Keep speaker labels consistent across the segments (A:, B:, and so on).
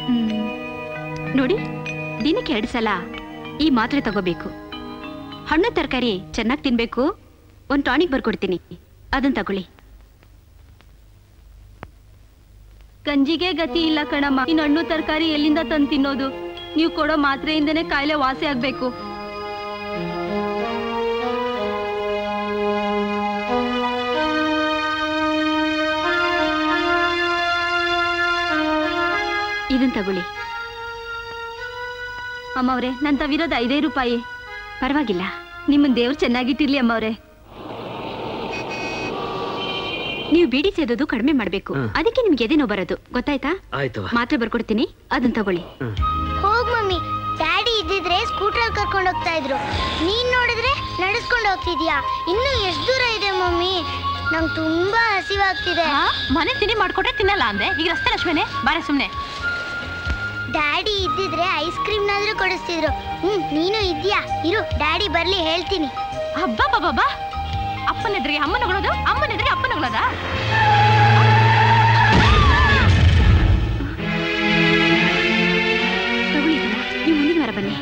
A: ಹ್ಮ್. ನೋಡಿ ದಿನಕ್ಕೆ ಎರಡು ಸಲ ಈ ಮಾತ್ರೆ ತಗೋಬೇಕು ಹಣ್ಣು ತರಕಾರಿ ಚೆನ್ನಾಗಿ ತಿನ್ಬೇಕು ಒಂದು ಟಾನಿಕ್ ಬರ್ಕೊಡ್ತೀನಿ ಅದನ್ನ ತಗೊಳ್ಳಿ
B: ಗಂಜಿಗೆ ಗತಿ ಇಲ್ಲ ಕಣಮ್ಮ ಇನ್ನು ಹಣ್ಣು ತರಕಾರಿ ಎಲ್ಲಿಂದ ತಂದು ತಿನ್ನೋದು ನೀವು ಕೊಡೋ ಮಾತ್ರೆಯಿಂದನೇ ಕಾಯಿಲೆ ವಾಸಿ ಆಗ್ಬೇಕು
A: ಇದನ್ನ ತಗೊಳ್ಳಿ
B: ಅಮ್ಮವ್ರೆ ನನ್ ತವಿರೋದು ಐದೇ ರೂಪಾಯಿ
A: ಪರವಾಗಿಲ್ಲ
B: ನಿಮ್ಮನ್ ದೇವ್ರು ಚೆನ್ನಾಗಿಟ್ಟಿರ್ಲಿ ಅಮ್ಮವ್ರೆ
A: ನೀವು ಬೀಡಿ ಸೇದೋದು ಕಡಿಮೆ ಮಾಡ್ಬೇಕು
C: ಹ್ಮ್.
A: ಅದಕ್ಕೆ ನಿಮ್ಗೆ ಎದೆ ನೋವು ಬರೋದು ಗೊತ್ತಾಯ್ತಾ
C: ಆಯ್ತವ
A: ಮಾತ್ರೆ ಬರ್ಕೊಡ್ತೀನಿ ಅದನ್ನ ತಗೊಳ್ಳಿ
D: ಹೋಗ್ ಮಮ್ಮಿ ಡ್ಯಾಡಿ ಇದ್ದಿದ್ರೆ ಸ್ಕೂಟರ್ ಕರ್ಕೊಂಡು ಹೋಗ್ತಾ ಇದ್ರು ನೀನ್ ನೋಡಿದ್ರೆ ನಡೆಸ್ಕೊಂಡು ಹೋಗ್ತಿದ್ಯಾ ಇನ್ನು ಎಷ್ಟು ದೂರ ಇದೆ ಮಮ್ಮಿ ನಂಗೆ ತುಂಬಾ ಹಸಿವಾಗ್ತಿದೆ
B: ಮನೆ ತಿಂಡಿ ಮಾಡ್ಕೊಟ್ರೆ ತಿನ್ನಲ್ಲ ಅಂದೆ ಈಗ ರಸ್ತೆ ಲಕ್ಷ್ಮಣೆ ಬಾರೆ ಸುಮ್ನೆ
D: ಡ್ಯಾಡಿ ಇದ್ದಿದ್ರೆ ಐಸ್ ಕ್ರೀಮ್ನಾದ್ರೂ ಕೊಡಿಸ್ತಿದ್ರು ಹ್ಮ್ ನೀನು ಇದ್ಯಾ ಇರು ಡ್ಯಾಡಿ ಬರ್ಲಿ ಹೇಳ್ತೀನಿ
B: ಹಬ್ಬ ಬಾಬಾ ಅಪ್ಪನ ಎದುರಿಗೆ ಅಮ್ಮನ ಹೊಗಳೋದು ಅಮ್ಮನ ಎದುರಿಗೆ ಅಪ್ಪನ ಹೊಗಳೋದಾ
A: ತಗೊಳ್ಳಿ ಇದನ್ನ. ನೀವು ಮುಂದಿನ ವಾರ ಬನ್ನಿ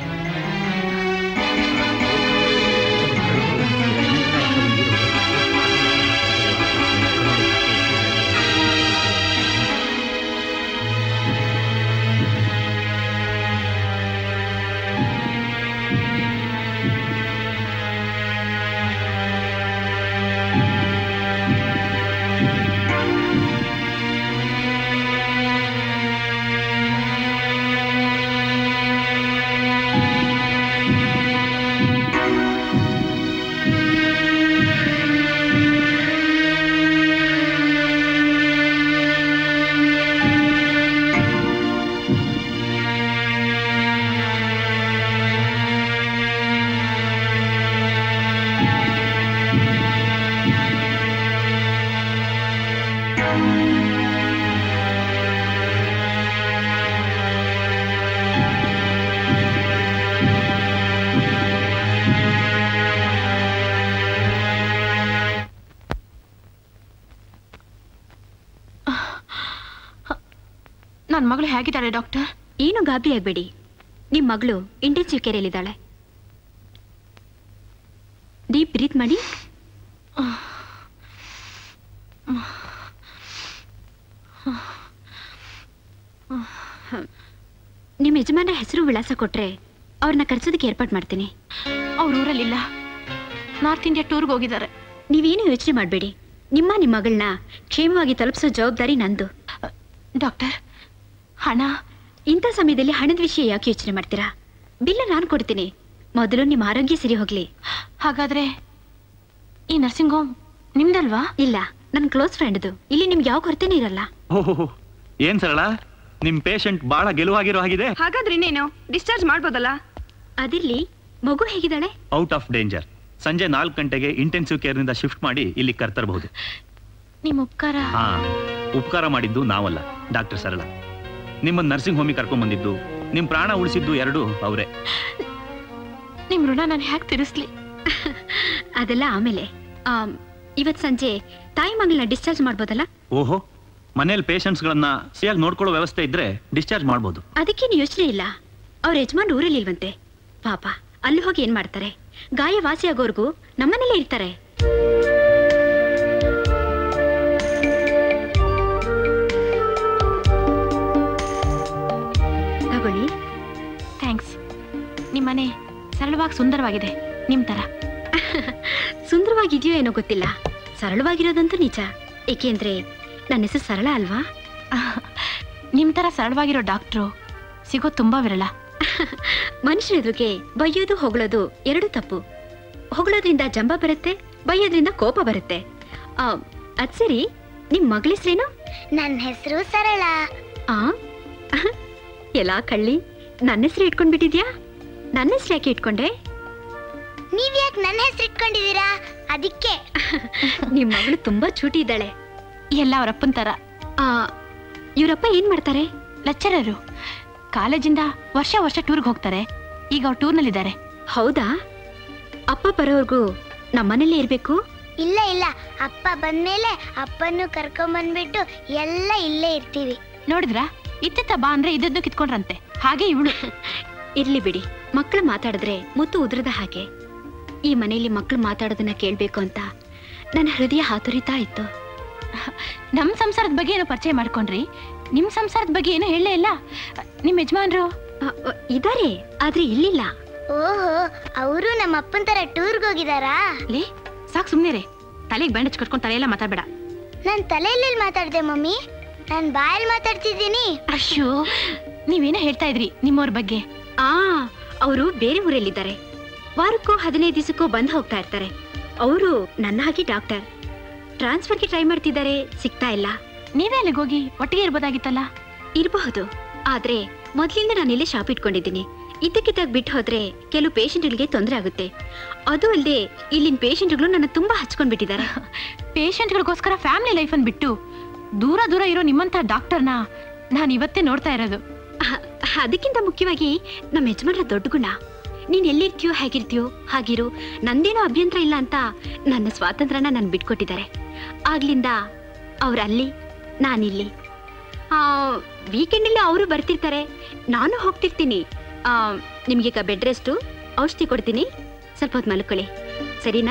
B: ನನ್ನ ಮಗಳು ಹೇಗಿದ್ದಾಳೆ ಡಾಕ್ಟರ್
A: ಏನು ಗಾಬರಿ ಆಗ್ಬೇಡಿ ನಿಮ್ ಮಗಳು ಇಂಟೆನ್ಸಿವ್ ಕೇರಲ್ಲಿದ್ದಾಳೆ ಡೀಪ್ ಬ್ರೀತ್ ಮಾಡಿ ನಿಮ್ಮ ಯಜಮಾನ ಹೆಸರು ವಿಳಾಸ ಕೊಟ್ರೆ ಅವ್ರನ್ನ ಕರ್ಸೋದಕ್ಕೆ ಏರ್ಪಾಟ್ ಮಾಡ್ತೀನಿ
B: ಅವ್ರ ಊರಲ್ಲಿಲ್ಲ ನಾರ್ತ್ ಇಂಡಿಯಾ ಟೂರ್ಗೆ ಹೋಗಿದ್ದಾರೆ
A: ನೀವೇನು ಯೋಚನೆ ಮಾಡಬೇಡಿ ನಿಮ್ಮ ನಿಮ್ಮ ಮಗಳನ್ನ ಕ್ಷೇಮವಾಗಿ ತಲುಪಿಸೋ ಜವಾಬ್ದಾರಿ ನಂದು
B: ಡಾಕ್ಟರ್ ಹಣ
A: ಇಂಥ ಸಮಯದಲ್ಲಿ ಹಣದ ವಿಷಯ ಯಾಕೆ ಯೋಚನೆ ಮಾಡ್ತೀರಾ ಬಿಲ್ಲ ನಾನು ಕೊಡ್ತೀನಿ ಮೊದಲು ನಿಮ್ಮ ಆರೋಗ್ಯ ಸರಿ ಹೋಗ್ಲಿ
B: ಹಾಗಾದ್ರೆ ಈ ನರ್ಸಿಂಗ್ ಹೋಮ್ ನಿಮ್ದಲ್ವಾ
A: ಇಲ್ಲ ನನ್ನ ಕ್ಲೋಸ್ ಫ್ರೆಂಡ್ದು ಇಲ್ಲಿ ನಿಮ್ಗೆ ಯಾವ ಕೊರತೆನೂ ಇರಲ್ಲ
E: ಓಹೋ ಏನ್ ಸರಳ ನಿಮ್ ಪೇಷಂಟ್ ಬಹಳ ಗೆಲುವಾಗಿರೋ ಹಾಗಿದೆ
F: ಹಾಗಾದ್ರೆ ಇನ್ನೇನು ಡಿಸ್ಚಾರ್ಜ್ ಮಾಡ್ಬೋದಲ್ಲ
A: ಅದಿರ್ಲಿ ಮಗು ಹೇಗಿದ್ದಾಳೆ
E: ಔಟ್ ಆಫ್ ಡೇಂಜರ್ ಸಂಜೆ ನಾಲ್ಕು ಗಂಟೆಗೆ ಇಂಟೆನ್ಸಿವ್ ಕೇರ್ ನಿಂದ ಶಿಫ್ಟ್ ಮಾಡಿ ಇಲ್ಲಿ ಕರ್ತರಬಹುದು
B: ನಿಮ್ಮ ಉಪಕಾರ
E: ಹಾ ಉಪಕಾರ ಮಾಡಿದ್ದು ನಾವಲ್ಲ ಡಾಕ್ಟರ್ ಸರಳ ನಿಮ್ಮನ್ನ ನರ್ಸಿಂಗ್ ಹೋಮಿಗೆ ಕರ್ಕೊಂಡ್ ಬಂದಿದ್ದು ನಿಮ್ ಪ್ರಾಣ ಉಳಿಸಿದ್ದು ಎರಡು ಅವರೇ
B: ನಿಮ್ ಋಣ ನಾನು ಹ್ಯಾಕ್ ತೀರಿಸ್ಲಿ
A: ಅದೆಲ್ಲ ಆಮೇಲೆ ಆಮ್, ಇವತ್ ಸಂಜೆ ತಾಯಿ ಮಗಳನ್ನ ಡಿಸ್ಚಾರ್ಜ್ ಮಾಡ್ಬೋದಲ್ಲ
E: ಓಹೋ ಮನೇಲಿ ಪೇಷಂಟ್ಸ್ಗಳನ್ನ ಸರಿಯಾಗಿ ನೋಡ್ಕೊಳ್ಳೋ ವ್ಯವಸ್ಥೆ ಇದ್ರೆ ಡಿಸ್ಚಾರ್ಜ್ ಮಾಡ್ಬೋದು
A: ಅದಕ್ಕೇನು ಯೋಚನೆ ಇಲ್ಲ ಅವ್ರ ಯಜಮಾನ್ ಊರಲ್ಲಿ ಇಲ್ವಂತೆ ಪಾಪ ಅಲ್ಲಿ ಹೋಗಿ ಏನ್ ಮಾಡ್ತಾರೆ ಗಾಯ ವಾಸಿ ಆಗೋರ್ಗೂ ನಮ್ಮನೇಲೇ ಇರ್ತಾರೆ ತಗೊಳ್ಳಿ
B: ಥ್ಯಾಂಕ್ಸ್ ನಿಮ್ಮನೆ ಸರಳವಾಗಿ ಸುಂದರವಾಗಿದೆ ನಿಮ್ ತರ
A: ಸುಂದರವಾಗಿದೆಯೋ ಏನೋ ಗೊತ್ತಿಲ್ಲ ಸರಳವಾಗಿರೋದಂತೂ ನಿಜ ಏಕೆಂದ್ರೆ ನನ್ನ ಹೆಸರು ಸರಳ ಅಲ್ವಾ
B: ನಿಮ್ ತರ ಸರಳವಾಗಿರೋ ಡಾಕ್ಟ್ರು ಸಿಗೋ ತುಂಬಾ ವಿರಳ
A: ಮನುಷ್ಯರ ಎದುರಿಗೆ ಬೈಯೋದು ಹೊಗಳೋದು ಎರಡೂ ತಪ್ಪು ಹೊಗಳೋದ್ರಿಂದ ಜಂಬ ಬರುತ್ತೆ ಬೈಯೋದ್ರಿಂದ ಕೋಪ ಬರುತ್ತೆ ಆ, ಅದ್ ಸರಿ ನಿಮ್ ಮಗಳ ಹೆಸ್ರೇನು
D: ನನ್ನ ಹೆಸರು ಸರಳ
A: ಆ ಎಲ್ಲ ಕಳ್ಳಿ ನನ್ನ ಹೆಸರು ಇಟ್ಕೊಂಡ್ಬಿಟ್ಟಿದ್ಯಾ ನನ್ನ ಹೆಸರು ಯಾಕೆ ಇಟ್ಕೊಂಡೆ
D: ನೀವ್ ಯಾಕೆ ನನ್ನ ಹೆಸರು ಇಟ್ಕೊಂಡಿದೀರಾ ಅದಕ್ಕೆ
A: ನಿಮ್ ಮಗಳು ತುಂಬಾ ಚೂಟಿ ಇದ್ದಾಳೆ
B: ಎಲ್ಲ ಅವರಪ್ಪನ ತರ
A: ಆ ಇವ್ರಪ್ಪ ಏನ್ ಮಾಡ್ತಾರೆ
B: ಲೆಕ್ಚರರು ಕಾಲೇಜಿಂದ ವರ್ಷ ವರ್ಷ ಟೂರ್ಗೆ ಹೋಗ್ತಾರೆ ಈಗ ಅವ್ರು ಟೂರ್ನಲ್ಲಿದ್ದಾರೆ
A: ಹೌದಾ ಅಪ್ಪ ಬರೋವರೆಗೂ ನಮ್ಮನೇಲೇ ಇರ್ಬೇಕು
D: ಇಲ್ಲ ಇಲ್ಲ ಅಪ್ಪ ಬಂದ್ಮೇಲೆ ಅಪ್ಪನ್ನು ಕರ್ಕೊಂಬಂದ್ಬಿಟ್ಟು ಎಲ್ಲ ಇಲ್ಲೇ ಇರ್ತೀವಿ
B: ನೋಡಿದ್ರಾ ಇತ್ತಿತ್ತ ಬಾ ಅಂದ್ರೆ ಇದನ್ನು ಕಿತ್ಕೊಂಡ್ರಂತೆ ಹಾಗೆ ಇವಳು
A: ಇರ್ಲಿ ಬಿಡಿ ಮಕ್ಕಳು ಮಾತಾಡಿದ್ರೆ ಮುತ್ತು ಉದುರದ ಹಾಗೆ ಈ ಮನೆಯಲ್ಲಿ ಮಕ್ಕಳು ಮಾತಾಡೋದನ್ನ ಕೇಳ್ಬೇಕು ಅಂತ ನನ್ನ ಹೃದಯ ಹಾತುರಿತಾ ಇತ್ತು
B: ನಮ್ ಸಂಸಾರದ ಬಗ್ಗೆ ಏನೋ ಪರಿಚಯ ಮಾಡ್ಕೊಂಡ್ರಿ ನಿಮ್ ಸಂಸಾರದ ಬಗ್ಗೆ ಏನೋ ಹೇಳಲೇ ಇಲ್ಲ ನಿಮ್ ಯಜಮಾನ್ರು
A: ಅ, ಅ, ಇದಾರೆ ಆದ್ರೆ ಇಲ್ಲಿಲ್ಲ
D: ಓಹೋ ಅವರು ನಮ್ಮ ಅಪ್ಪನ ತರ ಟೂರ್ಗೆ ಹೋಗಿದಾರಾ
B: ಲೇ ಸಾಕ್ ಸುಮ್ನೆ ತಲೆಗೆ ಬ್ಯಾಂಡೇಜ್ ಕಟ್ಕೊಂಡು ತಲೆಯೆಲ್ಲ ಮಾತಾಡ್ಬೇಡ
D: ನಾನ್ ತಲೆಯಲ್ಲಿ ಮಾತಾಡ್ದೆ ಮಮ್ಮಿ ನಾನ್ ಬಾಯಲ್ಲಿ ಮಾತಾಡ್ತಿದ್ದೀನಿ
B: ಅಶ್ಯೋ ನೀವೇನೋ ಹೇಳ್ತಾ ಇದ್ರಿ ನಿಮ್ಮವ್ರ ಬಗ್ಗೆ
A: ಆ ಅವರು ಬೇರೆ ಊರಲ್ಲಿದ್ದಾರೆ ವಾರಕ್ಕೋ ಹದಿನೈದು ದಿವಸಕ್ಕೋ ಬಂದು ಹೋಗ್ತಾ ಇರ್ತಾರೆ ಅವರು ನನ್ನ ಹಾಗೆ ಡಾಕ್ಟರ್ ಟ್ರಾನ್ಸ್ಫರ್ಗೆ ಟ್ರೈ ಮಾಡ್ತಿದ್ದಾರೆ ಸಿಗ್ತಾ ಇಲ್ಲ
B: ನೀವೇ ಅಲ್ಲಿಗೆ ಹೋಗಿ ಒಟ್ಟಿಗೆ ಇರ್ಬೋದಾಗಿತ್ತಲ್ಲ
A: ಇರಬಹುದು ಆದ್ರೆ ಮೊದ್ಲಿಂದ ನಾನು ಇಲ್ಲೇ ಶಾಪ್ ಇಟ್ಕೊಂಡಿದ್ದೀನಿ ಇದ್ದಕ್ಕಿದ್ದಾಗ ಬಿಟ್ಟು ಹೋದ್ರೆ ಕೆಲವು ಪೇಷಂಟ್ಗಳಿಗೆ ತೊಂದರೆ ಆಗುತ್ತೆ ಅದು ಅಲ್ಲದೆ ಇಲ್ಲಿನ ಪೇಷಂಟ್ಗಳು ನನ್ನ ತುಂಬಾ ಹಚ್ಕೊಂಡ್ಬಿಟ್ಟಿದ್ದಾರೆ
B: ಪೇಷಂಟ್ಗಳಿಗೋಸ್ಕರ ಫ್ಯಾಮಿಲಿ ಲೈಫನ್ನು ಬಿಟ್ಟು ದೂರ ದೂರ ಇರೋ ನಿಮ್ಮಂತ ಡಾಕ್ಟರ್ನ ನಾನು ಇವತ್ತೇ ನೋಡ್ತಾ ಇರೋದು
A: ಅಹ್, ಅದಕ್ಕಿಂತ ಮುಖ್ಯವಾಗಿ ನಮ್ಮ ಯಜಮಾನ್ರ ದೊಡ್ಡ ಗುಣ ನೀನ್ ಎಲ್ಲಿರ್ತೀಯೋ ಹೇಗಿರ್ತೀಯೋ ಹಾಗಿರು ನಂದೇನೋ ಅಭ್ಯಂತರ ಇಲ್ಲ ಅಂತ ನನ್ನ ಸ್ವಾತಂತ್ರ್ಯನ ನನ್ ಬಿಟ್ಕೊಟ್ಟಿದ್ದಾರೆ ಆಗ್ಲಿಂದ ಅವ್ರು ಅಲ್ಲಿ ನಾನಿಲ್ಲಿ ವೀಕೆಂಡಲ್ಲಿ ಅವರು ಬರ್ತಿರ್ತಾರೆ ನಾನು ಹೋಗ್ತಿರ್ತೀನಿ ಆ, ನಿಮ್ಗೀಗ ಬೆಡ್ ರೆಸ್ಟು ಔಷಧಿ ಕೊಡ್ತೀನಿ ಸ್ವಲ್ಪ ಹೊತ್ತು ಮಲ್ಕೊಳ್ಳಿ ಸರಿನಾ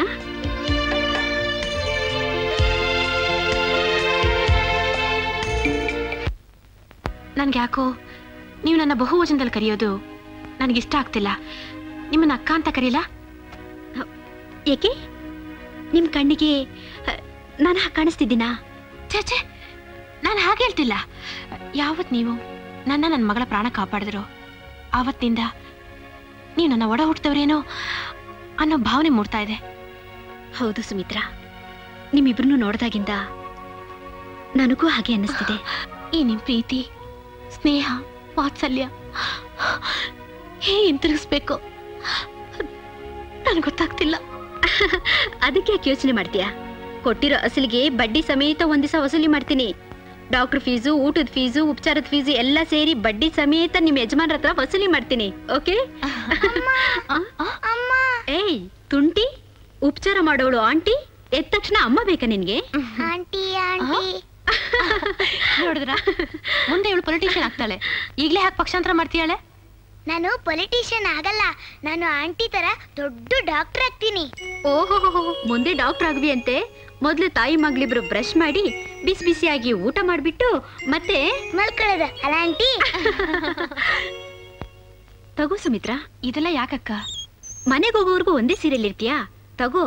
B: ನನ್ಗೆ ಯಾಕೋ ನೀವು ನನ್ನ ಬಹುವಚನದಲ್ಲಿ ಕರೆಯೋದು ನನಗಿಷ್ಟ ಆಗ್ತಿಲ್ಲ ನಿಮ್ಮನ್ನ ಅಕ್ಕ ಅಂತ ಕರೀಲಾ
A: ಏಕೆ ನಿಮ್ ಕಣ್ಣಿಗೆ ನಾನು ಕಾಣಿಸ್ತಿದ್ದೀನಾ
B: ಛೇ ಛೇ ನಾನು ಹಾಗೆ ಹೇಳ್ತಿಲ್ಲ ಯಾವತ್ ನೀವು ನನ್ನ ನನ್ನ ಮಗಳ ಪ್ರಾಣ ಕಾಪಾಡಿದ್ರು ಆವತ್ತಿಂದ ನೀವು ನನ್ನ ಒಡ ಹುಟ್ಟಿದವ್ರೇನೋ ಅನ್ನೋ ಭಾವನೆ ಮೂಡ್ತಾ ಇದೆ
A: ಹೌದು ಸುಮಿತ್ರಾ ನಿಮ್ಮಿಬ್ರನ್ನೂ ನೋಡ್ದಾಗಿಂದ ನನಗೂ ಹಾಗೆ ಅನ್ನಿಸ್ತಿದೆ
B: ಈ ನಿಮ್ ಪ್ರೀತಿ ಸ್ನೇಹ ವಾತ್ಸಲ್ಯ ಹೇ ಹಿಂತಿರುಗಿಸ್ಬೇಕು ನನ್ಗೆ ಗೊತ್ತಾಗ್ತಿಲ್ಲ
A: ಅದಕ್ಕೆ ಯಾಕೆ ಯೋಚನೆ ಮಾಡ್ತೀಯಾ ಕೊಟ್ಟಿರೋ ಅಸಲಿಗೆ ಬಡ್ಡಿ ಸಮೇತ ಒಂದ್ ದಿವಸ ವಸೂಲಿ ಮಾಡ್ತೀನಿ ಡಾಕ್ಟರ್ ಫೀಸು ಊಟದ ಫೀಸು ಉಪಚಾರದ ಫೀಸು ಎಲ್ಲ ಸೇರಿ ಬಡ್ಡಿ ಸಮೇತ ನಿಮ್ ಯಜಮಾನ್ರ ಹತ್ರ ವಸೂಲಿ ಮಾಡ್ತೀನಿ ಓಕೆ
D: ಅಮ್ಮ
A: ಏಯ್ ತುಂಟಿ ಉಪಚಾರ ಮಾಡೋಳು ಆಂಟಿ ಎದ್ದ ತಕ್ಷಣ ಅಮ್ಮ ಬೇಕಾ ನಿನ್ಗೆ
D: ಆಂಟಿ ಆಂಟಿ
B: ನೋಡಿದ್ರ ಮುಂದೆ ಇವಳು ಪೊಲಿಟಿಷಿಯನ್ ಆಗ್ತಾಳೆ ಈಗಲೇ ಯಾಕೆ ಪಕ್ಷಾಂತರ ಮಾಡ್ತೀಯಾಳೆ
D: ನಾನು ಪೊಲಿಟಿಷಿಯನ್ ಆಗಲ್ಲ ನಾನು ಆಂಟಿ ತರ ದೊಡ್ಡ ಡಾಕ್ಟರ್ ಆಗ್ತೀನಿ
A: ಓಹೋ ಮುಂದೆ ಡಾಕ್ಟರ್ ಆಗ್ವಿ ಅಂತೆ ಮೊದ್ಲು ತಾಯಿ ಮಗಳಿಬ್ರು ಬ್ರಷ್ ಮಾಡಿ ಬಿಸಿ ಬಿಸಿಯಾಗಿ ಊಟ ಮಾಡ್ಬಿಟ್ಟು ಮತ್ತೆ
D: ಮಲ್ಕೊಳ್ಳೋದು ಅಲ್ಲ ಆಂಟಿ
A: ತಗೋ ಸುಮಿತ್ರಾ
B: ಇದೆಲ್ಲ ಯಾಕಕ್ಕ
A: ಮನೆಗೆ ಹೋಗೋವರೆಗೂ ಒಂದೇ ಸೀರೆಯಲ್ಲಿ ಇರ್ತೀಯಾ ತಗೋ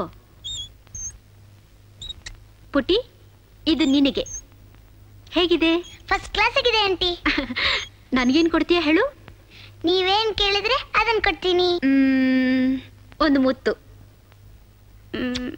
A: ಪುಟಿ ಇದು ನಿನಗೆ ಹೇಗಿದೆ
D: ಫಸ್ಟ್ ಕ್ಲಾಸ್ ಆಗಿದೆ ಆಂಟಿ
A: ನನ್ಗೇನ್ ಕೊಡ್ತೀಯಾ ಹೇಳು
D: ನೀವೇನ್ ಕೇಳಿದ್ರೆ ಅದನ್ನ ಕೊಡ್ತೀನಿ
A: ಮ್ಮ್, ಒಂದು ಮುತ್ತು ಮ್ಮ್.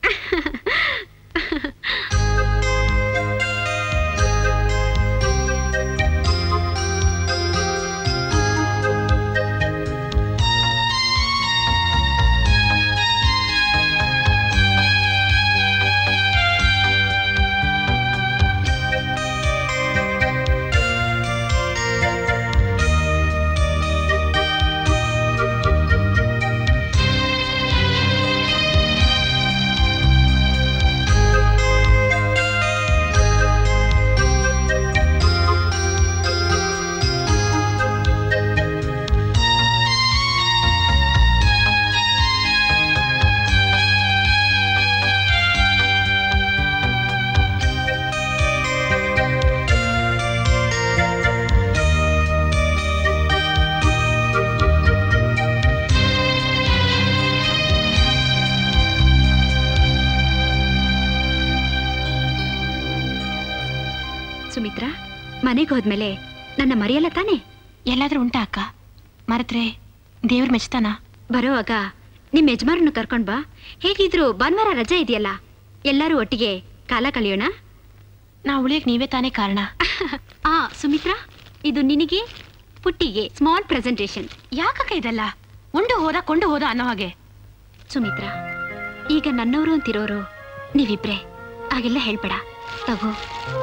A: ಸುಮಿತ್ರಾ ಮನೆಗೆ ಹೋದ್ಮೇಲೆ ನನ್ನ ಮರೆಯಲ್ಲ ತಾನೆ
B: ಎಲ್ಲಾದ್ರೂ ಉಂಟಾ ಅಕ್ಕ ಮರೆತ್ರೆ ದೇವ್ರ ಮೆಚ್ತಾನ
A: ಬರೋವಾಗ ನಿಮ್ ಯಜಮಾರನ್ನು ಕರ್ಕೊಂಡ್ ಬಾ ಹೇಗಿದ್ರು ಭಾನುವಾರ ರಜೆ ಇದೆಯಲ್ಲ ಎಲ್ಲರೂ ಒಟ್ಟಿಗೆ ಕಾಲ ಕಳೆಯೋಣ
B: ನಾ ಉಳಿಯಕ್ ನೀವೇ ತಾನೇ ಕಾರಣ
A: ಆ ಸುಮಿತ್ರಾ ಇದು ನಿನಗೆ ಪುಟ್ಟಿಗೆ ಸ್ಮಾಲ್ ಪ್ರೆಸೆಂಟೇಶನ್
B: ಯಾಕಕ್ಕ ಇದೆಲ್ಲ ಉಂಡು ಹೋದ ಕೊಂಡು ಹೋದ ಅನ್ನೋ ಹಾಗೆ
A: ಸುಮಿತ್ರಾ ಈಗ ನನ್ನವರು ಅಂತಿರೋರು ನೀವಿಬ್ರೆ ಹಾಗೆಲ್ಲ ಹೇಳ್ಬೇಡ ತಗೋ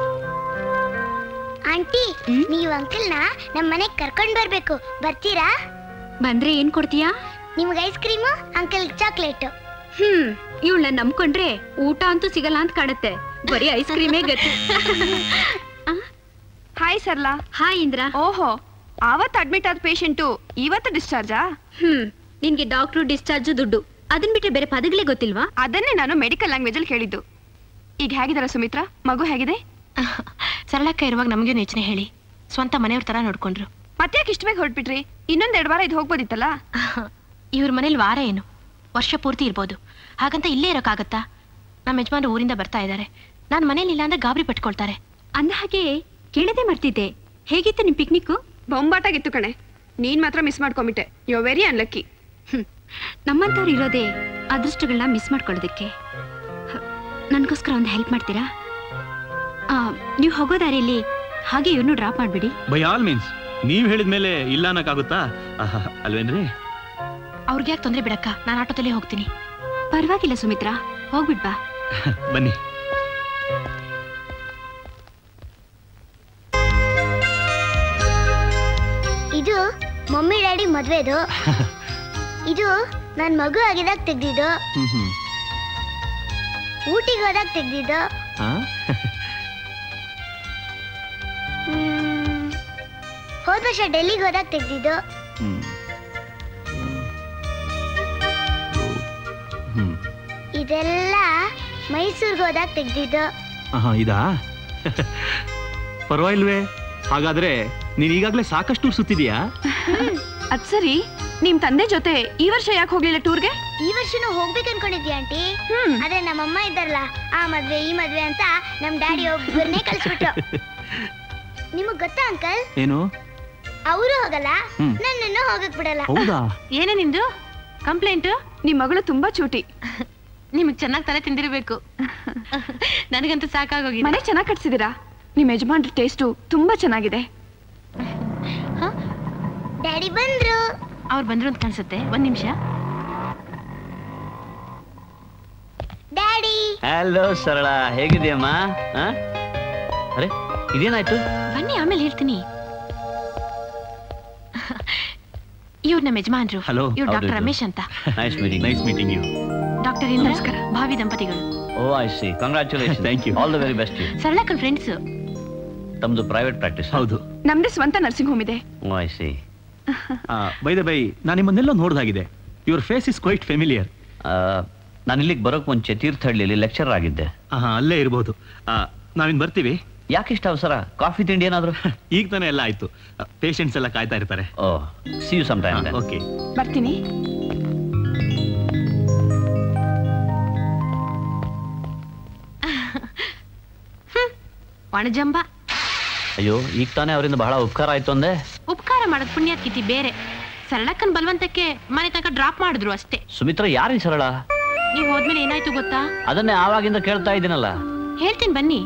D: ಆಂಟಿ
A: ಹ್ಮ್?
D: ನೀವು ಅಂಕಲ್ನ ನಮ್ಮ ಮನೆಗೆ ಕರ್ಕೊಂಡ್ ಬರ್ಬೇಕು ಬರ್ತೀರಾ
A: ಬಂದ್ರೆ ಏನ್ ಕೊಡ್ತೀಯಾ
D: ನಿಮ್ಗೆ ಐಸ್ ಕ್ರೀಮು ಅಂಕಲ್ ಚಾಕ್ಲೇಟ್
A: ಹ್ಮ್ ಇವಳನ್ನ ನಂಬ್ಕೊಂಡ್ರೆ ಊಟ ಅಂತೂ ಸಿಗಲ್ಲ ಅಂತ ಕಾಣುತ್ತೆ ಬರೀ ಐಸ್ ಕ್ರೀಮೇ ಗತಿ ಆ?
F: ಹಾಯ್ ಸರ್ಲಾ
A: ಹಾಯ್ ಇಂದ್ರ
F: ಓಹೋ ಆವತ್ತು ಅಡ್ಮಿಟ್ ಆದ ಪೇಷಂಟು ಇವತ್ತು ಡಿಸ್ಚಾರ್ಜಾ
A: ಹ್ಮ್ ನಿನ್ಗೆ ಡಾಕ್ಟ್ರು ಡಿಸ್ಚಾರ್ಜ್ ದುಡ್ಡು ಅದನ್ ಬಿಟ್ರೆ ಬೇರೆ ಪದಗಳೇ ಗೊತ್ತಿಲ್ವಾ
F: ಅದನ್ನೇ ನಾನು ಮೆಡಿಕಲ್ ಲ್ಯಾಂಗ್ವೇಜ್ ಅಲ್ಲಿ ಕೇಳಿದ್ದು ಈಗ ಹೇಗಿದಾರ ಸುಮಿತ್ರಾ ಮಗು ಹೇಗಿದೆ
B: ಸರಳಕ್ಕ ಇರುವಾಗ ನಮಗೇನು ಯೋಚನೆ ಹೇಳಿ ಸ್ವಂತ ಮನೆಯವ್ರ ತರ ನೋಡ್ಕೊಂಡ್ರು
F: ಮತ್ತ್ಯಾಕೆ ಇಷ್ಟ ಬೇಗ ಹೊರಟ್ಬಿಟ್ರಿ ಇನ್ನೊಂದ್ ಎರಡು ವಾರ ಇದು ಹೋಗ್ಬೋದಿತ್ತಲ್ಲ
B: ಇವ್ರ ಮನೇಲಿ ವಾರ ಏನು ವರ್ಷ ಪೂರ್ತಿ ಇರ್ಬೋದು ಹಾಗಂತ ಇಲ್ಲೇ ಇರೋಕ್ಕಾಗತ್ತಾ ನಮ್ಮ ಯಜಮಾನ್ರು ಊರಿಂದ ಬರ್ತಾ ಇದ್ದಾರೆ ನಾನು ಮನೇಲಿ ಇಲ್ಲ ಅಂದ್ರೆ ಗಾಬರಿ ಪಟ್ಕೊಳ್ತಾರೆ
A: ಅಂದ ಹಾಗೆ ಕೇಳದೆ ಮರ್ತಿದ್ದೆ ಹೇಗಿತ್ತು ನಿಮ್ ಪಿಕ್ನಿಕ್
F: ಬೊಂಬಾಟಾಗಿತ್ತು ಕಣೆ ನೀನ್ ಮಾತ್ರ ಮಿಸ್ ಮಾಡ್ಕೊಂಬಿಟ್ಟೆ ಯು ವೆರಿ ಅನ್ಲಕ್ಕಿ
A: ನಮ್ಮಂತವ್ರು ಇರೋದೇ ಅದೃಷ್ಟಗಳನ್ನ ಮಿಸ್ ಮಾಡ್ಕೊಳ್ಳೋದಕ್ಕೆ ಹ, ನನ್ಗೋಸ್ಕರ ಒಂದು ಹೆಲ್ಪ್ ಮಾಡ್ತೀರಾ ನೀವು ಹೋಗೋ ದಾರಿಯಲ್ಲಿ ಹಾಗೆ ಇವ್ರನ್ನೂ ಡ್ರಾಪ್ ಮಾಡ್ಬಿಡಿ
E: ಬೈ ಆಲ್ ಮೀನ್ಸ್ ನೀವ್ ಹೇಳಿದ್ಮೇಲೆ ಇಲ್ಲ ಅನ್ನಕ್ಕಾಗುತ್ತಾ ಆಹಾ, ಅಲ್ವೇನ್ರಿ
B: ಅವ್ರಿಗೆ ಯಾಕೆ ತೊಂದರೆ ಬಿಡಕ್ಕ ನಾನು ಆಟೋದಲ್ಲೇ ಹೋಗ್ತೀನಿ
A: ಪರವಾಗಿಲ್ಲ ಸುಮಿತ್ರಾ ಹೋಗ್ಬಿಟ್ ಬಾ
E: ಬನ್ನಿ
D: ಇದು ಮಮ್ಮಿ ಡ್ಯಾಡಿ ಮದ್ವೆದು ಇದು ನನ್ ಮಗು ಆಗಿದಾಗ ತೆಗ್ದಿದ್ದು
E: ಹ್ಮ್ ಹ್ಮ್
D: ಊಟಿಗೆ ಹೋದಾಗ ತೆಗ್ದಿದ್ದು
E: ಆ?
D: ಹ್ಮ್, ಹೋದ್ ವರ್ಷ ಡೆಲ್ಲಿಗೆ ಹೋದಾಗ ತೆಗ್ದಿದ್ದು
E: ಹ್ಮ್. ಹ್ಮ್
D: ಇದೆಲ್ಲ ಮೈಸೂರ್ಗೆ ಹೋದಾಗ ತೆಗ್ದಿದ್ದು
E: ಆಹಾ, ಇದಾ ಪರವಾಗಿಲ್ವೇ ಹಾಗಾದ್ರೆ ನೀನ್ ಈಗಾಗ್ಲೇ ಸಾಕಷ್ಟು ಟೂರ್ ಸುತ್ತಿದ್ಯಾ
F: ಅದ್ ಸರಿ ನಿಮ್ ತಂದೆ ಜೊತೆ ಈ ವರ್ಷ ಯಾಕೆ ಹೋಗ್ಲಿಲ್ಲ ಟೂರ್ಗೆ
D: ಈ ವರ್ಷನೂ ಹೋಗ್ಬೇಕು ಅನ್ಕೊಂಡಿದ್ಯಾ ಆಂಟಿ
F: ಹ್ಮ್
D: ಆದ್ರೆ ನಮ್ಮಮ್ಮ ಇದ್ದಾರಲ್ಲ ಆ ಮದ್ವೆ ಈ ಮದ್ವೆ ಅಂತ ನಮ್ ಡ್ಯಾಡಿ ಒಬ್ಬರನ್ನೇ ಕಳಿಸ್ಬಿಟ್ರು ನಿಮಗ್ ಗೊತ್ತಾ ಅಂಕಲ್
E: ಏನು
D: ಅವರು ಹೋಗಲ್ಲ
E: ಹ್ಮ್.
D: ನನ್ನನ್ನು ಹೋಗಕ್ ಬಿಡಲ್ಲ
E: ಹೌದಾ
B: ಏನೇ ನಿಂದು ಕಂಪ್ಲೇಂಟು
F: ನಿಮ್ ಮಗಳು ತುಂಬಾ ಚೂಟಿ
B: ನಿಮಗೆ ಚೆನ್ನಾಗಿ ತಲೆ ತಿಂದಿರಬೇಕು ನನಗಂತೂ ಸಾಕಾಗೋಗಿದೆ
F: ಮನೆ ಚೆನ್ನಾಗ್ ಕಟ್ಸಿದೀರಾ ನಿಮ್ ಯಜಮಾನ್ರ ಟೇಸ್ಟು ತುಂಬಾ ಚೆನ್ನಾಗಿದೆ
D: ಡ್ಯಾಡಿ ಬಂದ್ರು
B: ಅವ್ರು ಬಂದ್ರು ಅಂತ ಕಾಣಿಸುತ್ತೆ ಒಂದ್ ನಿಮಿಷ
D: ಡ್ಯಾಡಿ
C: ಹಲೋ ಸರಳ ಹೇಗಿದೆಯಮ್ಮ ಆ? ಅರೆ ಇದೇನಾಯ್ತು
B: ಬನ್ನಿ ಆಮೇಲೆ ಹೇಳ್ತೀನಿ ಇವ್ರು ನಮ್ಮ ಯಜಮಾನ್ರು
E: Hello.
B: ಇವ್ರು
C: ಹೌದು,
B: ಡಾಕ್ಟರ್
C: ಇದು.
B: ರಮೇಶ್ ಅಂತ
C: nice meeting
E: nice meeting you
B: doctor Indra ಭಾವಿ ದಂಪತಿಗಳು
C: oh I see congratulation
E: Thank you.
C: All the very best you
B: ಸರಳಕ್ಕನ್ ಫ್ರೆಂಡ್ಸ್
C: ತಮ್ದು ಪ್ರೈವೇಟ್ ಪ್ರಾಕ್ಟೀಸ್
E: ಹೌದು
F: ನಮ್ದೇ ಸ್ವಂತ ನರ್ಸಿಂಗ್ ಹೋಮ್ ಇದೆ
C: oh I see
E: by the by ನಾನು ನಿಮ್ಮನ್ನೆಲ್ಲ ನೋಡ್ದಾಗಿದೆ your face is quite familiar
C: ನಾನು ಇಲ್ಲಿಗೆ ಬರೋಕ್ ಮುಂಚೆ ತೀರ್ಥಹಳ್ಳಿಯಲ್ಲಿ ಲೆಕ್ಚರ್ ಆಗಿದ್ದೆ
E: ಹಾ ಅಲ್ಲೇ ಇರ್ಬೋದು ನಾವಿನ್ ಬರ್ತೀವಿ
C: ಯಾಕಿಷ್ಟ ಅವಸರ ಕಾಫಿ ತಿಂಡಿ ಏನಾದ್ರು
E: ಈಗ ತಾನೇ ಎಲ್ಲ ಆಯ್ತು ಪೇಷಂಟ್ಸ್ ಎಲ್ಲ ಕಾಯ್ತಾ ಇರ್ತಾರೆ
C: oh see you some time
E: okay
F: ಬರ್ತೀನಿ
B: ಒಣಜಂಬ
C: ಅಯ್ಯೋ ಈಗ ತಾನೇ ಅವರಿಂದ ಬಹಳ ಉಪಕಾರ ಆಯ್ತು ಅಂದೆ
B: ಉಪಕಾರ ಮಾಡೋದ್ ಪುಣ್ಯಾತ್ಕಿತಿ ಬೇರೆ ಸರಳಕ್ಕನ್ ಬಲವಂತಕ್ಕೆ ಮನೆ ತನಕ ಡ್ರಾಪ್ ಮಾಡಿದ್ರು ಅಷ್ಟೇ
C: ಸುಮಿತ್ರ ಯಾರೀ ಸರಳ
B: ನೀವ್ ಹೋದ್ಮೇಲೆ ಏನಾಯ್ತು ಗೊತ್ತಾ
C: ಅದನ್ನೇ ಆವಾಗಿಂದ ಕೇಳ್ತಾ ಇದ್ದೀನಲ್ಲ
B: ಹೇಳ್ತೀನಿ ಬನ್ನಿ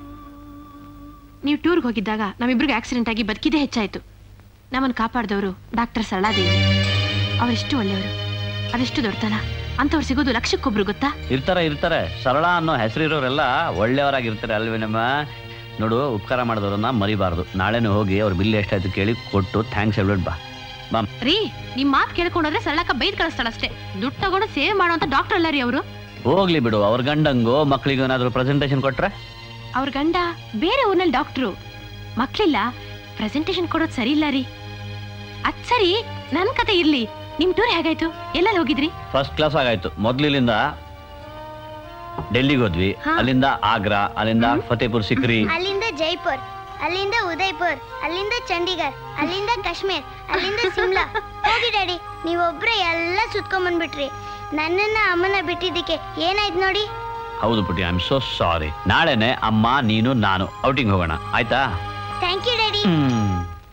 B: ನೀವು ಟೂರ್ಗೆ ಹೋಗಿದ್ದಾಗ ನಮ್ಮಿಬ್ರಿಗೆ ಆಕ್ಸಿಡೆಂಟ್ ಆಗಿ ಬದುಕಿದೇ ಹೆಚ್ಚಾಯ್ತು ನಮ್ಮನ್ನು ಕಾಪಾಡಿದವರು ಡಾಕ್ಟರ್ ಸರಳಾದೇವಿ ಅವರೆಷ್ಟು ಒಳ್ಳೆಯವರು ಅದೆಷ್ಟು ದೊಡ್ಡತನ ಅಂಥವ್ರು ಸಿಗೋದು ಲಕ್ಷಕ್ಕೊಬ್ರು ಗೊತ್ತಾ
C: ಇರ್ತಾರೆ ಇರ್ತಾರೆ ಸರಳ ಅನ್ನೋ ಹೆಸರಿರೋರೆಲ್ಲ ಒಳ್ಳೆಯವರಾಗಿರ್ತಾರೆ ಅಲ್ವೇನಮ್ಮ ನೋಡು ಉಪಕಾರ ಮಾಡಿದವ್ರನ್ನ ಮರಿಬಾರ್ದು ನಾಳೆನೇ ಹೋಗಿ ಅವ್ರ ಬಿಲ್ ಎಷ್ಟಾಯ್ತು ಕೇಳಿ ಕೊಟ್ಟು ಥ್ಯಾಂಕ್ಸ್ ಹೇಳ್ಬಿಡ್ ಬಾ ಬಾ
B: ರೀ ನಿಮ್ ಮಾತು ಕೇಳ್ಕೊಂಡ್ರೆ ಸರಳಕ್ಕ ಬೈದ್ ಕಳಿಸ್ತಾಳ ಅಷ್ಟೇ ದುಡ್ಡು ತಗೊಂಡು ಸೇವ್ ಮಾಡುವಂತ ಡಾಕ್ಟರ್ ಅಲ್ಲ ರೀ ಅವರು
C: ಹೋಗ್ಲಿ ಬಿಡು ಅವ್ರ ಗಂಡಂಗೋ ಮಕ್ಳಿಗೂ ಏನಾದ್ರು ಪ್ರೆಸೆಂಟೇಶನ್ ಕೊಟ್ರೆ
B: ಅವ್ರ ಗಂಡ ಬೇರೆ ಊರ್ನಲ್ಲಿ ಡಾಕ್ಟ್ರು ಮಕ್ಳಿಲ್ಲ ಪ್ರೆಸೆಂಟೇಶನ್ ಕೊಡೋದು ಸರಿ ಇಲ್ಲ ರೀ ಅದ್ ಸರಿ ನನ್ ಕತೆ ಇರ್ಲಿ ನಿಮ್ ಟೂರ್ ಹೇಗಾಯ್ತು ಎಲ್ಲೆಲ್ಲಿ ಹೋಗಿದ್ರಿ
C: ಫಸ್ಟ್ ಕ್ಲಾಸ್ ಆಗಾಯ್ತು ಮೊದ್ಲು ಇಲ್ಲಿಂದ ಡೆಲ್ಲಿಗೆ ಹೋದ್ವಿ
B: ಹಾ.
C: ಅಲ್ಲಿಂದ ಆಗ್ರಾ ಅಲ್ಲಿಂದ ಫತೇಪುರ್ ಸಿಕ್ರಿ
D: ಅಲ್ಲಿಂದ ಜೈಪುರ್ ಅಲ್ಲಿಂದ ಉದಯ್ಪುರ್ ಅಲ್ಲಿಂದ ಚಂಡೀಗಢ್ ಅಲ್ಲಿಂದ ಕಾಶ್ಮೀರ್ ಅಲ್ಲಿಂದ ಸಿಮ್ಲಾ ಹೋಗಿ ಡ್ಯಾಡಿ ನೀವೊಬ್ರೆ ಎಲ್ಲ ಸುತ್ಕೊಂಡ್ ಬಂದ್ಬಿಟ್ರಿ ನನ್ನನ್ನ ಅಮ್ಮನ ಬಿಟ್ಟಿದ್ದಕ್ಕೆ ಏನಾಯ್ತು ನೋಡಿ
C: ಹೌದು Putti I am so sorry ನಾಳೆನೆ ಅಮ್ಮ ನೀನು ನಾನು ಔಟಿಂಗ್ ಹೋಗೋಣ ಆಯ್ತಾ
D: ಥ್ಯಾಂಕ್ ಯು ಡ್ಯಾಡಿ
C: ಹ್ಮ್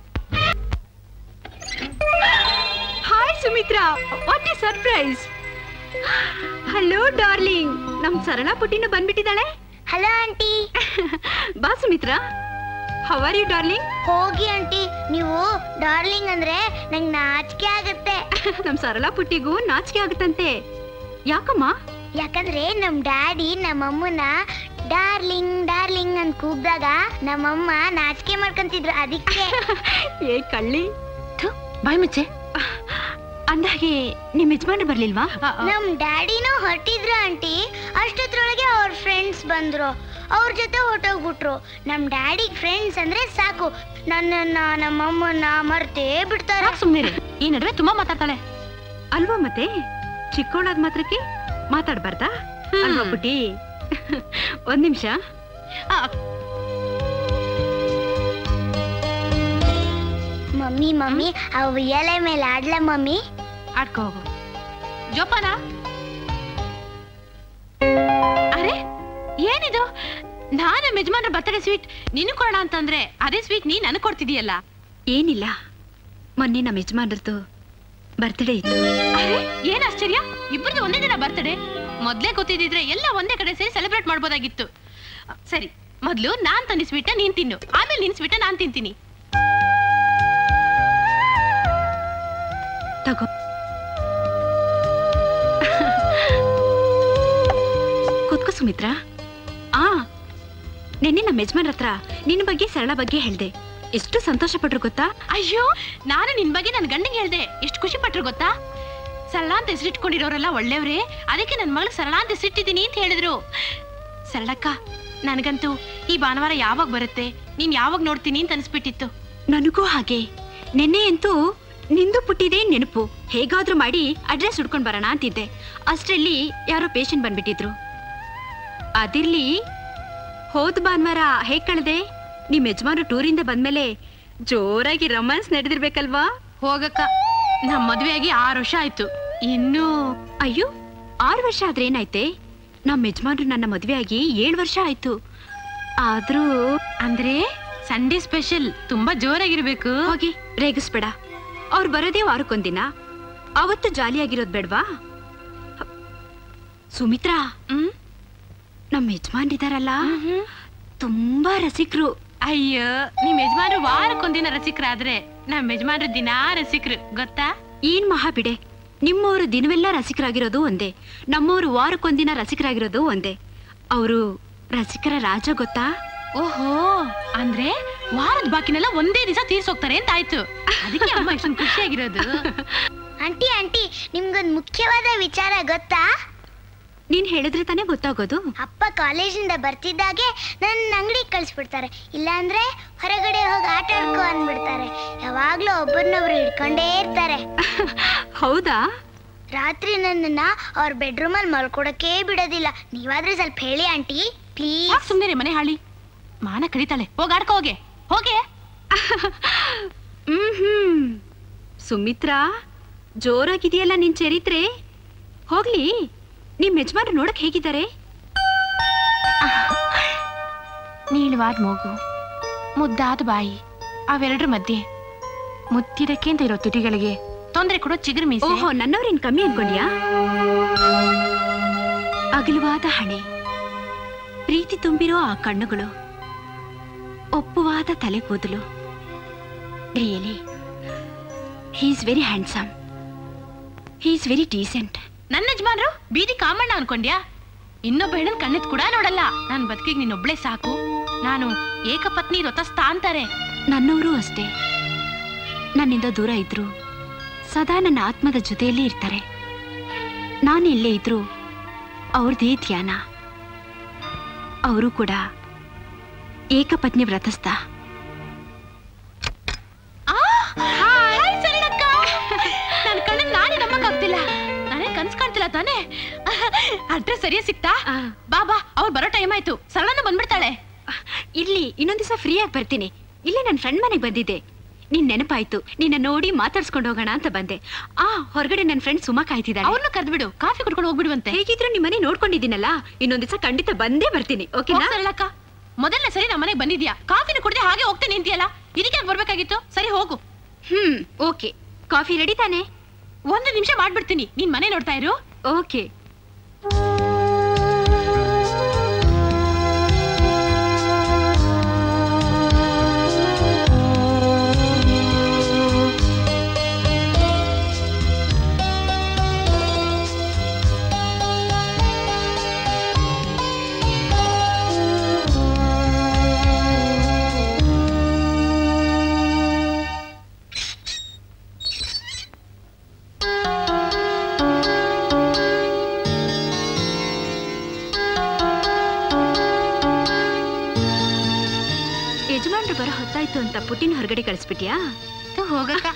A: hi Sumitra what a surprise hello darling ನಮ್ ಸರಳ ಪುಟ್ಟಿನ ಬಂದ್ಬಿಟ್ಟಿದ್ದಾಳೆ
D: ಹಲೋ ಆಂಟಿ
A: ಬಾ Sumitra how are you darling
D: ಹೋಗಿ ಆಂಟಿ ನೀವು ಡಾರ್ಲಿಂಗ್ ಅಂದ್ರೆ ನಂಗೆ ನಾಚಿಕೆ ಆಗತ್ತೆ
A: ನಮ್ ಸರಳ ಪುಟ್ಟಿಗೂ ನಾಚಿಕೆ ಆಗುತ್ತಂತೆ ಯಾಕಮ್ಮ
D: ಯಾಕಂದ್ರೆ ನಮ್ ಡ್ಯಾಡಿ ನಮ್ಮಮ್ಮನ ಡಾರ್ಲಿಂಗ್ ಡಾರ್ಲಿಂಗ್ ಅಂತ ಕೂಗ್ದಾಗ ನಮ್ಮಮ್ಮ ನಾಚಿಕೆ ಮಾಡ್ಕೊಂತಿದ್ರು ಅದಕ್ಕೆ
A: ಏ ಕಳ್ಳಿ
B: ಥು, ಬಾಯ್ ಮುಚ್ಚೆ
A: ಅಂದಾಗೆ ನಿಮ್ ಯಜಮಾನ್ರು ಬರ್ಲಿಲ್ವಾ
B: ಆ, ಆ,
D: ನಮ್ ಡ್ಯಾಡಿನೂ ಹೊರಟಿದ್ರು ಆಂಟಿ ಅಷ್ಟೊತ್ರೊಳಗೆ ಅವ್ರ ಫ್ರೆಂಡ್ಸ್ ಬಂದ್ರು ಅವ್ರ ಜೊತೆ ಹೊರಟೋಗ್ಬಿಟ್ರು ನಮ್ ಡ್ಯಾಡಿ ಫ್ರೆಂಡ್ಸ್ ಅಂದ್ರೆ ಸಾಕು ನನ್ನನ್ನ ನಮ್ಮಮ್ಮನ್ನ ಮರ್ತೇ ಬಿಡ್ತಾರೆ
B: ಸಾಕ್ ಸುಮ್ನಿರಿ ಈ ನಡುವೆ ತುಂಬಾ ಮಾತಾಡ್ತಾಳೆ
A: ಅಲ್ವಾ ಮತ್ತೆ ಚಿಕ್ಕವಳಾದ ಮಾತ್ರಕ್ಕೆ ಮಾತಾಡ್ಬಾರ್ದಾ
B: ಹ್ಮ್.
A: ಅಲ್ವಾ ಪುಟಿ ಒಂದ್ ನಿಮಿಷ
B: ಆ,
D: ಮಮ್ಮಿ ಮಮ್ಮಿ ಆ ಉಯ್ಯಾಲೆ ಮೇಲೆ ಆಡ್ಲ ಮಮ್ಮಿ
B: ಆಡ್ಕೊ ಹೋಗು ಜೋಪಾನ ಅರೆ ಏನಿದು ನಾನು ನಮ್ಮ ಯಜಮಾನ್ರ ಬರ್ತಡೇ ಸ್ವೀಟ್ ನೀನು ಕೊಡೋಣ ಅಂತಂದ್ರೆ ಅದೇ ಸ್ವೀಟ್ ನೀ ನನಗೆ ಕೊಡ್ತಿದೀಯಲ್ಲ
A: ಏನಿಲ್ಲ ಮೊನ್ನೆ ನಮ್ಮ ಯಜಮಾನ್ರದ್ದು ಬರ್ತ್ಡೇ ಇತ್ತು
B: ಅರೆ ಏನ್ ಆಶ್ಚರ್ಯ ಇಬ್ಬರದು ಒಂದೇ ದಿನ ಬರ್ತಡೆ ಮೊದ್ಲೇ ಗೊತ್ತಿದ್ದಿದ್ರೆ ಎಲ್ಲ ಒಂದೇ ಕಡೆ ಸೇರಿ ಸೆಲೆಬ್ರೇಟ್ ಮಾಡ್ಬೋದಾಗಿತ್ತು ಅ, ಸರಿ ಮೊದ್ಲು ನಾನ್ ತಂದಿ ಸ್ವೀಟ ನೀನ್ ತಿನ್ನು ಆಮೇಲೆ ನಿನ್ ಸ್ವೀಟ ನಾನ್ ತಿಂತೀನಿ
A: ತಗೋ ಕೂತ್ಕೋ ಸುಮಿತ್ರಾ ಆ ನಿನ್ನೆ ನಮ್ಮ ಯಜಮಾನ್ರ ಹತ್ರ ನಿನ್ನ ಬಗ್ಗೆ ಸರಳ ಬಗ್ಗೆ ಹೇಳ್ದೆ ಎಷ್ಟು ಸಂತೋಷ ಪಟ್ರು ಗೊತ್ತಾ
B: ಅಯ್ಯೋ ನಾನು ನಿನ್ ಬಗ್ಗೆ ನನ್ ಗಂಡಂಗೆ ಹೇಳ್ದೆ ಎಷ್ಟು ಖುಷಿ ಪಟ್ರು ಗೊತ್ತಾ ಸರಳ ಅಂತ ಹೆಸರಿಟ್ಕೊಂಡಿರೋರೆಲ್ಲ ಒಳ್ಳೆಯವ್ರೆ ಅದಕ್ಕೆ ನನ್ ಮಗಳು ಸರಳ ಅಂತ ಹೆಸರಿಟ್ಟಿದ್ದೀನಿ ಅಂತ ಹೇಳಿದ್ರು ಸರಳಕ್ಕ ನನಗಂತೂ ಈ ಭಾನುವಾರ ಯಾವಾಗ ಬರುತ್ತೆ ನೀನ್ ಯಾವಾಗ ನೋಡ್ತೀನಿ ಅಂತ ಅನ್ಸ್ಬಿಟ್ಟಿತ್ತು
A: ನನಗೂ ಹಾಗೆ ನಿನ್ನೆ ಅಂತೂ ನಿಂದು ಪುಟ್ಟಿದೆ ನೆನಪು ಹೇಗಾದ್ರೂ ಮಾಡಿ ಅಡ್ರೆಸ್ ಹುಡ್ಕೊಂಡ್ ಬರೋಣ ಅಂತಿದ್ದೆ ಅಷ್ಟರಲ್ಲಿ ಯಾರೋ ಪೇಷಂಟ್ ಬಂದ್ಬಿಟ್ಟಿದ್ರು ಅದಿರ್ಲಿ ಹೋದ್ ಭಾನುವಾರ ಹೇಗ್ ಕಳ್ದೆ ನಿಮ್ ಯಜಮಾನ್ರು ಟೂರಿಂದ ಬಂದ್ಮೇಲೆ ಜೋರಾಗಿ ರೊಮ್ಯಾನ್ಸ್ ನಡೆದಿರ್ಬೇಕಲ್ವಾ
B: ಹೋಗಕ್ಕ ನಮ್ ಮದ್ವೆಯಾಗಿ ಆರು ವರ್ಷ ಆಯ್ತು ಇನ್ನು
A: ಅಯ್ಯೋ ಆರು ವರ್ಷ ಆದ್ರೆ ಏನಾಯ್ತೆ ನಮ್ಮ ಯಜಮಾನ್ರು ನನ್ನ ಮದ್ವೆ ಆಗಿ ಏಳು ವರ್ಷ ಆಯ್ತು ಆದ್ರೂ
B: ಅಂದ್ರೆ ಸಂಡೇ ಸ್ಪೆಷಲ್ ತುಂಬಾ ಜೋರಾಗಿರ್ಬೇಕು
A: ಹೋಗಿ ರೇಗಿಸ್ಬೇಡ ಅವ್ರು ಬರೋದೇ ವಾರಕ್ಕೊಂದಿನ ಅವತ್ತು ಜಾಲಿಯಾಗಿರೋದ್ ಬೇಡ್ವಾ ಸುಮಿತ್ರಾ
B: ಹ್ಮ್
A: ನಮ್ಮ ಯಜಮಾನ್ರಿದಾರಲ್ಲ ತುಂಬಾ ರಸಿಕರು
B: ಅಯ್ಯೋ ನಿಮ್ ಯಜಮಾನ್ರು ವಾರಕ್ಕೊಂದಿನ ರಸಿಕರಾದ್ರೆ ನಮ್ ಯಜಮಾನ್ರು ದಿನಾ ರಸಿಕರು ಗೊತ್ತಾ
A: ಏನ್ ಮಹಾ ಬಿಡೆ ನಿಮ್ಮವರು ದಿನವೆಲ್ಲ ರಸಿಕರಾಗಿರೋದು ಒಂದೇ ನಮ್ಮವರು ವಾರಕ್ಕೊಂದಿನ ರಸಿಕರಾಗಿರೋದು ಒಂದೇ ಅವರು ರಸಿಕರ ರಾಜ ಗೊತ್ತಾ
B: ಓಹೋ ಅಂದ್ರೆ ವಾರದ ಬಾಕಿನೆಲ್ಲ ಒಂದೇ ದಿವಸ ತೀರ್ಸೋಗ್ತಾರೆ ಅಂತ ಆಯ್ತು ಅದಕ್ಕೆ ಅಮ್ಮ ಇಷ್ಟೊಂದು ಖುಷಿಯಾಗಿರೋದು
D: ಆಂಟಿ ಆಂಟಿ ನಿಮ್ಗೊಂದ್ ಮುಖ್ಯವಾದ ವಿಚಾರ ಗೊತ್ತಾ
A: ನೀನ್ ಹೇಳಿದ್ರೆ ತಾನೇ ಗೊತ್ತಾಗೋದು
D: ಅಪ್ಪ ಕಾಲೇಜಿಂದ ಬರ್ತಿದ್ದಾಗೆ ನನ್ನ ಅಂಗಡಿಗೆ ಕಳಿಸ್ಬಿಡ್ತಾರೆ ಇಲ್ಲಾಂದ್ರೆ ಹೊರಗಡೆ ಹೋಗಿ ಆಟ ಆಡ್ಕೊ ಅಂದ್ಬಿಡ್ತಾರೆ ಯಾವಾಗ್ಲೂ ಒಬ್ಬರನ್ನೊಬ್ರು ಹಿಡ್ಕೊಂಡೇ ಇರ್ತಾರೆ
A: ಹೌದಾ
D: ರಾತ್ರಿ ನನ್ನನ್ನ ಅವ್ರ ಬೆಡ್ರೂಮಲ್ಲಿ ಮಲ್ಕೊಡಕ್ಕೆ ಬಿಡೋದಿಲ್ಲ ನೀವಾದ್ರೆ ಸ್ವಲ್ಪ ಹೇಳಿ ಆಂಟಿ ಪ್ಲೀಸ್
B: ಯಾಕೆ ಸುಮ್ನೆ ಮನೆ ಹಾಳಿ ಮಾನ ಕಡಿತಾಳೆ ಹೋಗ್ ಆಡ್ಕೋ ಹೋಗೆ ಹೋಗೆ
A: ಹ್ಮ್ ಹ್ಮ್ ಸುಮಿತ್ರಾ ಜೋರಾಗಿದೆಯಲ್ಲ ನಿನ್ ಚರಿತ್ರೆ ಹೋಗ್ಲಿ ನಿಮ್ ಯಜಮಾನ್ರು ನೋಡಕ್ ಹೇಗಿದ್ದಾರೆ
B: ನೀಳವಾದ ಮೂಗು ಮುದ್ದಾದ ಬಾಯಿ ಅವೆರಡರ ಮಧ್ಯೆ ಮುತ್ತಿದಕ್ಕೆ ಅಂತ ಇರೋ ತುಟಿಗಳಿಗೆ ತೊಂದರೆ ಕೊಡೋ ಚಿಗುರು ಮೀಸೆ
A: ಓಹೋ ನನ್ನವ್ರೇನ್ ಕಮ್ಮಿ ಅನ್ಕೊಂಡ್ಯಾ ಅಗಲವಾದ ಹಣೆ ಪ್ರೀತಿ ತುಂಬಿರೋ ಆ ಕಣ್ಣುಗಳು ಒಪ್ಪುವಾದ ತಲೆ ಕೂದಲು really he's very handsome he's very decent
B: ನನ್ನ ಯಜಮಾನ್ರು ಬೀದಿ ಕಾಮಣ್ಣ ಅನ್ಕೊಂಡ್ಯಾ ಇನ್ನೊಬ್ಬ ಹೆಣ್ಣನ್ ಕಣ್ಣೆತ್ ಕೂಡ ನೋಡಲ್ಲ ನನ್ ಬದುಕಿಗೆ ನೀನೊಬ್ಳೆ ಸಾಕು ನಾನು ಏಕಪತ್ನಿ ವ್ರತಸ್ಥ ಅಂತಾರೆ
A: ನನ್ನವರು ಅಷ್ಟೇ ನನ್ನಿಂದ ದೂರ ಇದ್ರು ಸದಾ ನನ್ನ ಆತ್ಮದ ಜೊತೆಯಲ್ಲೇ ಇರ್ತಾರೆ ನಾನು ಎಲ್ಲೇ ಇದ್ರು ಅವ್ರದೇ ಧ್ಯಾನ ಅವರು ಕೂಡ ಏಕಪತ್ನಿ ವ್ರತಸ್ಥ
B: ಆ, ಹಾಯ್ ಸರಳಕ್ಕ. ನನ್ ಕಣ್ಣಿಗೆ ನಾನೇ ನಂಬಕ್ಕಾಗ್ತಿಲ್ಲ ನಾನೇ ಕನ್ಸ್ ಕಾಣ್ತಿಲ್ಲ ತಾನೇ ಅಡ್ರೆಸ್ ಸರಿಯಾಗಿ ಸಿಕ್ತಾ
A: ಆ.
B: ಬಾ ಬಾ ಅವ್ರು ಬರೋ ಟೈಮ್ ಆಯ್ತು ಸರಳನ ಬಂದ್ಬಿಡ್ತಾಳೆ
A: ಇರ್ಲಿ ಇನ್ನೊಂದ್ ದಿವಸ ಫ್ರೀ ಆಗಿ ಬರ್ತೀನಿ ಇಲ್ಲೇ ನನ್ನ ಫ್ರೆಂಡ್ ಮನೆಗೆ ಬಂದಿದ್ದೆ ನಿನ್ ನೆನಪಾಯ್ತು ನಿನ್ನ ನೋಡಿ ಮಾತಾಡ್ಸ್ಕೊಂಡು ಹೋಗೋಣ ಅಂತ ಬಂದೆ ಆ ಹೊರಗಡೆ ನನ್ನ ಫ್ರೆಂಡ್ ಸುಮಾ ಕಾಯ್ತಿದ್ದಾಳೆ
B: ಅವ್ರನ್ನ ಕರ್ದ್ಬಿಡು ಕಾಫಿ ಕುಡ್ಕೊಂಡು ಹೋಗ್ಬಿಡುವಂತೆ
A: ಹೇಗಿದ್ರು ನಿಮ್ಮ ಮನೆ ನೋಡ್ಕೊಂಡಿದ್ದೀನಲ್ಲ ಇನ್ನೊಂದ್ ದಿವಸ ಖಂಡಿತ ಬಂದೇ ಬರ್ತೀನಿ ಓಕೆನಾ
B: ಹೋಗ್ ಸರಳಕ್ಕ ಮೊದಲನೇ ಸರಿ ನಮ್ಮ ಮನೆಗೆ ಬಂದಿದ್ಯಾ ಕಾಫಿನ ಕುಡ್ದೆ ಹಾಗೆ ಹೋಗ್ತೇನೆ ನಿಂತಿಯಲ್ಲ ಇದಕ್ಕೆ ಯಾಕ್ ಬರ್ಬೇಕಾಗಿತ್ತು ಸರಿ ಹೋಗು
A: ಹ್ಮ್ ಓಕೆ ಕಾಫಿ ರೆಡಿ ತಾನೆ
B: ಒಂದು ನಿಮಿಷ ಮಾಡ್ಬಿಡ್ತೀನಿ ನೀನ್ ಮನೆ ನೋಡ್ತಾ ಇರು
A: ಓಕೆ ಅಂತ ಪುಟ್ಟಿನ ಹೊರಗಡೆ ಕಳಿಸ್ಬಿಟ್ಯಾ
B: ಹೋಗಕ್ಕ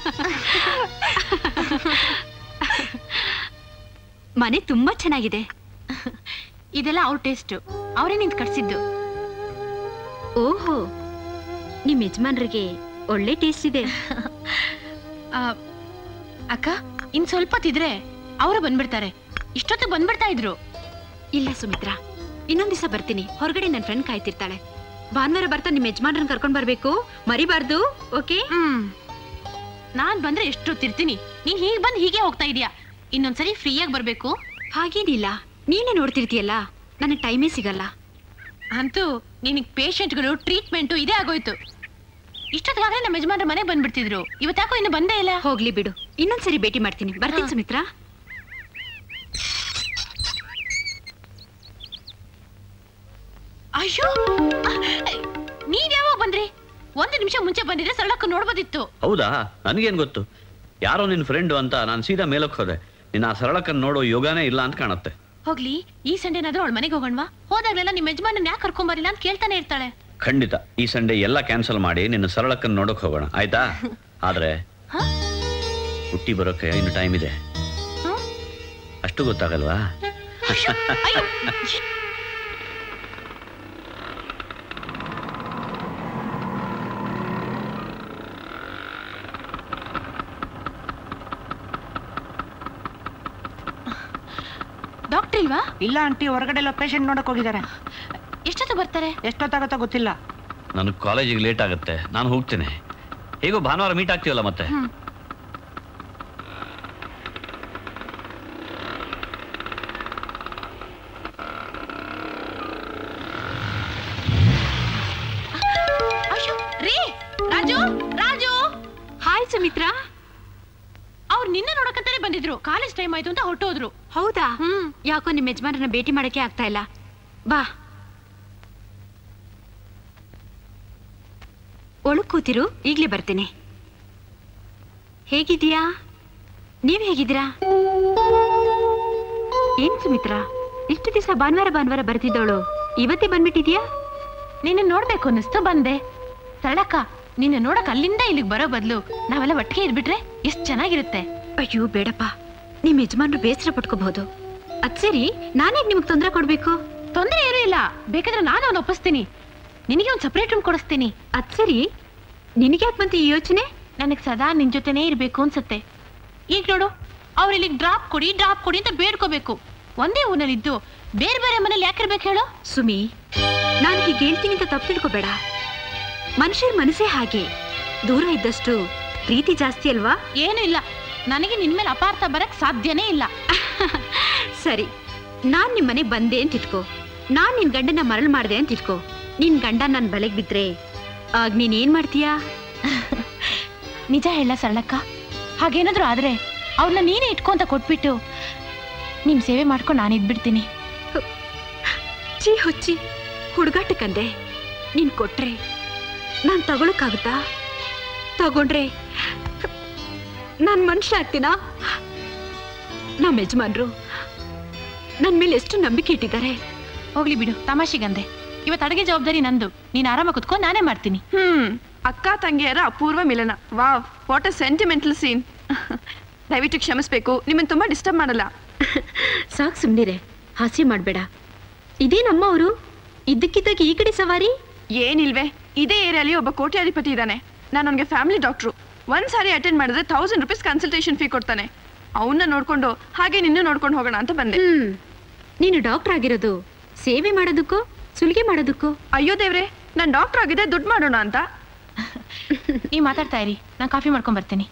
A: ಮನೆ ತುಂಬಾ ಚೆನ್ನಾಗಿದೆ
B: ಇದೆಲ್ಲ ಅವ್ರ ಟೇಸ್ಟ್ ಅವರೇ ನಿಂತ್ ಕಟ್ಸಿದ್ದು
A: ಓಹೋ ನಿಮ್ ಯಜಮಾನ್ರಿಗೆ ಒಳ್ಳೆ ಟೇಸ್ಟ್ ಇದೆ
B: ಆ, ಅಕ್ಕ ಇನ್ ಸ್ವಲ್ಪ ತಿದ್ರೆ ಅವರು ಬಂದ್ಬಿಡ್ತಾರೆ ಇಷ್ಟೊತ್ತಿಗೆ ಬಂದ್ಬಿಡ್ತಾ ಇದ್ರು
A: ಇಲ್ಲ ಸುಮಿತ್ರಾ ಇನ್ನೊಂದ್ ದಿವಸ ಬರ್ತೀನಿ ಹೊರಗಡೆ ನನ್ನ ಫ್ರೆಂಡ್ ಕಾಯ್ತಿರ್ತಾಳೆ ಭಾನುವಾರ ಬರ್ತಾ ನಿಮ್ ಯಜಮಾನ್ರನ್ನ ಕರ್ಕೊಂಡ್ ಬರ್ಬೇಕು ಮರಿಬಾರ್ದು ಓಕೆ
B: ಹ್ಮ್ ನಾನ್ ಬಂದ್ರೆ ಎಷ್ಟೊತ್ತಿರ್ತೀನಿ ನೀನ್ ಹೀಗ್ ಬಂದ್ ಹೀಗೆ ಹೋಗ್ತಾ ಇದೀಯಾ ಇನ್ನೊಂದ್ಸರಿ ಫ್ರೀಯಾಗಿ ಬರ್ಬೇಕು
A: ಹಾಗೇನಿಲ್ಲ ನೀನೇ ನೋಡ್ತಿರ್ತೀಯಲ್ಲ ನನಗೆ ಟೈಮೇ ಸಿಗಲ್ಲ
B: ಅಂತೂ ನಿನಗ್ ಪೇಷಂಟ್ಗಳು ಟ್ರೀಟ್ಮೆಂಟು ಇದೇ ಆಗೋಯ್ತು ಇಷ್ಟೊತ್ತಿಗಾಗಲೇ ನಮ್ಮ ಯಜಮಾನ್ರ ಮನೆ ಬಂದ್ಬಿಡ್ತಿದ್ರು ಇವತ್ತಾಕೋ ಇನ್ನು ಬಂದೇ ಇಲ್ಲ
A: ಹೋಗ್ಲಿ ಬಿಡು ಇನ್ನೊಂದ್ಸರಿ ಭೇಟಿ ಮಾಡ್ತೀನಿ ಬರ್ತೀನಿ
B: ಹಾ.
A: ಸುಮಿತ್ರಾ
B: ಅಯ್ಯೋ ನೀವ್ ಯಾವಾಗ ಬಂದ್ರಿ ಒಂದು ನಿಮಿಷ ಮುಂಚೆ ಬಂದಿದ್ರೆ ಸರಳಕ್ಕ ನೋಡ್ಬೋದಿತ್ತು
C: ಹೌದಾ ನನಗೇನು ಗೊತ್ತು ಯಾರೋ ನಿನ್ನ ಫ್ರೆಂಡು ಅಂತ ನಾನು ಸೀದಾ ಮೇಲಕ್ಕೆ ಹೋದೆ ನಿನ್ನ ಆ ಸರಳಕ್ಕನ್ನು ನೋಡೋ ಯೋಗನೇ ಇಲ್ಲ ಅಂತ ಕಾಣುತ್ತೆ
B: ಹೋಗ್ಲಿ ಈ ಸಂಡೇನಾದ್ರೂ ಅವಳ ಮನೆಗೆ ಹೋಗೋಣವಾ ಹೋದಾಗ್ಲೆಲ್ಲ ನಿಮ್ಮ ಯಜಮಾನ ಯಾಕೆ ಕರ್ಕೊಂಬರಿಲ್ಲ ಅಂತ ಕೇಳ್ತಾನೆ ಇರ್ತಾಳೆ
C: ಖಂಡಿತ ಈ ಸಂಡೇ ಎಲ್ಲ ಕ್ಯಾನ್ಸಲ್ ಮಾಡಿ ನಿನ್ನ ಸರಳಕ್ಕನ್ನು ನೋಡೋಕೆ ಹೋಗೋಣ ಆಯ್ತಾ ಆದ್ರೆ
B: ಹ?
C: ಹುಟ್ಟಿ ಬರೋಕೆ ಇನ್ನು ಟೈಮ್ ಇದೆ
B: ಹ್ಮ್?
C: ಅಷ್ಟು ಗೊತ್ತಾಗಲ್ವಾ
B: ಅಯ್ಯೋ, ಅಯ್ಯೋ. ಡಾಕ್ಟರ್ ಇಲ್ವಾ
G: ಇಲ್ಲ ಆಂಟಿ ಹೊರಗಡೆ ಎಲ್ಲ ಪೇಷಂಟ್ ನೋಡಕ್ ಹೋಗಿದ್ದಾರೆ
B: ಎಷ್ಟೊತ್ತು ಬರ್ತಾರೆ
G: ಎಷ್ಟೊತ್ತಾಗತ್ತೋ ಗೊತ್ತಿಲ್ಲ
C: ನನಗೆ ಕಾಲೇಜಿಗೆ ಲೇಟ್ ಆಗುತ್ತೆ ನಾನು ಹೋಗ್ತೇನೆ ಹೇಗೋ ಭಾನುವಾರ ಮೀಟ್ ಆಗ್ತೀವಲ್ಲ ಮತ್ತೆ
B: ಹ್ಮ್. ಅಯ್ಯೋ ರೀ ರಾಜು ರಾಜು
A: ಹಾಯ್ ಸುಮಿತ್ರಾ
B: ಅವ್ರು ನಿನ್ನೆ ನೋಡಕಂತಾನೆ ಬಂದಿದ್ರು ಕಾಲೇಜ್ ಟೈಮ್ ಆಯ್ತು ಅಂತ ಹೊರಟೋದ್ರು
A: ಹೌದಾ
B: ಹ್ಮ್
A: ಯಾಕೋ ನಿಮ್ ಯಜಮಾನ್ರನ್ನ ಭೇಟಿ ಮಾಡಕ್ಕೆ ಆಗ್ತಾ ಇಲ್ಲ ಬಾ ಒಳಗ್ ಕೂತಿರು ಈಗ್ಲೇ ಬರ್ತೀನಿ ಹೇಗಿದ್ಯಾ ನೀವ್ ಹೇಗಿದ್ದೀರಾ ಏನ್ ಸುಮಿತ್ರಾ ಇಷ್ಟು ದಿವಸ ಭಾನುವಾರ ಭಾನುವಾರ ಬರ್ತಿದ್ದವಳು ಇವತ್ತೇ ಬಂದ್ಬಿಟ್ಟಿದ್ಯಾ
B: ನಿನ್ನ ನೋಡ್ಬೇಕು ಅನ್ನಿಸ್ತು ಬಂದೆ ಸರಳಕ್ಕ ನಿನ್ನ ನೋಡಕ್ ಅಲ್ಲಿಂದ ಇಲ್ಲಿಗೆ ಬರೋ ಬದಲು ನಾವೆಲ್ಲ ಒಟ್ಟಿಗೆ ಇದ್ಬಿಟ್ರೆ ಎಷ್ಟ್ ಚೆನ್ನಾಗಿರುತ್ತೆ
A: ಅಯ್ಯೋ ಬೇಡಪ್ಪ ನಿಮ್ ಯಜಮಾನ್ರು ಬೇಸರ ಪಟ್ಕೋಬಹುದು ಅದ್ ಸರಿ ನಾನೇ ನಿಮ್ಗೆ ತೊಂದರೆ ಕೊಡ್ಬೇಕು
B: ತೊಂದ್ರೆ ಏನೂ ಇಲ್ಲ ಬೇಕಾದ್ರೆ ನಾನು ಅವ್ನು ಒಪ್ಪಿಸ್ತೀನಿ ನಿನಗೆ ಒಂದು ಸಪ್ರೇಟ್ ರೂಮ್ ಕೊಡಿಸ್ತೀನಿ
A: ಅದ್ ಸರಿ ನಿನಗ್ಯಾಕ್ ಬಂತು ಈ ಯೋಚನೆ
B: ನನಗೆ ಸದಾ ನಿನ್ ಜೊತೆನೇ ಇರ್ಬೇಕು ಅನ್ಸುತ್ತೆ ಈಗ ನೋಡು ಅವ್ರು ಇಲ್ಲಿಗೆ ಡ್ರಾಪ್ ಕೊಡಿ ಡ್ರಾಪ್ ಕೊಡಿ ಅಂತ ಬೇಡ್ಕೋಬೇಕು ಒಂದೇ ಊನಲ್ಲಿದ್ದು ಬೇರೆ ಬೇರೆ ಮನೇಲಿ ಯಾಕಿರ್ಬೇಕು ಹೇಳು
A: ಸುಮಿ ನಾನು ಹೀಗೆ ಹೇಳ್ತೀನಿ ಅಂತ ತಪ್ಪು ತಿಳ್ಕೊಬೇಡ ಮನುಷ್ಯರ ಮನಸ್ಸೇ ಹಾಗೆ ದೂರ ಇದ್ದಷ್ಟು ಪ್ರೀತಿ ಜಾಸ್ತಿ ಅಲ್ವಾ
B: ಏನೂ ಇಲ್ಲ ನನಗೆ ನಿನ್ ಮೇಲೆ ಅಪಾರ್ಥ ಬರಕ್ ಸಾಧ್ಯನೇ ಇಲ್ಲ
A: ಸರಿ ನಾನ್ ನಿಮ್ ಮನೆಗ್ ಬಂದೆ ಅಂತ ಇಟ್ಕೋ ನಾನ್ ನಿನ್ ಗಂಡನ ಮರಳು ಮಾಡ್ದೆ ಅಂತ ಇಟ್ಕೋ ನಿನ್ ಗಂಡ ನನ್ ಬಲೆಗ್ ಬಿದ್ರೆ ಆಗ ನೀನ್ ಏನ್ ಮಾಡ್ತೀಯಾ
B: ನಿಜ ಹೇಳ ಸರಳಕ್ಕ ಹಾಗೇನಾದ್ರೂ ಆದ್ರೆ ಅವ್ರನ್ನ ನೀನೇ ಇಟ್ಕೊಂತ ಕೊಟ್ಬಿಟ್ಟು ನಿಮ್ ಸೇವೆ ಮಾಡ್ಕೊಂಡು ನಾನು ಇದ್ಬಿಡ್ತೀನಿ
A: ಚೀ ಹುಚ್ಚಿ ಹುಡುಗಾಟಕ್ಕಂದೆ ನೀನ್ ಕೊಟ್ರೆ ನಾನ್ ತಗೊಳಕ್ಕಾಗುತ್ತಾ ತಗೊಂಡ್ರೆ ನಾನ್ ಮನುಷ್ಯ ಆಗ್ತೀನಾ ನಮ್ಮ ಯಜಮಾನ್ರು ನನ್ ಮೇಲೆ ಎಷ್ಟು ನಂಬಿಕೆ ಇಟ್ಟಿದ್ದಾರೆ
B: ಹೋಗ್ಲಿ ಬಿಡು ತಮಾಷೆಗಂದೆ ಇವತ್ತು ಅಡುಗೆ ಜವಾಬ್ದಾರಿ ನಂದು ನೀನ್ ಆರಾಮ ಕುತ್ಕೊಂಡು ನಾನೇ ಮಾಡ್ತೀನಿ
F: ಹ್ಮ್ ಅಕ್ಕ ತಂಗಿಯರ ಅಪೂರ್ವ ಮಿಲನ wow what a sentimental scene ದಯವಿಟ್ಟು ಕ್ಷಮಿಸ್ಬೇಕು ನಿಮ್ಮನ್ನ ತುಂಬಾ ಡಿಸ್ಟರ್ಬ್ ಮಾಡಲ್ಲ
A: ಸಾಕ್ ಸುಮ್ನಿರೆ ಹಾಸ್ಯ ಮಾಡ್ಬೇಡ ಇದೇ ನಮ್ಮವರು ಇದ್ದಕ್ಕಿದ್ದಾಗ ಈ ಕಡೆ ಸವಾರಿ
F: ಏನಿಲ್ವೇ ಇದೇ ಏರಿಯಾಲಿ ಒಬ್ಬ ಕೋಟ್ಯಾಧಿಪತಿ ಇದ್ದಾನೆ ನಾನು ಅವನಿಗೆ ಫ್ಯಾಮಿಲಿ ಡಾಕ್ಟ್ರು ಒಂದ್ ಸಾರಿ ಅಟೆಂಡ್ ಮಾಡಿದ್ರೆ ತೌಸಂಡ್ ರುಪೀಸ್ ಕನ್ಸಲ್ಟೇಷನ್ ಫೀ ಕೊಡ್ತಾನೆ ಅವನ್ನ ನೋಡ್ಕೊಂಡು ಹಾಗೆ ನಿನ್ನ ನೋಡ್ಕೊಂಡು ಹೋಗೋಣ ಅಂತ ಬಂದೆ
A: ಹ್ಮ್ ನೀನು ಡಾಕ್ಟರ್ ಆಗಿರೋದು ಸೇವೆ ಮಾಡೋದಕ್ಕೋ ಸುಲಿಗೆ ಮಾಡೋದಕ್ಕೋ
F: ಅಯ್ಯೋ ದೇವ್ರೆ ನಾನು ಡಾಕ್ಟರ್ ಆಗಿದೆ ದುಡ್ಡು ಮಾಡೋಣ ಅಂತ
B: ನೀವ್ ಮಾತಾಡ್ತಾ ಇರಿ ನಾನು ಕಾಫಿ ಮಾಡ್ಕೊಂಡ್ ಬರ್ತೀನಿ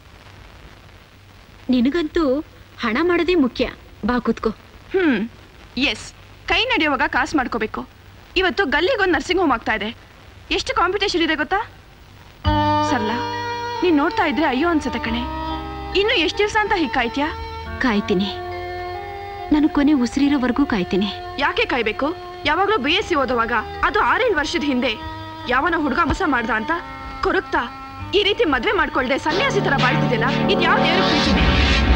A: ನಿನಗಂತೂ ಹಣ ಮಾಡೋದೇ ಮುಖ್ಯ ಬಾ ಕೂತ್ಕೋ
F: ಹ್ಮ್ ಎಸ್ ಕೈ ನಡೆಯುವಾಗ ಕಾಸು ಮಾಡ್ಕೋಬೇಕು ಇವತ್ತು ಗಲ್ಲಿಗೊಂದು ನರ್ಸಿಂಗ್ ಹೋಮ್ ಆಗ್ತಾ ಇದೆ ಎಷ್ಟು ಕಾಂಪಿಟೇಷನ್ ಇದೆ ಗೊತ್ತಾ ಸರ್ಲ ನೀನ್ ನೋಡ್ತಾ ಇದ್ರೆ ಅಯ್ಯೋ ಅನ್ಸುತ್ತೆ ಕಣೆ ಇನ್ನು ಎಷ್ಟು ದಿವಸ ಅಂತ ಹೀಗೆ ಕಾಯ್ತ್ಯಾ
A: ಕಾಯ್ತೀನಿ ನಾನು ಕೊನೆ ಉಸಿರಿರೋವರೆಗೂ ಕಾಯ್ತೀನಿ
F: ಯಾಕೆ ಕಾಯ್ಬೇಕು ಯಾವಾಗ್ಲೂ ಬಿ ಎಸ್ ಸಿ ಓದುವಾಗ ಅದು ಆರೇಳು ವರ್ಷದ ಹಿಂದೆ ಯಾವನ ಹುಡುಗ ಮೋಸ ಮಾಡ್ದ ಅಂತ ಕೊರಗ್ತಾ ಈ ರೀತಿ ಮದ್ವೆ ಮಾಡ್ಕೊಳ್ದೆ ಸನ್ಯಾಸಿ ತರ ಬಾಳ್ತಿದ್ದಿಲ್ಲ ಇದು ಯಾವ ದೇವ್ರ ಪ್ರೀತಿನೇ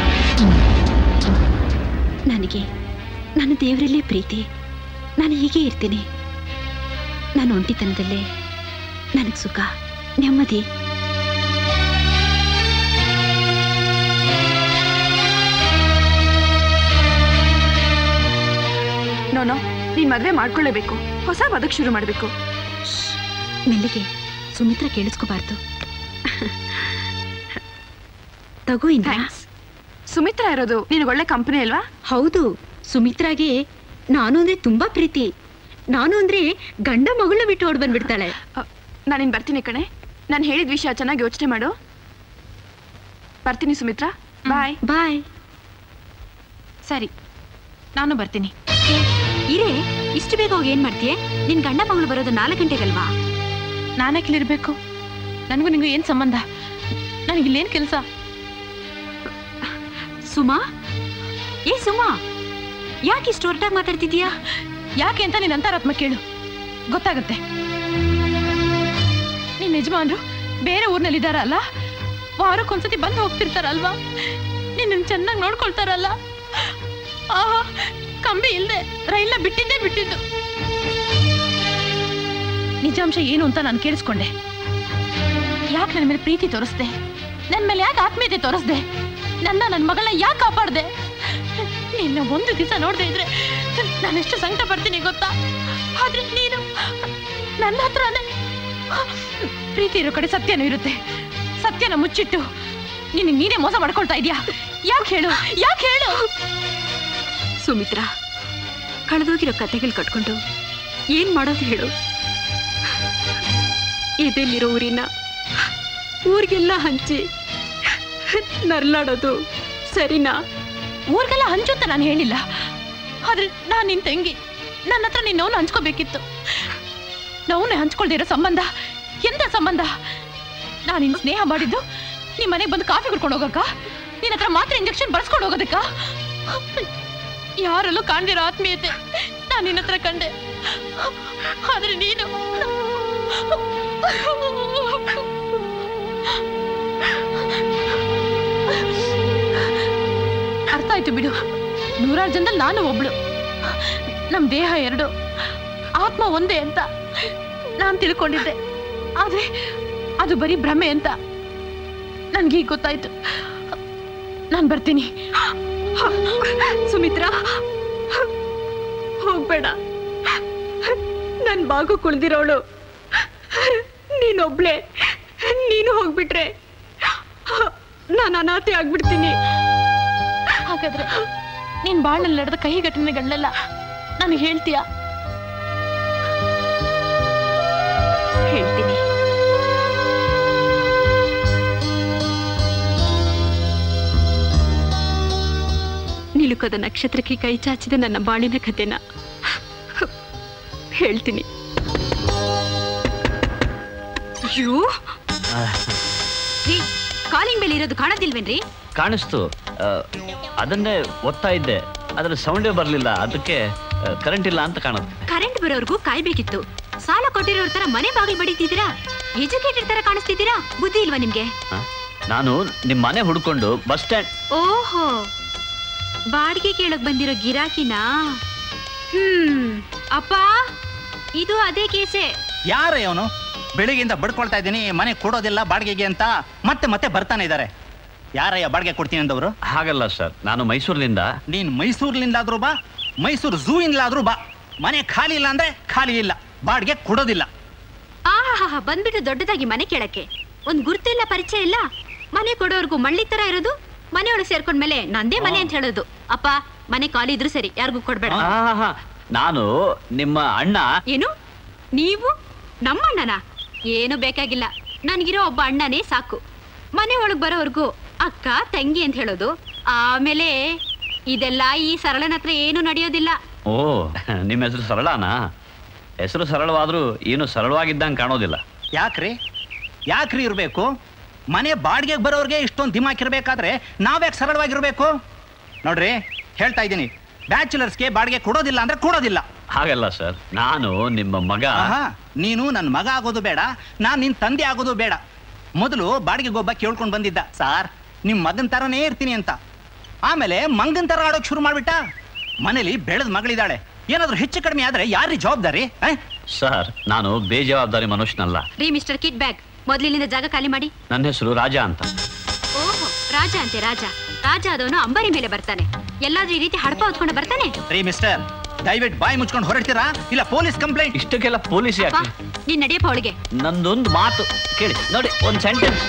A: ನನಗೆ ನನ್ನ ದೇವರಲ್ಲೇ ಪ್ರೀತಿ ನಾನು ಹೀಗೆ ಇರ್ತೀನಿ ನಾನು ಒಂಟಿತನದಲ್ಲೇ ನನಗೆ ಸುಖ ನೆಮ್ಮದಿ
F: ನೋನೋ ನೀನ್ ಮದ್ವೆ ಮಾಡ್ಕೊಳ್ಳೇಬೇಕು ಹೊಸ ಬದುಕು ಶುರು ಮಾಡ್ಬೇಕು
A: ಮೆಲ್ಲಿಗೆ ಸುಮಿತ್ರ ಕೇಳಿಸ್ಕೋಬಾರ್ದು ತಗೋ ಇಂದ್ರ
F: ಥ್ಯಾಂಕ್ಸ್ ಸುಮಿತ್ರ ಇರೋದು ನಿನಗೆ ಒಳ್ಳೆ ಕಂಪನಿ ಅಲ್ವಾ
A: ಹೌದು ಸುಮಿತ್ರಾಗೆ ನಾನು ಅಂದ್ರೆ ತುಂಬಾ ಪ್ರೀತಿ ನಾನು ಅಂದ್ರೆ ಗಂಡ ಮಗಳನ್ನ ಬಿಟ್ಟು ಓಡ್ ಬಂದ್ಬಿಡ್ತಾಳೆ
F: ನಾನಿನ್ ಬರ್ತೀನಿ ಕಣೆ ನಾನು ಹೇಳಿದ ವಿಷಯ ಚೆನ್ನಾಗಿ ಯೋಚನೆ ಮಾಡು ಬರ್ತೀನಿ ಸುಮಿತ್ರ ಬಾಯ್
A: ಬಾಯ್
B: ಸರಿ ನಾನು ಬರ್ತೀನಿ
A: ಇರೇ ಇಷ್ಟು ಬೇಗ ಹೋಗಿ ಏನ್ ಮಾಡ್ತೀಯ ನಿನ್ ಗಂಡ ಮಗಳು ಬರೋದು ನಾಲ್ಕು ಗಂಟೆಗಲ್ವಾ
B: ನಾನಕ್ಕಿಲ್ಲಿರ್ಬೇಕು ನನಗೂ ನಿಂಗೂ ಏನ್ ಸಂಬಂಧ ನನಗಿಲ್ಲೇನ್ ಕೆಲಸ
A: ಸುಮಾ ಏ ಸುಮಾ ಯಾಕೆ ಇಷ್ಟು ಹೊರಟಾಗಿ ಮಾತಾಡ್ತಿದ್ಯಾ
B: ಯಾಕೆ ಅಂತ ನೀನ್ ಅಂತಾರಾತ್ಮ ಕೇಳು ಗೊತ್ತಾಗುತ್ತೆ ನಿನ್ ಯಜಮಾನ್ರು ಬೇರೆ ಊರ್ನಲ್ಲಿದ್ದಾರಲ್ಲ ವಾರಕ್ಕೊಂದ್ಸತಿ ಬಂದು ಹೋಗ್ತಿರ್ತಾರಲ್ವಾ ನಿನ್ನ ಚೆನ್ನಾಗಿ ನೋಡ್ಕೊಳ್ತಾರಲ್ಲ ಆಹಾ ಕಂಬಿ ಇಲ್ದೆ ರೈಲ್ನ ಬಿಟ್ಟಿದ್ದೇ ಬಿಟ್ಟಿದ್ದು ನಿಜಾಂಶ ಏನು ಅಂತ ನಾನು ಕೇಳಿಸ್ಕೊಂಡೆ ಯಾಕೆ ನನ್ನ ಮೇಲೆ ಪ್ರೀತಿ ತೋರಿಸ್ದೆ ನನ್ನ ಮೇಲೆ ಯಾಕೆ ಆತ್ಮೀಯತೆ ತೋರಿಸ್ದೆ ನನ್ನ ನನ್ನ ಮಗಳನ್ನ ಯಾಕೆ ಕಾಪಾಡ್ದೆ ನಿನ್ನ ಒಂದು ದಿವಸ ನೋಡದೆ ಇದ್ರೆ ನಾನೆಷ್ಟು ಸಂಕಟ ಪಡ್ತೀನಿ ಗೊತ್ತಾ ಆದ್ರೆ ನೀನು ನನ್ನ ಹತ್ರನೇ ಪ್ರೀತಿ ಇರೋ ಕಡೆ ಸತ್ಯನೂ ಇರುತ್ತೆ ಸತ್ಯನ ಮುಚ್ಚಿಟ್ಟು ನಿನಗೆ ನೀನೇ ಮೋಸ ಮಾಡ್ಕೊಳ್ತಾ ಇದೀಯಾ ಯಾಕೆ ಹೇಳು ಯಾಕೆ ಹೇಳು
A: ಸುಮಿತ್ರಾ ಕಳೆದೋಗಿರೋ ಕತೆಗಳು ಕಟ್ಕೊಂಡು ಏನ್ ಮಾಡೋದು ಹೇಳು ಎದೆಲ್ಲಿರೋ ಊರಿನ ಊರಿಗೆಲ್ಲ ಹಂಚಿ ನರ್ಲಾಡೋದು ಸರಿನಾ
B: ಊರಿಗೆಲ್ಲ ಹಂಚು ಅಂತ ನಾನು ಹೇಳಿಲ್ಲ ಆದ್ರೆ ನಾನು ನಿನ್ ತಂಗಿ ನನ್ನ ಹತ್ರ ನೀನ್ ನೋವು ಹಂಚ್ಕೋಬೇಕಿತ್ತು ನೋವನ್ನೇ ಹಂಚ್ಕೊಳ್ದೇ ಇರೋ ಸಂಬಂಧ ಎಂತ ಸಂಬಂಧ ನಾನು ನಿನ್ ಸ್ನೇಹ ಮಾಡಿದ್ದು ನಿಮ್ ಮನೆಗೆ ಬಂದು ಕಾಫಿ ಕುಡ್ಕೊಂಡು ಹೋಗಕ್ಕ ನಿನ್ನ ಹತ್ರ ಮಾತ್ರ ಇಂಜೆಕ್ಷನ್ ಬರ್ಸ್ಕೊಂಡು ಹೋಗೋದಕ್ಕ ಯಾರಲ್ಲೂ ಕಾಣ್ದಿರೋ ಆತ್ಮೀಯತೆ ನಾನು ನಿನ್ನ ಹತ್ರ ಕಂಡೆ ಆದ್ರೆ ನೀನು ಅರ್ಥ ಆಯ್ತು ಬಿಡು ನೂರಾರು ಜನದಲ್ಲಿ ನಾನು ಒಬ್ಳು ನಮ್ ದೇಹ ಎರಡು ಆತ್ಮ ಒಂದೇ ಅಂತ ನಾನ್ ತಿಳ್ಕೊಂಡಿದ್ದೆ ಆದ್ರೆ ಅದು ಬರೀ ಭ್ರಮೆ ಅಂತ ನನ್ಗೀಗ ಗೊತ್ತಾಯ್ತು ನಾನ್ ಬರ್ತೀನಿ
A: ಸುಮಿತ್ರಾ ಹೋಗ್ಬೇಡ ನನ್ ಬಾಗು ಕುಳ್ದಿರೋಳು ನೀನೊಬ್ಳೆ ನೀನು ಹೋಗ್ಬಿಟ್ರೆ ನಾನು ಅನಾಥೆ ಆಗ್ಬಿಡ್ತೀನಿ
B: ಹಾಗಾದ್ರೆ ನೀನ್ ಬಾಳಲ್ಲಿ ನಡೆದ ಕಹಿ ಘಟನೆಗಳನ್ನೆಲ್ಲ ನನಗೆ ಹೇಳ್ತೀಯಾ
A: ಹೇಳ್ತೀನಿ ನಿಲುಕದ ನಕ್ಷತ್ರಕ್ಕೆ ಕೈ ಚಾಚಿದ ನನ್ನ ಬಾಳಿನ ಕಥೆನ ಹೇಳ್ತೀನಿ ಅಯ್ಯೋ ರೀ ಕಾಲಿಂಗ್ ಮೇಲೆ ಇರೋದು ಕಾಣದಿಲ್ವೇನ್ರಿ
C: ಕಾಣಿಸ್ತು ಆ, ಅದನ್ನೇ ಓದ್ತಾ ಇದ್ದೆ ಅದ್ರ ಸೌಂಡೇ ಬರಲಿಲ್ಲ ಅದಕ್ಕೆ ಕರೆಂಟ್ ಇಲ್ಲ ಅಂತ ಕಾಣುತ್ತೆ
A: ಕರೆಂಟ್ ಬರೋರ್ಗೂ ಕಾಯ್ಬೇಕಿತ್ತು ಸಾಲ ಕೊಟ್ಟಿರೋರ್ ತರ ಮನೆ ಬಾಗಿಲು ಬಡಿತಿದ್ದೀರಾ ಎಜುಕೇಟೆಡ್ ತರ ಕಾಣಿಸ್ತಿದ್ದೀರಾ ಬುದ್ಧಿ ಇಲ್ವಾ ನಿಮ್ಗೆ
C: ಆ? ನಾನು ನಿಮ್ಮ ಮನೆ ಹುಡ್ಕೊಂಡು ಬಸ್ ಸ್ಟ್ಯಾಂಡ್
A: ಓಹೋ ಬಾಡಿಗೆ ಕೇಳಕ್ ಬಂದಿರೋ ಗಿರಾಕಿನಾ ಹ್ಮ್ ಅಪ್ಪ ಇದು ಅದೇ ಕೇಸೆ
H: ಯಾರ ಅವನು ಬೆಳಿಗ್ಗೆಯಿಂದ ಬಡ್ಕೊಳ್ತಾ ಇದ್ದೀನಿ ಮನೆ ಕೊಡೋದಿಲ್ಲ ಬಾಡಿಗೆಗೆ ಅಂತ ಮತ್ತೆ ಮತ್ತೆ ಬರ್ತಾನೆ ಇದ್ದಾರೆ ಯಾರಯ್ಯ ಬಾಡಿಗೆ ಕೊಡ್ತೀನಿ ಅಂದವರು
C: ಹಾಗಲ್ಲ ಸರ್ ನಾನು ಮೈಸೂರಿನಿಂದ
H: ನೀನ್ ಮೈಸೂರ್ಲಿಂದಾದ್ರೂ ಬಾ ಮೈಸೂರು ಝೂ ಇಂದಲಾದ್ರೂ ಬಾ ಮನೆ ಖಾಲಿ ಇಲ್ಲ ಅಂದ್ರೆ ಖಾಲಿ ಇಲ್ಲ ಬಾಡಿಗೆ ಕೊಡೋದಿಲ್ಲ
A: ಆಹಾ ಬಂದ್ಬಿಟ್ಟು ದೊಡ್ಡದಾಗಿ ಮನೆ ಕೇಳಕ್ಕೆ ಒಂದ್ ಗುರ್ತಿಲ್ಲ ಪರಿಚಯ ಇಲ್ಲ ಮನೆ ಕೊಡೋರ್ಗು ಮಳ್ಳಿ ತರ ಇರೋದು ಮನೆಯೊಳಗೆ ಸೇರ್ಕೊಂಡ್ಮೇಲೆ ನಂದೇ ಮನೆ ಅಂತ ಹೇಳೋದು ಅಪ್ಪ ಮನೆ ಖಾಲಿ ಇದ್ರು ಸರಿ ಯಾರಿಗೂ ಕೊಡ್ಬೇಡ
C: ಆಹಾಹಾ. ನಾನು ನಿಮ್ಮ ಅಣ್ಣ
A: ಏನು ನೀವು ನಮ್ಮ ಅಣ್ಣನ ಏನು ಬೇಕಾಗಿಲ್ಲ ನನ್ಗಿರೋ ಒಬ್ಬ ಅಣ್ಣನೇ ಸಾಕು ಮನೆ ಒಳಗ್ ಬರೋವರ್ಗು ಅಕ್ಕ ತಂಗಿ ಅಂತ ಹೇಳೋದು ಆಮೇಲೆ ಇದೆಲ್ಲ ಈ ಸರಳನ ಹತ್ರ ಏನು ನಡೆಯೋದಿಲ್ಲ
C: ಓ ನಿಮ್ಮ ಹೆಸರು ಸರಳನಾ ಹೆಸರು ಸರಳವಾದ್ರೂ ಏನು ಸರಳವಾಗಿದ್ದಂಗೆ ಕಾಣೋದಿಲ್ಲ
H: ಯಾಕ್ರಿ ಯಾಕ್ರಿ ಇರಬೇಕು ಮನೆ ಬಾಡಿಗೆಗೆ ಬರೋರ್ಗೆ ಇಷ್ಟೊಂದು ದಿಮಾಕಿರ್ಬೇಕಾದ್ರೆ ನಾವ್ಯಾಕೆ ಸರಳವಾಗಿರ್ಬೇಕು ನೋಡ್ರಿ ಹೇಳ್ತಾ ಇದ್ದೀನಿ ಬ್ಯಾಚುಲರ್ಸ್ಗೆ ಬಾಡಿಗೆ ಕೊಡೋದಿಲ್ಲ ಅಂದ್ರೆ ಕೊಡೋದಿಲ್ಲ
C: ಹಾಗಲ್ಲ ಸರ್ ನಾನು ನಿಮ್ಮ ಮಗ
H: ಆಹಾ, ನೀನು ನನ್ನ ಮಗ ಆಗೋದು ಬೇಡ ನಾನ್ ನಿನ್ ತಂದೆ ಆಗೋದು ಬೇಡ ಮೊದಲು ಬಾಡಿಗೆ ಗೊಬ್ಬ ಕೇಳ್ಕೊಂಡು ಬಂದಿದ್ದ ಸಾರ್ ನಿಮ್ ಮಗನ್ ತರನೇ ಇರ್ತೀನಿ ಅಂತ ಆಮೇಲೆ ಮಂಗನ್ ತರ ಆಡೋಕ್ ಶುರು ಮಾಡ್ಬಿಟ್ಟ ಮನೇಲಿ ಬೆಳೆದ ಮಗಳಿದ್ದಾಳೆ ಏನಾದ್ರೂ ಹೆಚ್ಚು ಕಡಿಮೆ ಆದ್ರೆ ಯಾರಿ ಜವಾಬ್ದಾರಿ ಆ?
C: ಸರ್ ನಾನು ಬೇಜವಾಬ್ದಾರಿ ಮನುಷ್ಯನಲ್ಲ
A: ರೀ ಮಿಸ್ಟರ್ ಕಿಡ್ ಬ್ಯಾಗ್ ಮೊದ್ಲಿನಿಂದ ಜಾಗ ಖಾಲಿ ಮಾಡಿ
C: ನನ್ನ ಹೆಸರು ರಾಜ ಅಂತ
A: ಓಹೋ ರಾಜ ಅಂತೆ ರಾಜ ರಾಜ ಆದವನು ಅಂಬಾರಿ ಮೇಲೆ ಬರ್ತಾನೆ ಎಲ್ಲಾದ್ರೂ ಈ ರೀತಿ ಹಡಪ ಹೊತ್ಕೊಂಡು ಬರ್ತಾನೆ
H: ರೀ ಮಿಸ್ಟರ್ ದಯವಿಟ್ಟು ಬಾಯಿ ಮುಚ್ಕೊಂಡು ಹೊರಡ್ತೀರಾ ಇಲ್ಲ ಪೊಲೀಸ್ ಕಂಪ್ಲೇಂಟ್
C: ಇಷ್ಟಕ್ಕೆಲ್ಲ ಪೊಲೀಸ್
A: ಅಪ್ಪ
C: ಯಾಕೆ
A: ನೀನ್ ನಡಿಯಪ್ಪ ಅವಳಿಗೆ
C: ನಂದೊಂದು ಮಾತು ಕೇಳಿ ನೋಡಿ ಒಂದು ಸೆಂಟೆನ್ಸ್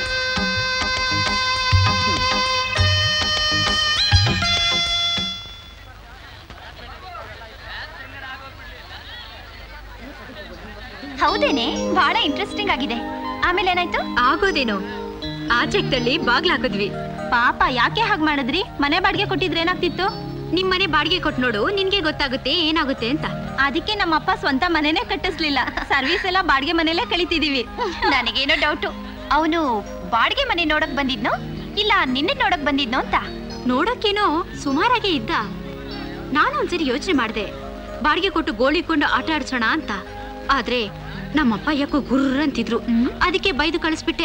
B: ಹೌದೇನೆ ಬಹಳ ಇಂಟ್ರೆಸ್ಟಿಂಗ್ ಆಗಿದೆ ಆಮೇಲೆ ಏನಾಯ್ತು
A: ಆಗೋದೇನೋ ಆಚೆಕ್ತಳ್ಳಿ ಬಾಗ್ಲ ಹಾಕಿದ್ವಿ
B: ಪಾಪ ಯಾಕೆ ಹಾಗೆ ಮಾಡಿದ್ರಿ ಮನೆ ಬಾಡಿಗೆ ಕೊಟ್ಟಿದ್ರೆ ಏನಾಗ್ತಿತ್ತು
A: ನಿಮ್ ಮನೆ ಬಾಡಿಗೆ ಕೊಟ್ಟು ನೋಡು ನಿನ್ಗೆ ಗೊತ್ತಾಗುತ್ತೆ ಏನಾಗುತ್ತೆ ಅಂತ
B: ಅದಕ್ಕೆ ನಮ್ಮಪ್ಪ ಸ್ವಂತ ಮನೆನೇ ಕಟ್ಟಿಸ್ಲಿಲ್ಲ ಸರ್ವಿಸ್ ಎಲ್ಲ ಬಾಡಿಗೆ ಮನೇಲೆ ಕಳಿತಿದೀವಿ ನನಗೇನೋ ಡೌಟು ಅವನು ಬಾಡಿಗೆ ಮನೆ ನೋಡಕ್ ಬಂದಿದ್ನೋ ಇಲ್ಲ ನಿನ್ನೆ ನೋಡಕ್ ಬಂದಿದ್ನೋ ಅಂತ
A: ನೋಡಕ್ಕೇನೋ ಸುಮಾರಾಗೆ ಇದ್ದ ನಾನು ಒಂದ್ಸರಿ ಯೋಚನೆ ಮಾಡ್ದೆ ಬಾಡಿಗೆ ಕೊಟ್ಟು ಗೋಳಿಕೊಂಡು ಆಟ ಆಡ್ಸೋಣ ಅಂತ ಆದ್ರೆ ನಮ್ಮಪ್ಪ ಯಾಕೋ ಗುರ್ರ ಅಂತಿದ್ರು ಅದಕ್ಕೆ ಬೈದು ಕಳಿಸ್ಬಿಟ್ಟೆ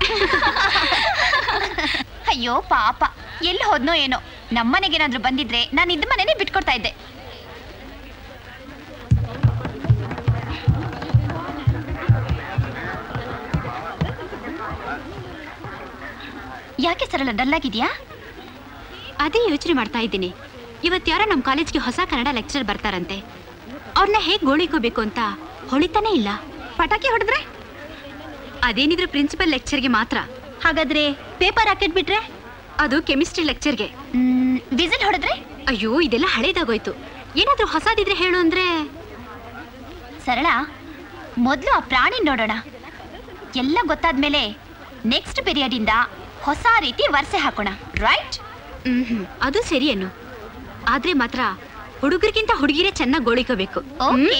B: ಅಯ್ಯೋ ಪಾಪ ಎಲ್ಲಿ ಹೋದ್ನೋ ಏನೋ ನಮ್ಮನೆಗೇನಾದ್ರೂ ಬಂದಿದ್ರೆ ನಾನು ಇದ್ದ ಮನೆನೇ ಬಿಟ್ಕೊಡ್ತಾ ಇದ್ದೆ ಯಾಕೆ ಸರಳ ಡಲ್ಲಾಗಿದ್ಯಾ
A: ಅದೇ ಯೋಚನೆ ಮಾಡ್ತಾ ಇದ್ದೀನಿ ಇವತ್ತು ಯಾರೋ ನಮ್ಮ ಕಾಲೇಜ್ಗೆ ಹೊಸ ಕನ್ನಡ ಲೆಕ್ಚರ್ ಬರ್ತಾರಂತೆ ಅವ್ರನ್ನ ಹೇಗೆ ಗೋಳಿಕೋಬೇಕು ಅಂತ ಹೊಳಿತಾನೇ ಇಲ್ಲ
B: ಪಟಾಕಿ ಹೊಡೆದ್ರೆ
A: ಅದೇನಿದ್ರು ಪ್ರಿನ್ಸಿಪಲ್ ಲೆಕ್ಚರ್ಗೆ ಮಾತ್ರ
B: ಹಾಗಾದ್ರೆ ಪೇಪರ್ ಹಾಕಿಟ್ ಬಿಟ್ರೆ
A: ಅದು ಕೆಮಿಸ್ಟ್ರಿ ಲೆಕ್ಚರ್ಗೆ
B: ವಿಸಿಲ್ ಹೊಡೆದ್ರೆ
A: ಅಯ್ಯೋ ಇದೆಲ್ಲ ಹಳೇದಾಗೋಯ್ತು ಏನಾದ್ರೂ ಹೊಸದಿದ್ರೆ ಹೇಳು ಅಂದ್ರೆ
B: ಸರಳ ಮೊದಲು ಆ ಪ್ರಾಣಿ ನೋಡೋಣ ಎಲ್ಲ ಗೊತ್ತಾದ್ಮೇಲೆ ನೆಕ್ಸ್ಟ್ ಪೀರಿಯಡ್ ಇಂದ ಹೊಸ ರೀತಿ ವರ್ಸೆ ಹಾಕೋಣ ರೈಟ್
A: ಹ್ಮ್ ಅದು ಸರಿಯೇನು ಆದ್ರೆ ಮಾತ್ರ ಹುಡುಗರಿಗಿಂತ ಹುಡುಗಿರೇ ಚೆನ್ನಾಗಿ ಗೋಳಿಕೋಬೇಕು
B: ಓಕೆ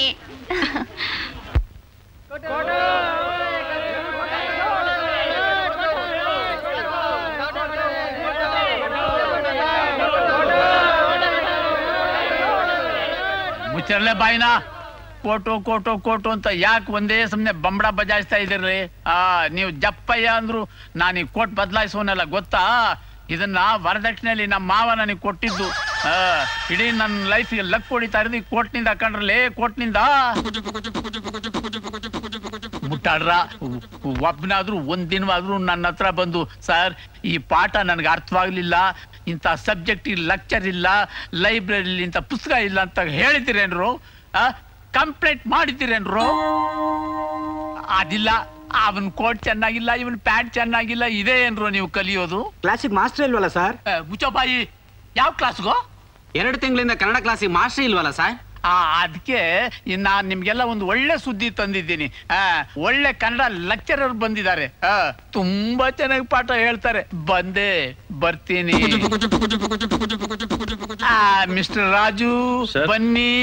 I: ಮುಚ್ಚರ್ಲೆ ಬಾಯಿನ ಕೋಟು ಕೋಟು ಕೋಟು ಅಂತ ಯಾಕೆ ಒಂದೇ ಸಮನೆ ಬಂಬಡ ಬಜಾಯಿಸ್ತಾ ಇದ್ದೀರಿ ಆ ನೀವು ಜಪ್ಪಯ್ಯ ಅಂದ್ರು ನಾನು ಈ ಕೋಟ್ ಬದಲಾಯಿಸೋನಲ್ಲ ಗೊತ್ತಾ ಇದನ್ನ ವರದಕ್ಷಿಣೆಯಲ್ಲಿ ನಮ್ಮ ಮಾವ ನನಗೆ ಕೊಟ್ಟಿದ್ದು ಆ, ಇಡೀ ನನ್ನ ಲೈಫ್ಗೆ ಲಕ್ ಹೊಡಿತಾ ಇರೋದು ಈ ಕೋಟ್ನಿಂದ ಕಂಡ್ರಲ್ಲೇ ಕೋಟ್ನಿಂದ ಮುಟ್ಟಾಡ್ರ ಒಬ್ಬನಾದ್ರೂ ಒಂದ್ ದಿನವಾದ್ರೂ ನನ್ನ ಹತ್ರ ಬಂದು ಸರ್ ಈ ಪಾಠ ನನಗೆ ಅರ್ಥವಾಗ್ಲಿಲ್ಲ ಇಂಥ ಸಬ್ಜೆಕ್ಟ್ ಲೆಕ್ಚರ್ ಇಲ್ಲ ಲೈಬ್ರರಿಲಿ ಇಂಥ ಪುಸ್ತಕ ಇಲ್ಲ ಅಂತ ಹೇಳಿದ್ದೀರೇನ್ರು ಕಂಪ್ಲೇಂಟ್ ಮಾಡಿದ್ದೀರೇನ್ರು ಅದಿಲ್ಲ ಅವನ್ ಕೋಟ್ ಚೆನ್ನಾಗಿಲ್ಲ ಇವನ್ ಪ್ಯಾಂಟ್ ಚೆನ್ನಾಗಿಲ್ಲ ಇದೇ ಏನ್ರು ನೀವು ಕಲಿಯೋದು
J: ಕ್ಲಾಸಿಗೆ ಮಾಸ್ಟರ್ ಇಲ್ವಲ್ಲ ಸರ್
I: ಆ, ಮುಚ್ಚೋಬಾಯಿ ಯಾವ ಕ್ಲಾಸ್ಗೋ
J: ಎರಡು ತಿಂಗಳಿಂದ ಕನ್ನಡ ಕ್ಲಾಸಿಗೆ ಮಾಸ್ಟರ್ ಇಲ್ವಲ್ಲ ಸರ್
I: ಆ ಅದಕ್ಕೆ ನಾನು ನಿಮ್ಗೆಲ್ಲ ಒಂದು ಒಳ್ಳೆ ಸುದ್ದಿ ತಂದಿದ್ದೀನಿ ಆ, ಒಳ್ಳೆ ಕನ್ನಡ ಲೆಕ್ಚರರ್ ಬಂದಿದ್ದಾರೆ ಆ, ತುಂಬಾ ಚೆನ್ನಾಗಿ ಪಾಠ ಹೇಳ್ತಾರೆ ಬಂದೆ ಬರ್ತೀನಿ ಮಿಸ್ಟರ್ ರಾಜು
C: Sir.
I: ಬನ್ನಿ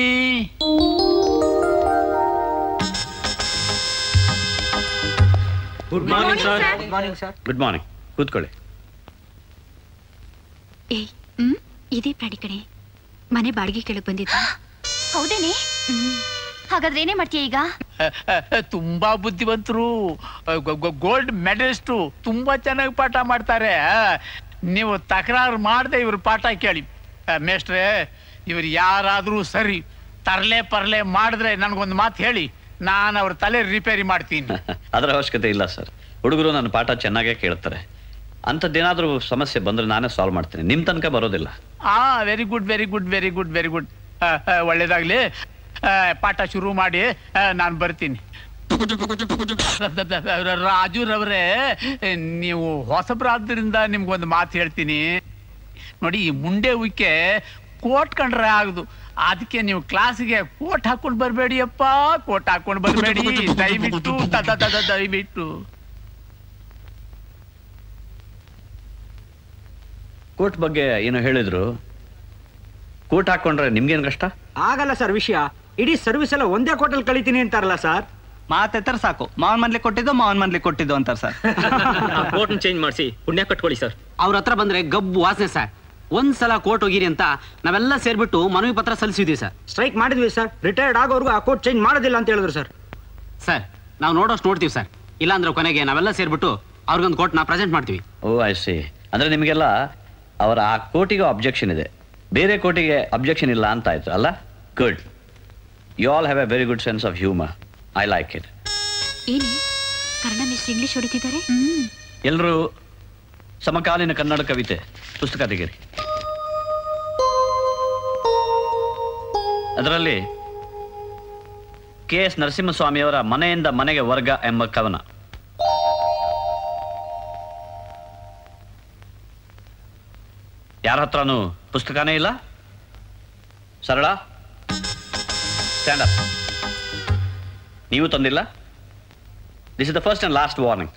C: good morning sir
J: morning sir
C: good morning ಕೂತ್ಕೊಳ್ಳಿ
A: ಏಯ್ ಹ್ಮ್ ಇದೇ ಪ್ರಾಣಿ ಕಣೆ ಮನೆ ಬಾಡಿಗೆ ಕೆಳಗೆ ಬಂದಿದ್ದ
B: ಹೌದೇನೆ ಹಾಗಾದ್ರೆ ಏನೇ ಮಾಡ್ತೀಯ ಈಗ
I: ತುಂಬಾ ಬುದ್ಧಿವಂತರು ಗೋಲ್ಡ್ ಮೆಡಲಿಸ್ಟು ತುಂಬಾ ಚೆನ್ನಾಗಿ ಪಾಠ ಮಾಡ್ತಾರೆ ಆ, ನೀವು ತಕರಾರು ಮಾಡದೆ ಇವ್ರ ಪಾಠ ಕೇಳಿ ಆ, ಮೇಷ್ಟ್ರೆ ಇವ್ರು ಯಾರಾದ್ರೂ ಸರಿ ತರಲೆ ಪರ್ಲೆ ಮಾಡಿದ್ರೆ ನನಗೊಂದು ಮಾತು ಹೇಳಿ ನಾನು ಅವ್ರ ತಲೆ ರಿಪೇರಿ ಮಾಡ್ತೀನಿ
C: ಅದರ ಅವಶ್ಯಕತೆ ಇಲ್ಲ ಸರ್ ಹುಡುಗರು ನನ್ನ ಪಾಠ ಚೆನ್ನಾಗೇ ಕೇಳ್ತಾರೆ ಅಂಥದ್ದೇನಾದ್ರೂ ಸಮಸ್ಯೆ ಬಂದ್ರೆ ನಾನೇ ಸಾಲ್ವ್ ಮಾಡ್ತೀನಿ ನಿಮ್ಮ ತನಕ ಬರೋದಿಲ್ಲ
I: ಆ very good very good very good very good ಒಳ್ಳೇದಾಗ್ಲಿ ಆ, ಪಾಠ ಶುರು ಮಾಡಿ ನಾನು ಬರ್ತೀನಿ ರಾಜುರವ್ರೆ ನೀವು ಹೊಸಬ್ರಾದ್ರಿಂದ ನಿಮ್ಗೊಂದು ಮಾತು ಹೇಳ್ತೀನಿ ನೋಡಿ ಈ ಮುಂಡೆ ಉಕ್ಕೆ ಕೋಟ್ ಕಂಡ್ರೆ ಆಗದು ಅದಕ್ಕೆ ನೀವು ಕ್ಲಾಸಿಗೆ ಕೋಟ್ ಹಾಕೊಂಡು ಬರಬೇಡಿ ಅಪ್ಪ ಕೋಟ್ ಹಾಕೊಂಡು ಬರಬೇಡಿ ದಯವಿಟ್ಟು ದ- ದ- ದ- ದ- ದಯವಿಟ್ಟು
C: ಕೋಟ್ ಬಗ್ಗೆ ಏನೋ ಹೇಳಿದ್ರು ಕೋಟ್ ಹಾಕೊಂಡ್ರೆ ನಿಮ್ಗೇನು ಕಷ್ಟ
J: ಆಗಲ್ಲ ಸರ್ ವಿಷಯ ಇಡೀ ಸರ್ವಿಸ್ ಎಲ್ಲ ಒಂದೇ ಕೋಟಲ್ ಕಳಿತೀನಿ ಅಂತಾರಲ್ಲ ಸರ್
H: ಮಾತೆತ್ತರ ಸಾಕು ಮಾವನ್ ಮನ್ಲಿ ಕೊಟ್ಟಿದ್ದು ಮಾವನ್ ಮನ್ಲಿ ಕೊಟ್ಟಿದ್ದು ಅಂತಾರೆ ಸರ್
K: ಕೋಟ್ ಚೇಂಜ್ ಮಾಡಿಸಿ ಪುಣ್ಯ ಕಟ್ಕೊಳ್ಳಿ ಸರ್
J: ಅವ್ರ ಹತ್ರ ಬಂದ್ರೆ ಗಬ್ಬು ವಾಸನೆ ಸರ್ ಒಂದ್ಸಲ ಕೋರ್ಟ್ ಹೋಗಿರಿ ಅಂತ ನಾವೆಲ್ಲ ಸೇರ್ಬಿಟ್ಟು ಮನವಿ ಪತ್ರ ಸಲ್ಲಿಸಿದ್ವಿ ಸರ್ ಸ್ಟ್ರೈಕ್ ಮಾಡಿದ್ವಿ ಸರ್ ರಿಟೈರ್ಡ್ ಆಗೋರ್ಗು ಆ ಕೋರ್ಟ್ ಚೇಂಜ್ ಮಾಡೋದಿಲ್ಲ ಅಂತ ಹೇಳಿದ್ರು ಸರ್ ಸರ್ ನಾವು ನೋಡೋಷ್ಟು ನೋಡ್ತೀವಿ ಸರ್ ಇಲ್ಲಾಂದ್ರೆ ಕೊನೆಗೆ ನಾವೆಲ್ಲ ಸೇರ್ಬಿಟ್ಟು ಅವ್ರಿಗೊಂದು ಕೋರ್ಟ್ನ ಪ್ರೆಸೆಂಟ್ ಮಾಡ್ತೀವಿ
C: ಓ ಐ ಸಿ ಅಂದ್ರೆ ನಿಮಗೆಲ್ಲ ಅವರ ಆ ಕೋಟಿಗೆ ಅಬ್ಜೆಕ್ಷನ್ ಇದೆ ಬೇರೆ ಕೋಟಿಗೆ ಅಬ್ಜೆಕ್ಷನ್ ಇಲ್ಲ ಅಂತ ಆಯ್ತು ಅಲ್ಲ good you all have a very good sense of humour I like it
A: ಏನೇ ಕನ್ನಡ ಮಿಸ್ ಇಂಗ್ಲಿಷ್ ಹೊಡಿತಿದ್ದಾರೆ
C: ಎಲ್ಲರೂ ಸಮಕಾಲೀನ ಕನ್ನಡ ಕವಿತೆ ಪುಸ್ತಕ ತೆಗೀರಿ ಅದರಲ್ಲಿ ಕೆ ಎಸ್ ನರಸಿಂಹಸ್ವಾಮಿಯವರ ಮನೆಯಿಂದ ಮನೆಗೆ ವರ್ಗ ಎಂಬ ಕವನ ಯಾರ ಹತ್ರನೂ ಪುಸ್ತಕನೇ ಇಲ್ಲ ಸರಳ ಸ್ಟ್ಯಾಂಡ್ ಅಪ್ ನೀವು ತಂದಿಲ್ಲ this is the first and last warning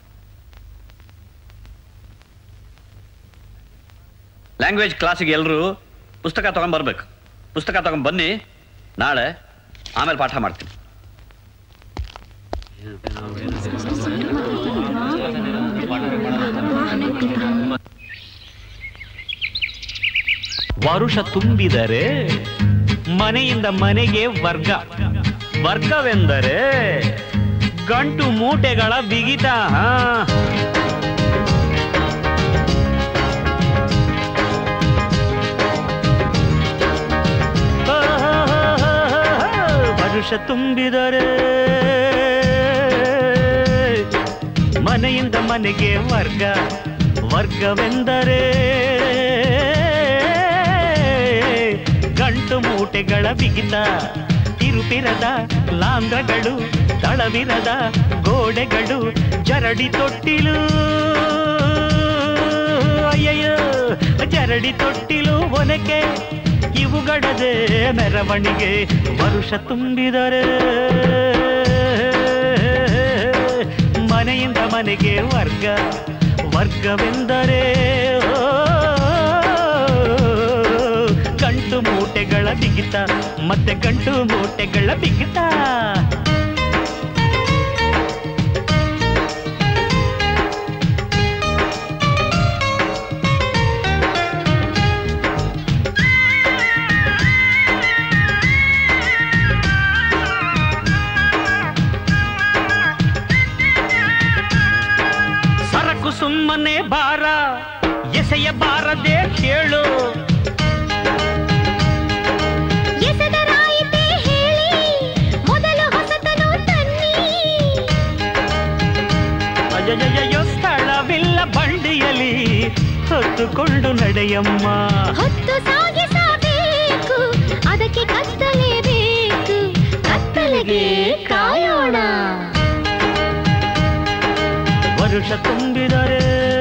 C: language ಕ್ಲಾಸಿಗೆ ಎಲ್ಲರೂ ಪುಸ್ತಕ ತಗೊಂಡ್ಬರ್ಬೇಕು ಪುಸ್ತಕ ತಗೊಂಡ್ ಬನ್ನಿ ನಾಳೆ ಆಮೇಲೆ ಪಾಠ ಮಾಡ್ತೀನಿ
L: ವರುಷ ತುಂಬಿದರೆ ಮನೆಯಿಂದ ಮನೆಗೆ ವರ್ಗ ವರ್ಗವೆಂದರೆ ಗಂಟು ಮೂಟೆಗಳ ಬಿಗಿತ ಹಾ. ವರುಷ ತುಂಬಿದರೆ ಮನೆಯಿಂದ ಮನೆಗೆ ವರ್ಗ ವರ್ಗವೆಂದರೆ ಗಂಟು ಮೂಟೆಗಳ ಬಿಗಿತ ತಿರುಪಿರದ ಲಾಂಧ್ರಗಳು ತಳವಿರದ ಗೋಡೆಗಳು ಜರಡಿ ತೊಟ್ಟಿಲು ಅಯ್ಯಯ್ಯೋ ಜರಡಿ ತೊಟ್ಟಿಲು ಒನಕೆ ಇವುಗಳದೆ ಮೆರವಣಿಗೆ ವರುಷ ತುಂಬಿದರೆ ಮನೆಯಿಂದ ಮನೆಗೆ ವರ್ಗ ವರ್ಗವೆಂದರೆ ಓ, ಗಂಟು ಮೂಟೆಗಳ ಬಿಗಿತ ಮತ್ತೆ ಗಂಟು ಮೂಟೆಗಳ ಬಿಗಿತ ಸರಕು ಸುಮ್ಮನೆ ಬಾರ ಎಸೆಯಬಾರದೆ ಕೇಳು
D: ಎಸೆದರಾಯಿತೆ ಹೇಳಿ ಮೊದಲು ಹೊಸತನು ತನ್ನಿ
L: ಅಯ್ಯಯ್ಯಯ್ಯೋ ಸ್ಥಳವಿಲ್ಲ ಬಂಡಿಯಲಿ ಹೊತ್ತುಕೊಂಡು ನಡೆಯಮ್ಮ
D: ಹೊತ್ತು ಸಾಗಿಸಬೇಕು ಅದಕ್ಕೆ ಕತ್ತಲೇಬೇಕು ಕತ್ತಲೆಗೆ ಕಾಯೋಣ
L: ವರುಷ ತುಂಬಿದರೆ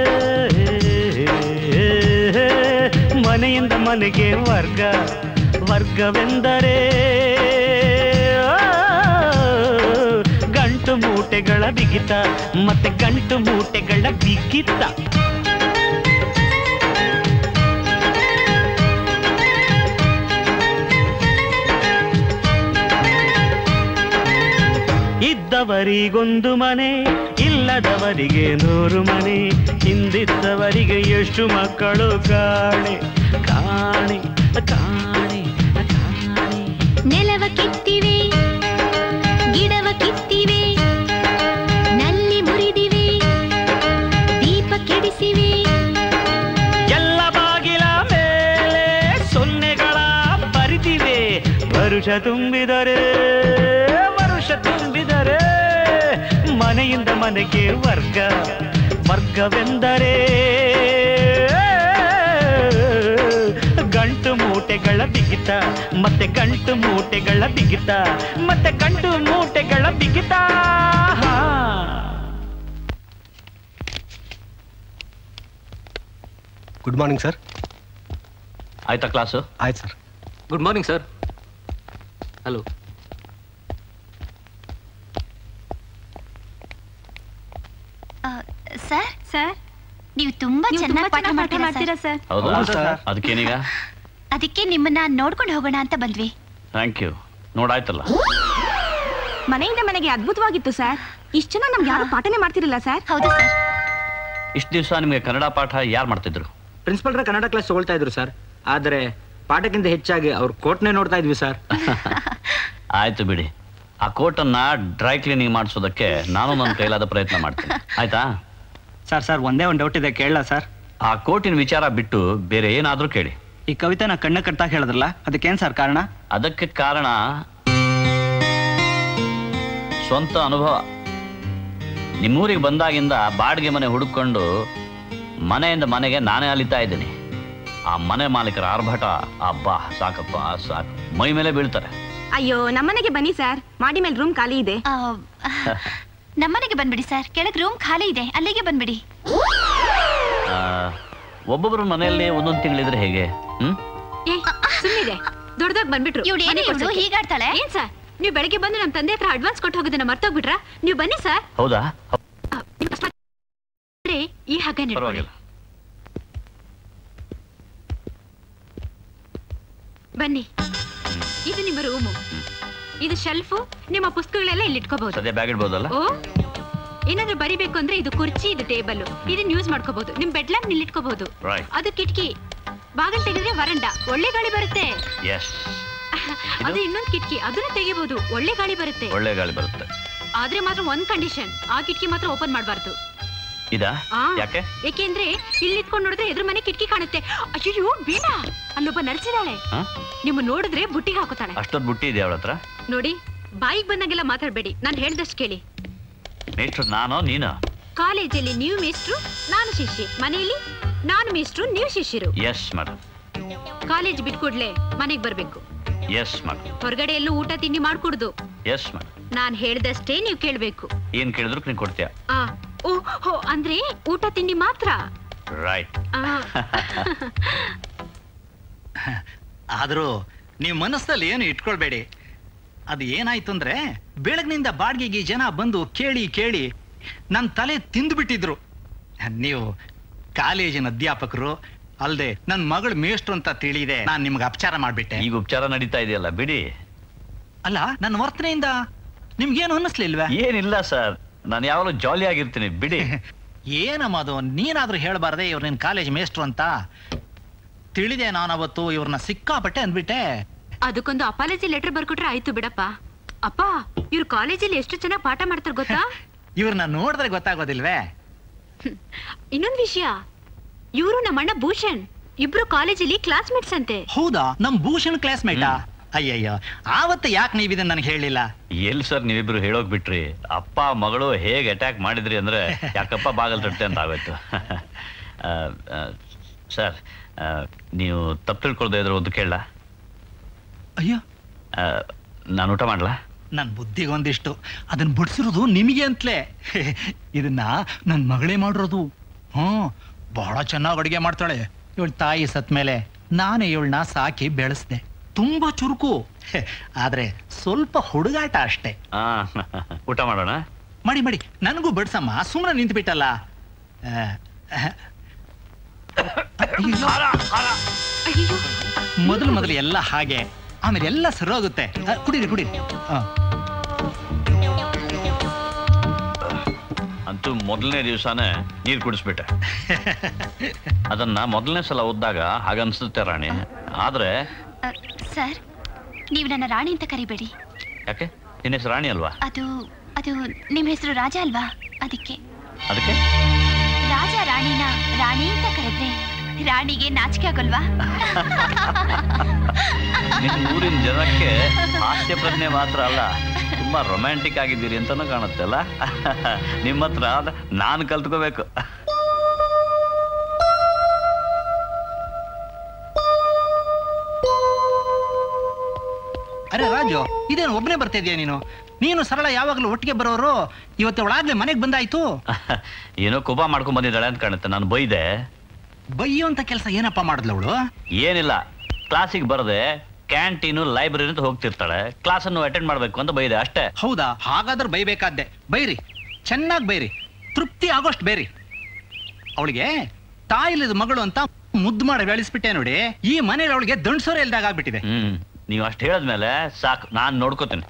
L: ಮನೆಯಿಂದ ಮನೆಗೆ ವರ್ಗ ವರ್ಗವೆಂದರೆ ಆ, ಗಂಟು ಮೂಟೆಗಳ ಬಿಗಿತ ಮತ್ತೆ ಗಂಟು ಮೂಟೆಗಳ ಬಿಗಿತ ಇದ್ದವರಿಗೊಂದು ಮನೆ ಇಲ್ಲದವರಿಗೆ ನೂರು ಮನೆ ಹಿಂದಿದ್ದವರಿಗೆ ಎಷ್ಟು ಮಕ್ಕಳು ಕಾಣೆ ಕಾಣೆ ಕಾಣೆ
D: ನೆಲವ ಕಿತ್ತಿವೆ ಗಿಡವ ಕಿತ್ತಿವೆ ನಲ್ಲಿ ಮುರಿದಿವೆ ದೀಪ ಕೆಡಿಸಿವೆ
L: ಎಲ್ಲ ಬಾಗಿಲ ಮೇಲೆ ಸೊನ್ನೆಗಳ ಬರಿದಿವೆ ವರುಷ ತುಂಬಿದರೆ ವರುಷ ತುಂಬಿದರೆ ಮನೆಯಿಂದ ಮನೆಗೆ ವರ್ಗ ವರ್ಗವೆಂದರೆ ಗಂಟು ಮೂಟೆಗಳ ಬಿಗಿತ ಮತ್ತೆ ಗಂಟು ಮೂಟೆಗಳ ಬಿಗಿತ ಮತ್ತೆ ಗಂಟು ಮೂಟೆಗಳ ಬಿಗಿತ
M: ಗುಡ್ ಮಾರ್ನಿಂಗ್ ಸರ್
C: ಆಯ್ತಾ ಕ್ಲಾಸು
M: ಆಯ್ತು sir
K: good morning sir hello
D: sir sir ನೀವು ತುಂಬಾ ಚೆನ್ನಾಗಿ ಪಾಠ ಮಾಡ್ತೀರಾ ಸರ್
C: ಹೌದಾ
M: ಹೌದು ಸರ್.
C: ಅದಕ್ಕೇನೀಗ
D: ಅದಕ್ಕೆ ನಿಮ್ಮನ್ನ ನೋಡ್ಕೊಂಡು ಹೋಗೋಣ ಅಂತ ಬಂದ್ವಿ
C: ಥ್ಯಾಂಕ್ ಯು ನೋಡಾಯ್ತಲ್ಲ
F: ಮನೆಯಿಂದ ಮನೆಗೆ ಅದ್ಭುತವಾಗಿತ್ತು ಸರ್ ಇಷ್ಟು ಜನ ನಮ್ಗೆ ಯಾರು ಪಾಠನೆ ಮಾಡ್ತಿರಲಿಲ್ಲ ಸರ್
D: ಹೌದು ಸರ್
C: ಇಷ್ಟು ದಿವಸ ನಿಮಗೆ ಕನ್ನಡ ಪಾಠ ಯಾರು ಮಾಡ್ತಿದ್ರು
J: ಪ್ರಿನ್ಸಿಪಲ್ರ ಕನ್ನಡ ಕ್ಲಾಸ್ ತಗೊಳ್ತಾ ಇದ್ರು ಸರ್ ಆದರೆ ಪಾಠಕ್ಕಿಂತ ಹೆಚ್ಚಾಗಿ ಅವ್ರ ಕೋಟ್ನೇ ನೋಡ್ತಾ ಇದ್ವಿ ಸರ್
C: ಆಯ್ತು ಬಿಡಿ ಆ ಕೋಟನ್ನ ಡ್ರೈ ಕ್ಲೀನಿಂಗ್ ಮಾಡಿಸೋದಕ್ಕೆ ನಾನು ನನ್ನ ಕೈಲಾದ ಪ್ರಯತ್ನ ಮಾಡ್ತೀನಿ ಆಯ್ತಾ
N: ಸರ್ ಸರ್ ಒಂದೇ ಒಂದು ಡೌಟ್ ಇದೆ ಕೇಳಲ್ಲ ಸರ್
C: ಆ ಕೋಟಿನ ವಿಚಾರ ಬಿಟ್ಟು ಬೇರೆ ಏನಾದರೂ ಕೇಳಿ
N: ಈ ಕವಿತೆನ ಕಣ್ಣ ಕಟ್ತಾ ಹೇಳಿದ್ರಲ್ಲ ಅದಕ್ಕೇನ್ ಸರ್ ಕಾರಣ
C: ಅದಕ್ಕೆ ಕಾರಣ ಸ್ವಂತ ಅನುಭವ ನಿಮ್ಮೂರಿಗೆ ಬಂದಾಗಿಂದ ಬಾಡಿಗೆ ಮನೆ ಹುಡುಕೊಂಡು ಮನೆಯಿಂದ ಮನೆಗೆ ನಾನೇ ಅಲಿತಾ ಇದ್ದೀನಿ ಆ ಮನೆ ಮಾಲೀಕರ ಆರ್ಭಟ ಅಬ್ಬಾ ಸಾಕಪ್ಪ ಸಾಕು ಮೈ ಮೇಲೆ ಬೀಳ್ತಾರೆ
M: ಅಯ್ಯೋ ನಮ್ಮನೆಗೆ ಬನ್ನಿ ಸರ್ ಮಾಡಿ ಮೇಲೆ ರೂಮ್ ಖಾಲಿ ಇದೆ
A: ನಮ್ಮನೆಗೆ ಬಂದ್ಬಿಡಿ ಸರ್ ಕೆಳಗ್ ರೂಮ್ ಖಾಲಿ ಇದೆ ಅಲ್ಲಿಗೆ ಬಂದ್ಬಿಡಿ
C: ಆ, ಒಬ್ಬೊಬ್ರ ಮನೆಯಲ್ಲಿ ಒಂದೊಂದು ತಿಂಗಳಿದ್ರೆ ಹೇಗೆ ಹ್ಮ್
A: ಏ ಸುಮ್ಮನೆ ದೊಡ್ಡದಾಗ್ ಬಂದ್ಬಿಟ್ರು
B: ಇವ್ಳು ಏನೇ
A: ಮನೆ
B: ಇವ್ಳು
A: ಕೊಡ್ಸಕ್ಕೆ.
B: ಹೀಗಾಡ್ತಾಳೆ?
A: ಏನ್ ಸರ್ ನೀವು ಬೆಳಗ್ಗೆ ಬಂದು ನಮ್ಮ ತಂದೆ ಹತ್ರ ಅಡ್ವಾನ್ಸ್ ಕೊಟ್ಟು ಹೋಗೋದನ್ನ ಮರ್ತೋಗ್ಬಿಟ್ರಾ ನೀವು ಬನ್ನಿ ಸರ್
C: ಹೌದಾ
A: ಅಂದ್ರೆ ಈ ಹಗ್ಗ ನಿಡ್ಕೊಳ್ಳಿ
C: ಪರವಾಗಿಲ್ಲ
A: ಬನ್ನಿ ಇದು ನಿಮ್ಮ ರೂಮು ಇದು ಶೆಲ್ಫು ನಿಮ್ಮ ಪುಸ್ತಕಗಳೆಲ್ಲ ಇಲ್ಲಿ ಇಟ್ಕೋಬಹುದು
C: ಸದ್ಯ ಬ್ಯಾಗ್ ಇಡ್ಬೋದಲ್ಲ
A: ಓ ಏನಾದ್ರೂ ಬರಿಬೇಕು ಅಂದ್ರೆ ಇದು ಕುರ್ಚಿ ಇದು ಟೇಬಲ್ ಇದನ್ನ ಯೂಸ್ ಮಾಡ್ಕೋಬಹುದು ನಿಮ್ ಬೆಡ್ ಲ್ಯಾಂಪ್ ಇಲ್ಲಿ ಇಟ್ಕೋಬಹುದು
C: ರೈಟ್
A: ಅದು ಕಿಟಕಿ ಬಾಗಿಲು ತೆಗೆದ್ರೆ ವರಂಡ ಒಳ್ಳೆ ಗಾಳಿ ಬರುತ್ತೆ
C: ಎಸ್
A: ಅದು ಇನ್ನೊಂದು ಕಿಟಕಿ ಅದನ್ನ ತೆಗಿಬಹುದು ಒಳ್ಳೆ ಗಾಳಿ ಬರುತ್ತೆ
C: ಒಳ್ಳೆ ಗಾಳಿ ಬರುತ್ತೆ
A: ಆದ್ರೆ ಮಾತ್ರ ಒಂದ್ ಕಂಡೀಷನ್ ಆ ಕಿಟಕಿ ಮಾತ್ರ ಓಪನ್ ಮಾಡಬಾರ್ದು
C: ಇದಾ
A: ಆ.
C: ಯಾಕೆ
A: ಏಕೆಂದ್ರೆ ಇಲ್ಲಿ ಇಟ್ಕೊಂಡು ನೋಡಿದ್ರೆ ಎದುರು ಮನೆ ಕಿಟಕಿ ಕಾಣುತ್ತೆ ಅಯ್ಯೋ ಬೇಡ ಅಲ್ಲೊಬ್ಬ ನರ್ಸಿದಾಳೆ
C: ಹಾ?
A: ನಿಮ್ಮ ನೋಡಿದ್ರೆ ಬುಟ್ಟಿಗೆ ಹಾಕೋತಾಳೆ
C: ಅಷ್ಟೊಂದು ಬುಟ್ಟಿ ಇದೆಯಾ ಅವಳ ಹತ್ರ
A: ನೋಡಿ ಬಾಯಿಗೆ ಬಂದಂಗೆಲ್ಲ ಮಾತಾಡ್ಬೇಡಿ ನಾನು ಹೇಳ್ದಷ್ಟು ಕೇಳಿ
C: ಮೇಷ್ಟ್ರು ನಾನು ನೀನು
A: ಕಾಲೇಜಲ್ಲಿ ನೀವು ಮೇಷ್ಟ್ರು ನಾನು ಶಿಷ್ಯೆ ಮನೆಯಲ್ಲಿ ನಾನು ಮೇಷ್ಟ್ರು ನೀವು ಶಿಷ್ಯರು
C: ಎಸ್ ಮೇಡಮ್
A: ಕಾಲೇಜ್ ಬಿಟ್ಕೊಡ್ಲೆ ಮನೆಗೆ ಬರ್ಬೇಕು
C: ಎಸ್ ಮೇಡಮ್
A: ಹೊರಗಡೆ ಎಲ್ಲೂ ಊಟ ತಿಂಡಿ ಮಾಡ್ಕೊಡ್ದು
C: ಎಸ್ ಮೇಡಮ್
A: ನಾನ್ ಹೇಳ್ದಷ್ಟೇ ನೀವು ಕೇಳ್ಬೇಕು
C: ಏನ್ ಕೇಳಿದ್ರು ನೀನು ಕೊಡ್ತೀಯ
A: ಆ ಓ ಹೋ ಅಂದ್ರೆ ಊಟ ತಿಂಡಿ ಮಾತ್ರ
C: ರೈಟ್
A: ಆ,
H: ಆದರೂ ನೀವು ಮನಸ್ಸಲ್ಲಿ ಏನು ಇಟ್ಕೊಳ್ಬೇಡಿ ಅದು ಏನಾಯ್ತು ಅಂದ್ರೆ ಬೆಳಗ್ನಿಂದ ಬಾಡಿಗೆಗೆ ಜನ ಬಂದು ಕೇಳಿ ಕೇಳಿ ನನ್ನ ತಲೆ ತಿಂದುಬಿಟ್ಟಿದ್ರು ನೀವು ಕಾಲೇಜಿನ ಅಧ್ಯಾಪಕರು ಅಲ್ಲದೆ ನನ್ನ ಮಗಳು ಮೇಷ್ಟ್ರು ಅಂತ ತಿಳಿದೆ ನಾನು ನಿಮ್ಗೆ ಅಪಚಾರ ಮಾಡಿಬಿಟ್ಟೆ
C: ಈಗ ಉಪಚಾರ ನಡೀತಾ ಇದೆಯಲ್ಲ ಬಿಡಿ
H: ಅಲ್ಲ ನನ್ನ ವರ್ತನೆಯಿಂದ ನಿಮ್ಗೇನು ಅನ್ನಿಸ್ಲಿಲ್ವೇ
C: ಏನಿಲ್ಲ ಸರ್ ನಾನು ಯಾವಾಗಲೂ ಜಾಲಿ ಆಗಿರ್ತೀನಿ ಬಿಡಿ
H: ಏನಮ್ಮ ಅದು ನೀನಾದ್ರೂ ಹೇಳ್ಬಾರ್ದೆ ಇವ್ರು ನಿನ್ ಕಾಲೇಜ್ ಮೇಷ್ಟ್ರು ಅಂತ ತಿಳಿದೆ ನಾನು ಅವತ್ತು ಇವ್ರನ್ನ ಸಿಕ್ಕಾಪಟ್ಟೆ ಅಂದ್ಬಿಟ್ಟೆ
A: ಅದಕ್ಕೊಂದು ಅಪಾಲಜಿ ಲೆಟರ್ ಬರ್ಕೊಟ್ರೆ ಆಯ್ತು ಬಿಡಪ್ಪ ಅಪ್ಪ ಇವ್ರು ಕಾಲೇಜಲ್ಲಿ ಎಷ್ಟು ಚೆನ್ನಾಗಿ ಪಾಠ ಮಾಡ್ತಾರೆ ಗೊತ್ತಾ
H: ಇವ್ರನ್ನ ನೋಡಿದ್ರೆ ಗೊತ್ತಾಗೋದಿಲ್ವೇ
A: ಇನ್ನೊಂದ್ ವಿಷಯ ಇವರು ನಮ್ಮಣ್ಣ ಭೂಷಣ್ ಇಬ್ರು ಕಾಲೇಜಲ್ಲಿ ಕ್ಲಾಸ್ಮೇಟ್ಸ್ ಅಂತೆ
H: ಹೌದಾ ನಮ್ ಭೂಷಣ್ ಕ್ಲಾಸ್ಮೇಟಾ ಅಯ್ಯಯ್ಯೋ ಆವತ್ತು ಯಾಕೆ ನೀವು ಇದನ್ನ ನನಗೆ ಹೇಳಿಲ್ಲ
C: ಎಲ್ಲಿ ಸರ್ ನೀವಿಬ್ರು ಹೇಳೋಕ್ ಬಿಟ್ರಿ ಅಪ್ಪ ಮಗಳು ಹೇಗೆ ಅಟ್ಯಾಕ್ ಮಾಡಿದ್ರಿ ಅಂದ್ರೆ ಯಾಕಪ್ಪ ಬಾಗಲ್ ತಟ್ಟೆ ಅಂತ ಆಗೋಯ್ತು ಆ, ಆ, ಸರ್ ಆ, ನೀವು ತಪ್ಪು ತಿಳ್ಕೊಳ್ದೇ ಇದ್ರೆ ಒಂದು ಕೇಳ
H: ಅಯ್ಯೋ
C: ನಾನು ಊಟ ಮಾಡ್ಲಾ
H: ನನ್ ಬುದ್ಧಿಗೊಂದಿಷ್ಟು ಅದನ್ನ ಬಿಡ್ಸಿರೋದು ನಿಮಗೆ ಅಂತಲೇ ಇದನ್ನ ನನ್ ಮಗಳೇ ಮಾಡಿರೋದು ಹ್ಮ್ ಬಹಳ ಚೆನ್ನಾಗಿ ಅಡುಗೆ ಮಾಡ್ತಾಳೆ ಇವಳ ತಾಯಿ ಸತ್ ಮೇಲೆ ನಾನೇ ಇವಳನ್ನ ಸಾಕಿ ಬೆಳೆಸ್ದೆ ತುಂಬಾ ಚುರುಕು ಆದ್ರೆ ಸ್ವಲ್ಪ ಹುಡುಗಾಟ ಅಷ್ಟೇ
C: ಆ, ಊಟ ಮಾಡೋಣ
H: ಮಾಡಿ ಮಾಡಿ ನನಗೂ ಬಡ್ಸಮ್ಮ ಸುಮ್ಮನೆ ನಿಂತ್ಬಿಟ್ಟಲ್ಲ ಆ, ಅಯ್ಯೋ. ಮೊದಲು ಮೊದಲು ಎಲ್ಲ ಹಾಗೆ ಆಮೇಲೆ ಎಲ್ಲ ಸರೋಗುತ್ತೆ ಆ, ಕುಡೀರಿ ಕುಡೀರಿ ಆ.
C: ಅಂತೂ ಮೊದಲನೇ ದಿವಸನೇ ನೀರು ಕುಡಿಸ್ಬಿಟ್ಟೆ ಅದನ್ನ ಮೊದಲನೇ ಸಲ ಓದಿದಾಗ ಹಾಗನ್ಸುತ್ತೆ ರಾಣಿ ಆದ್ರೆ
B: ಸರ್ ನೀವು ನನ್ನ ರಾಣಿ ಅಂತ ಕರಿಬೇಡಿ
C: ಯಾಕೆ ನಿನ್ನ ಹೆಸರು ರಾಣಿ ಅಲ್ವಾ
B: ಅದು ಅದು ನಿಮ್ಮ ಹೆಸರು ರಾಜ ಅಲ್ವಾ ಅದಕ್ಕೆ
C: ಅದಕ್ಕೆ
B: ರಾಜ ರಾಣಿನ ರಾಣಿ ಅಂತ ಕರೆದ್ರೆ ರಾಣಿಗೆ ನಾಚಿಕೆ ಆಗೋಲ್ವಾ
C: ನಿಮ್ಮ ಊರಿನ ಜನಕ್ಕೆ ಹಾಸ್ಯ ಪ್ರಜ್ಞೆ ಮಾತ್ರ ಅಲ್ಲ ತುಂಬಾ ರೊಮ್ಯಾಂಟಿಕ್ ಆಗಿದ್ದೀರಿ ಅಂತಾನು ಕಾಣುತ್ತೆ ಅಲ್ಲ ನಿಮ್ಮ ಹತ್ರ ನಾನು ಕಲ್ತ್ಕೋಬೇಕು
H: ಅರೆ ರಾಜು ಇದೇನು ಒಬ್ಬನೇ ಬರ್ತಾ ಇದೀಯ ನೀನು ನೀನು ಸರಳ ಯಾವಾಗಲೂ ಒಟ್ಟಿಗೆ ಬರೋರು ಇವತ್ತು ಅವಳಾಗ್ಲೇ ಮನೆಗೆ ಬಂದಾಯ್ತು
C: ಏನೋ ಕೋಪ ಮಾಡ್ಕೊಂಡ್ ಬಂದಿದ್ದಾಳೆ ಅಂತ ಕಾಣುತ್ತೆ ನಾನು ಬೈದೆ
H: ಬೈಯುವಂತ ಕೆಲಸ ಏನಪ್ಪ ಮಾಡಿದ್ಲು ಅವಳು
C: ಏನಿಲ್ಲ ಕ್ಲಾಸಿಗೆ ಬರದೆ ಕ್ಯಾಂಟೀನು ಲೈಬ್ರರಿ ಅಂತ ಹೋಗ್ತಿರ್ತಾಳೆ ಕ್ಲಾಸನ್ನು ಅಟೆಂಡ್ ಮಾಡ್ಬೇಕು ಅಂತ ಬೈದೆ ಅಷ್ಟೇ
H: ಹೌದಾ ಹಾಗಾದ್ರೆ ಬೈಬೇಕಾದ್ದೆ ಬೈರಿ ಚೆನ್ನಾಗಿ ಬೈರಿ ತೃಪ್ತಿ ಆಗೋಷ್ಟು ಬೇರಿ ಅವಳಿಗೆ ತಾಯಿಲಿದ ಮಗಳು ಅಂತ ಮುದ್ದು ಮಾಡಿ ಬೆಳೆಸ್ಬಿಟ್ಟೆ ನೋಡಿ ಈ ಮನೇಲಿ ಅವಳಿಗೆ ದಂಡ್ಸೋರೆ ಇಲ್ದಾಗ ಆಗ್ಬಿಟ್ಟಿದೆ
C: ಹ್ಮ್ ನೀವು ಅಷ್ಟು ಹೇಳಿದ್ಮೇಲೆ ಸಾಕು ನಾನು ನೋಡ್ಕೋತೀನಿ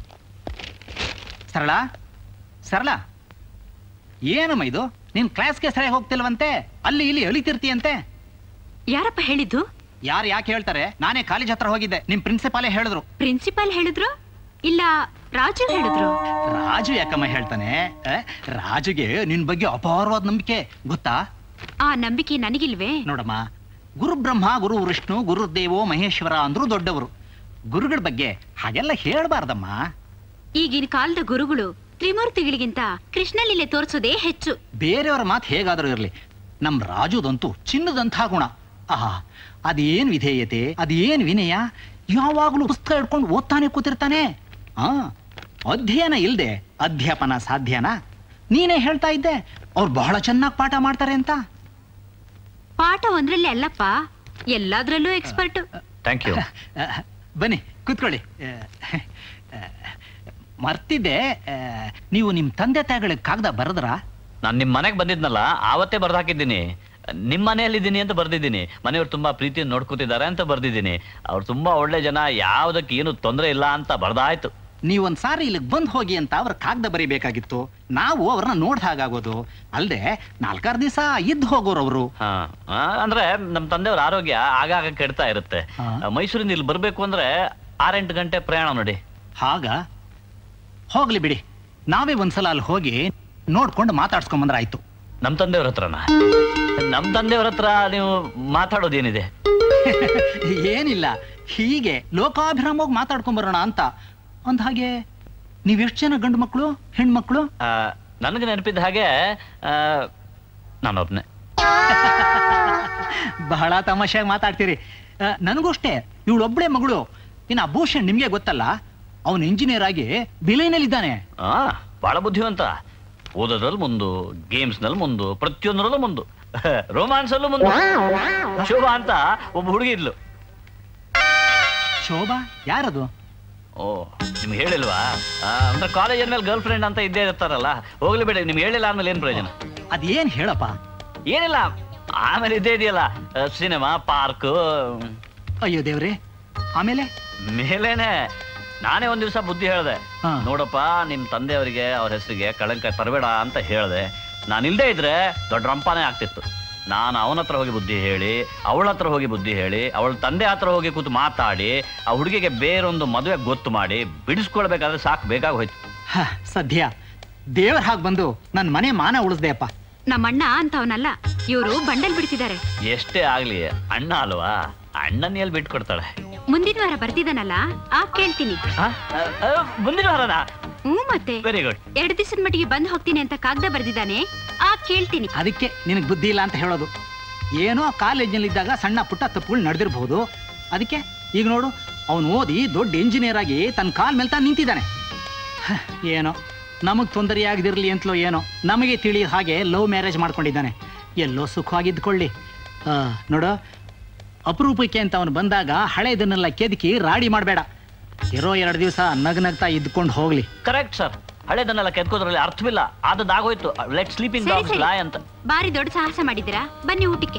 H: ಸರಳ ಸರಳ ಏನಮ್ಮ ಇದು ನಿನ್ ಕ್ಲಾಸ್ಗೆ ಸರಿಯಾಗಿ ಹೋಗ್ತಿಲ್ವಂತೆ ಅಲ್ಲಿ ಇಲ್ಲಿ ಅಲಿತಿರ್ತೀಯಂತೆ
A: ಯಾರಪ್ಪ ಹೇಳಿದ್ದು
H: ಯಾರು ಯಾಕೆ ಹೇಳ್ತಾರೆ ನಾನೇ ಕಾಲೇಜ್ ಹತ್ರ ಹೋಗಿದ್ದೆ ನಿಮ್ ಪ್ರಿನ್ಸಿಪಾಲೇ ಹೇಳಿದ್ರು
A: ಪ್ರಿನ್ಸಿಪಾಲ್ ಹೇಳಿದ್ರು ಇಲ್ಲ ರಾಜು ಹೇಳಿದ್ರು
H: ರಾಜು ಯಾಕಮ್ಮ ಹೇಳ್ತಾನೆ ಆ, ರಾಜುಗೆ ನಿನ್ ಬಗ್ಗೆ ಅಪಾರವಾದ ನಂಬಿಕೆ ಗೊತ್ತಾ
A: ಆ ನಂಬಿಕೆ ನನಗಿಲ್ವೇ
H: ನೋಡಮ್ಮ ಗುರು ಬ್ರಹ್ಮ ಗುರು ವಿಷ್ಣು ಗುರುದೇವೋ ಮಹೇಶ್ವರ ಅಂದ್ರೂ ದೊಡ್ಡವರು ಗುರುಗಳ ಬಗ್ಗೆ ಹಾಗೆಲ್ಲ ಹೇಳ್ಬಾರ್ದಮ್ಮ
A: ಈಗಿನ ಕಾಲದ ಗುರುಗಳು ತ್ರಿಮೂರ್ತಿಗಳಿಗಿಂತ ಕೃಷ್ಣಲೀಲೆ ತೋರಿಸೋದೇ ಹೆಚ್ಚು
H: ಬೇರೆಯವರ ಮಾತು ಹೇಗಾದರೂ ಇರಲಿ ನಮ್ಮ ರಾಜುದಂತೂ ಚಿನ್ನದಂಥ ಗುಣ ಆಹಾ ಅದೇನ್ ವಿಧೇಯತೆ ಅದೇನ್ ವಿನಯ ಯಾವಾಗಲೂ ಪುಸ್ತಕ ಹಿಡ್ಕೊಂಡು ಓದ್ತಾನೆ ಕೂತಿರ್ತಾನೆ ಆ ಅಧ್ಯಯನ ಇಲ್ದೆ ಅಧ್ಯಾಪನ ಸಾಧ್ಯನಾ ನೀನೇ ಹೇಳ್ತಾ ಇದ್ದೆ ಅವ್ರು ಬಹಳ ಚೆನ್ನಾಗಿ ಪಾಠ ಮಾಡ್ತಾರೆ ಅಂತ
A: ಪಾಠ ಒಂದ್ರಲ್ಲಿ ಅಲ್ಲಪ್ಪ ಎಲ್ಲಾದ್ರಲ್ಲೂ ಎಕ್ಸ್ಪರ್ಟ್
C: ಥ್ಯಾಂಕ್ ಯು
H: ಅಹ್, ಬನ್ನಿ ಕೂತ್ಕೊಳ್ಳಿ ಅಹ್, ಅಹ್, ಮರ್ತಿದ್ದೆ ಅಹ್, ನೀವು ನಿಮ್ಮ ತಂದೆ ತಾಯಿಗಳಿಗೆ ಕಾಗದ ಬರದ್ರಾ
C: ನಾನು ನಿಮ್ಮ ಮನೆಗೆ ಬಂದಿದ್ನಲ್ಲ ಆವತ್ತೇ ಬರ್ದು ಹಾಕಿದ್ದೀನಿ ನಿಮ್ಮ ಮನೆಯಲ್ಲಿದ್ದೀನಿ ಅಂತ ಬರ್ದಿದ್ದೀನಿ ಮನೆಯವ್ರು ತುಂಬಾ ಪ್ರೀತಿಯನ್ನು ನೋಡ್ಕೊತಿದ್ದಾರೆ ಅಂತ ಬರ್ದಿದ್ದೀನಿ ಅವ್ರು ತುಂಬಾ ಒಳ್ಳೆ ಜನ ಯಾವುದಕ್ಕೆ ಏನು ತೊಂದರೆ ಇಲ್ಲ ಅಂತ ಬರ್ದಾಯ್ತು
H: ನೀವೊಂದ್ ಸಾರಿ ಇಲ್ಲಿಗೆ ಬಂದ್ ಹೋಗಿ ಅಂತ ಅವ್ರ ಕಾಗದ ಬರಿಬೇಕಾಗಿತ್ತು ನಾವು ಅವ್ರನ್ನ ನೋಡ್ದ ಹಾಗಾಗೋದು ಅಲ್ದೆ ನಾಲ್ಕಾರು ದಿವಸ ಇದ್ದು ಹೋಗೋರು ಅವರು
C: ಹಾ ಆ, ಅಂದ್ರೆ ನಮ್ಮ ತಂದೆಯವ್ರ ಆರೋಗ್ಯ ಆಗಾಗ ಕೆಡ್ತಾ ಇರುತ್ತೆ ಮೈಸೂರಿಂದ ಇಲ್ಲಿ ಬರ್ಬೇಕು ಅಂದ್ರೆ ಆರೆಂಟು ಗಂಟೆ ಪ್ರಯಾಣ ನೋಡಿ
H: ಹಾಗ ಹೋಗ್ಲಿ ಬಿಡಿ ನಾವೇ ಒಂದ್ಸಲ ಅಲ್ಲಿ ಹೋಗಿ ನೋಡ್ಕೊಂಡು ಮಾತಾಡ್ಸ್ಕೊಂಬಂದ್ರೆ ಆಯ್ತು
C: ನಮ್ಮ ತಂದೆಯವ್ರ ಹತ್ರನ ನಮ್ಮ ತಂದೆಯವ್ರ ಹತ್ರ ನೀವು ಮಾತಾಡೋದೇನಿದೆ
H: ಏನಿಲ್ಲ ಹೀಗೆ ಲೋಕಾಭಿರಾಮವಾಗಿ ಮಾತಾಡ್ಕೊಂಬರೋಣ ಅಂತ ಅಂದ ಹಾಗೆ ನೀವೆಷ್ಟು ಜನ ಗಂಡು ಮಕ್ಕಳು ಹೆಣ್ಮಕ್ಳು
C: ಆ, ನನಗೆ ನೆನಪಿದ್ದ ಹಾಗೆ ಆ, ನಾನೊಬ್ನೇ
H: ಬಹಳ ತಮಾಷೆಯಾಗಿ ಮಾತಾಡ್ತೀರಿ ಆ, ನನಗೂ ಅಷ್ಟೇ ಇವಳೊಬ್ಳೆ ಮಗಳು ಇನ್ನು ಭೂಷಣ್ ನಿಮ್ಗೆ ಗೊತ್ತಲ್ಲ ಅವನು ಇಂಜಿನಿಯರ್ ಆಗಿ ಬಿಲೈನಲ್ಲಿದ್ದಾನೆ
C: ಆ ಬಹಳ ಬುದ್ಧಿವಂತ ಓದೋದ್ರಲ್ಲಿ ಮುಂದು ಗೇಮ್ಸ್ ನಲ್ಲಿ ಮುಂದು ಪ್ರತಿಯೊಂದರಲ್ಲೂ ಮುಂದು ರೋಮಾನ್ಸ್ ಅಲ್ಲೂ ಮುಂದು ಶೋಭಾ ಅಂತ ಒಬ್ಬ ಹುಡುಗಿ ಇದ್ಲು
H: ಶೋಭಾ ಯಾರದು
C: ಓ ನಿಮ್ಗೆ ಹೇಳಿಲ್ವಾ ಆ, ಅಂದ್ರೆ ಕಾಲೇಜ್ ಮೇಲೆ ಗರ್ಲ್ ಫ್ರೆಂಡ್ ಅಂತ ಇದ್ದೇ ಇರ್ತಾರಲ್ಲ ಹೋಗ್ಲಿ ಬಿಡಿ ನಿಮ್ಗೆ ಹೇಳಿಲ್ಲ ಆದ್ಮೇಲೆ ಏನ್ ಪ್ರಯೋಜನ
H: ಅದೇನ್ ಹೇಳಪ್ಪ
C: ಏನಿಲ್ಲ ಆಮೇಲೆ ಇದ್ದೇ ಇದೆಯಲ್ಲ ಸಿನಿಮಾ ಪಾರ್ಕ್
H: ಅಯ್ಯೋ ದೇವ್ರೆ ಆಮೇಲೆ
C: ಮೇಲೇನೆ ನಾನೇ ಒಂದ್ ದಿವಸ ಬುದ್ಧಿ ಹೇಳ್ದೆ ನೋಡಪ್ಪ ನಿಮ್ ತಂದೆಯವರಿಗೆ ಅವ್ರ ಹೆಸರಿಗೆ ಕಳಂಕ ತರಬೇಡ ಅಂತ ಹೇಳ್ದೆ ನಾನು ಇಲ್ದೇ ಇದ್ರೆ ದೊಡ್ಡ ರಂಪಾನೇ ಆಗ್ತಿತ್ತು ನಾನು ಅವನ ಹತ್ರ ಹೋಗಿ ಬುದ್ಧಿ ಹೇಳಿ ಅವಳ ಹತ್ರ ಹೋಗಿ ಬುದ್ಧಿ ಹೇಳಿ ಅವಳ ತಂದೆ ಹತ್ರ ಹೋಗಿ ಕೂತು ಮಾತಾಡಿ ಆ ಹುಡುಗಿಗೆ ಬೇರೊಂದು ಮದುವೆ ಗೊತ್ತು ಮಾಡಿ ಬಿಡಿಸ್ಕೊಳ್ಬೇಕಾದ್ರೆ ಸಾಕು ಬೇಕಾಗಿ ಹೋಯ್ತು
H: ಹ, ಸದ್ಯ ದೇವ್ರ ಹಾಗೆ ಬಂದು ನನ್ನ ಮನೆ ಮಾನ ಉಳಿಸ್ದೆ ಅಪ್ಪ
A: ನಮ್ಮಣ್ಣ ಅಂತವನಲ್ಲ ಇವರು ಬಂಡಲ್ ಬಿಡ್ತಿದ್ದಾರೆ
C: ಎಷ್ಟೇ ಆಗ್ಲಿ ಅಣ್ಣ ಅಲ್ವಾ ಅಣ್ಣನ ಎಲ್ಲಿ ಬಿಟ್ಕೊಡ್ತಾಳೆ
A: ಮುಂದಿನ ವಾರ ಬರ್ತಿದ್ದಾನಲ್ಲ ಆ ಕೇಳ್ತೀನಿ
C: ಮುಂದಿನ ವಾರನಾ
A: ಹ್ಞೂ ಮತ್ತೆ
C: ವೆರಿ ಗುಡ್
A: ಎರಡು ದಿವಸದ ಮಟ್ಟಿಗೆ ಬಂದು ಹೋಗ್ತೀನಿ ಅಂತ ಕಾಗದ ಬರ್ದಿದ್ದಾನೆ ಆ ಕೇಳ್ತೀನಿ
H: ಅದಕ್ಕೆ ನಿನಗೆ ಬುದ್ಧಿ ಇಲ್ಲ ಅಂತ ಹೇಳೋದು ಏನೋ ಕಾಲೇಜಿನಲ್ಲಿದ್ದಾಗ ಸಣ್ಣ ಪುಟ್ಟ ತಪ್ಪುಗಳು ನಡೆದಿರ್ಬೋದು ಅದಕ್ಕೆ ಈಗ ನೋಡು ಅವನು ಓದಿ ದೊಡ್ಡ ಇಂಜಿನಿಯರ್ ಆಗಿ ತನ್ನ ಕಾಲ್ ಮೇಲೆ ತಾನು ನಿಂತಿದ್ದಾನೆ ಹ, ಏನೋ ನಮಗೆ ತೊಂದರೆಯಾಗದಿರಲಿ ಅಂತಲೋ ಏನೋ ನಮಗೆ ತಿಳಿ ಹಾಗೆ ಲವ್ ಮ್ಯಾರೇಜ್ ಮಾಡ್ಕೊಂಡಿದ್ದಾನೆ ಎಲ್ಲೋ ಸುಖವಾಗಿದ್ದುಕೊಳ್ಳಿ ಆ, ನೋಡು ಅಪರೂಪಕ್ಕೆ ಅಂತ ಅವನು ಬಂದಾಗ ಹಳೆದನ್ನೆಲ್ಲ ಕೆದಕಿ ರಾಡಿ ಮಾಡಬೇಡ ಇರೋ ಎರಡು ದಿವಸ ನಗ್ ನಗ್ತಾ ಇದ್ಕೊಂಡು ಹೋಗ್ಲಿ
C: ಕರೆಕ್ಟ್ ಸರ್ ಹಳೆದನ್ನೆಲ್ಲ ಕೆತ್ಕೋದ್ರಲ್ಲಿ ಅರ್ಥವಿಲ್ಲ ಆದದ್ದಾಗೋಯ್ತು ಲೆಟ್ ಸ್ಲೀಪಿಂಗ್
A: ಸರಿ,
C: ಡಾಗ್ಸ್
A: ಸರಿ.
C: ಲಾಯ್ ಅಂತ
A: ಬಾರಿ ದೊಡ್ಡ ಸಾಹಸ ಮಾಡಿದ್ದೀರಾ ಬನ್ನಿ ಊಟಕ್ಕೆ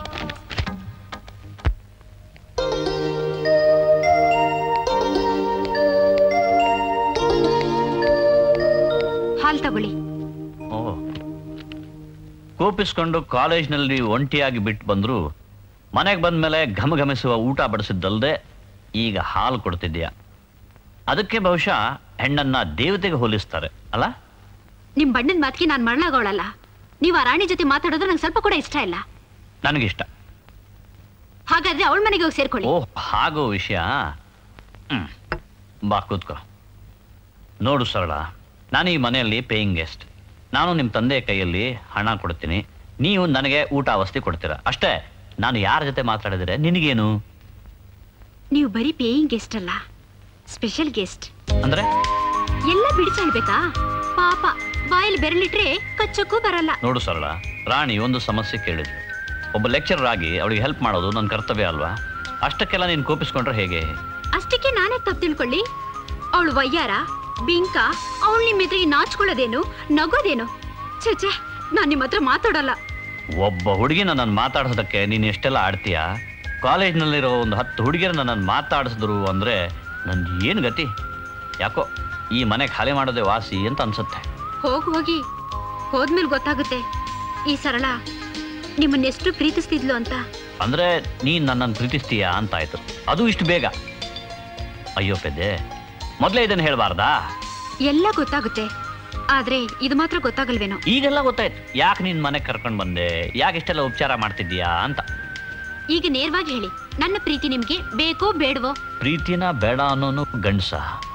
A: ಹಾಲ್ ತಗೊಳ್ಳಿ
C: ಓ ಕೋಪಿಸ್ಕೊಂಡು ಕಾಲೇಜ್ನಲ್ಲಿ ಒಂಟಿಯಾಗಿ ಬಿಟ್ಟು ಬಂದ್ರು ಮನೆಗೆ ಬಂದ್ಮೇಲೆ ಘಮಘಮಿಸುವ ಊಟ ಬಡಿಸಿದ್ದಲ್ದೆ ಈಗ ಹಾಲು ಕೊಡ್ತಿದ್ಯಾ ಅದಕ್ಕೆ ಬಹುಶಃ ಹೆಣ್ಣನ್ನ ದೇವತೆಗೆ ಹೋಲಿಸ್ತಾರೆ ಅಲ್ಲ
A: ನಿಮ್ ಬಣ್ಣದ ಮಾತಿಗೆ ನಾನ್ ಮರಳಾಗೋಳಲ್ಲ ನೀವು ಆ ರಾಣಿ ಜೊತೆ ಮಾತಾಡೋದು ನಂಗೆ ಸ್ವಲ್ಪ ಕೂಡ ಇಷ್ಟ ಇಲ್ಲ
C: ನನಗಿಷ್ಟ
A: ಹಾಗಾದ್ರೆ ಅವಳ ಮನೆಗೆ ಹೋಗಿ ಸೇರ್ಕೊಳ್ಳಿ
C: ಓ ಹಾಗೋ ವಿಷಯ ಹ್ಮ್ ಬಾ ಕೂತ್ಕೋ ನೋಡು ಸರಳ ನಾನು ಈ ಮನೆಯಲ್ಲಿ ಪೇಯಿಂಗ್ ಗೆಸ್ಟ್ ನಾನು ನಿಮ್ಮ ತಂದೆ ಕೈಯಲ್ಲಿ ಹಣ ಕೊಡ್ತೀನಿ ನೀವು ನನಗೆ ಊಟ ಅವಸ್ಥೆ ಕೊಡ್ತೀರಾ ಅಷ್ಟೇ ನಾನು ಯಾರ ಜೊತೆ ಮಾತಾಡಿದ್ರೆ ನಿನಗೇನು
A: ನೀವು ಬರೀ ಪೇಯಿಂಗ್ ಗೆಸ್ಟ್ ಅಲ್ಲ ಸ್ಪೆಷಲ್ ಗೆಸ್ಟ್
C: ಅಂದ್ರೆ
A: ಎಲ್ಲ ಬಿಡಿಸಾಡ್ಬೇಕಾ ಪಾಪ ಬಾಯಲ್ಲಿ ಬೆರಳಿಟ್ರೆ ಕಚ್ಚಕ್ಕೂ ಬರಲ್ಲ
C: ನೋಡು ಸರಳ ರಾಣಿ ಒಂದು ಸಮಸ್ಯೆ ಕೇಳಿದ್ಲು ಒಬ್ಬ ಲೆಕ್ಚರರ್ ಆಗಿ ಅವಳಿಗೆ ಹೆಲ್ಪ್ ಮಾಡೋದು ನನ್ನ ಕರ್ತವ್ಯ ಅಲ್ವಾ ಅಷ್ಟಕ್ಕೆಲ್ಲ ನೀನು ಕೋಪಿಸ್ಕೊಂಡ್ರೆ ಹೇಗೆ
A: ಅಷ್ಟಕ್ಕೆ ನಾನೇ ತಪ್ಪು ತಿಳ್ಕೊಳ್ಳಿ ಅವಳು ವಯ್ಯಾರ ಬಿಂಕ ಅವಳು ನಿಮ್ಮ ಎದುರಿಗೆ ನಾಚ್ಕೊಳ್ಳೋದೇನು ನಗೋದೇನು ಛೇ ಛೇ ನಾನು ನಿಮ್ಮ ಹತ್ರ ಮಾತಾಡಲ್ಲ
C: ಒಬ್ಬ ಹುಡುಗಿನ ನಾನು ಮಾತಾಡ್ಸೋದಕ್ಕೆ ನೀನು ಎಷ್ಟೆಲ್ಲ ಆಡ್ತೀಯಾ ಕಾಲೇಜ್ನಲ್ಲಿರೋ ಒಂದು ಹತ್ತು ಹುಡುಗಿಯರನ್ನ ನಾನು ಮಾತಾಡಿಸಿದ್ರು ಅಂದರೆ ನನ್ ಏನು ಗತಿ ಯಾಕೋ ಈ ಮನೆ ಖಾಲಿ ಮಾಡೋದೇ ವಾಸಿ ಅಂತ ಅನ್ಸುತ್ತೆ
A: ಹೋಗಿ ಹೋಗಿ ಹೋದ್ಮೇಲೆ ಗೊತ್ತಾಗುತ್ತೆ ಈ ಸರಳ ನಿಮ್ಮನ್ನೆಷ್ಟು ಪ್ರೀತಿಸ್ತಿದ್ಲು ಅಂತ
C: ಅಂದರೆ ನೀನು ನನ್ನನ್ನು ಪ್ರೀತಿಸ್ತೀಯಾ ಅಂತ ಆಯ್ತು ಅದು ಇಷ್ಟು ಬೇಗ ಅಯ್ಯೋ ಪೆದ್ದೆ ಮೊದಲೇ ಇದನ್ನು ಹೇಳಬಾರ್ದಾ
A: ಎಲ್ಲ ಗೊತ್ತಾಗುತ್ತೆ ಆದ್ರೆ ಇದು ಮಾತ್ರ ಗೊತ್ತಾಗಲ್ವೇನೋ
C: ಈಗೆಲ್ಲ ಗೊತ್ತಾಯ್ತು ಯಾಕೆ ನೀನು ಮನೆಗೆ ಕರ್ಕೊಂಡು ಬಂದೆ ಯಾಕೆ ಇಷ್ಟೆಲ್ಲ ಉಪಚಾರ ಮಾಡ್ತಿದ್ದೀಯಾ ಅಂತ
A: ಈಗ ನೇರವಾಗಿ ಹೇಳಿ ನನ್ನ ಪ್ರೀತಿ ನಿಮ್ಗೆ ಬೇಕೋ ಬೇಡವೋ
C: ಪ್ರೀತಿನ ಬೇಡ ಅನ್ನೋನು ಗಂಡಸ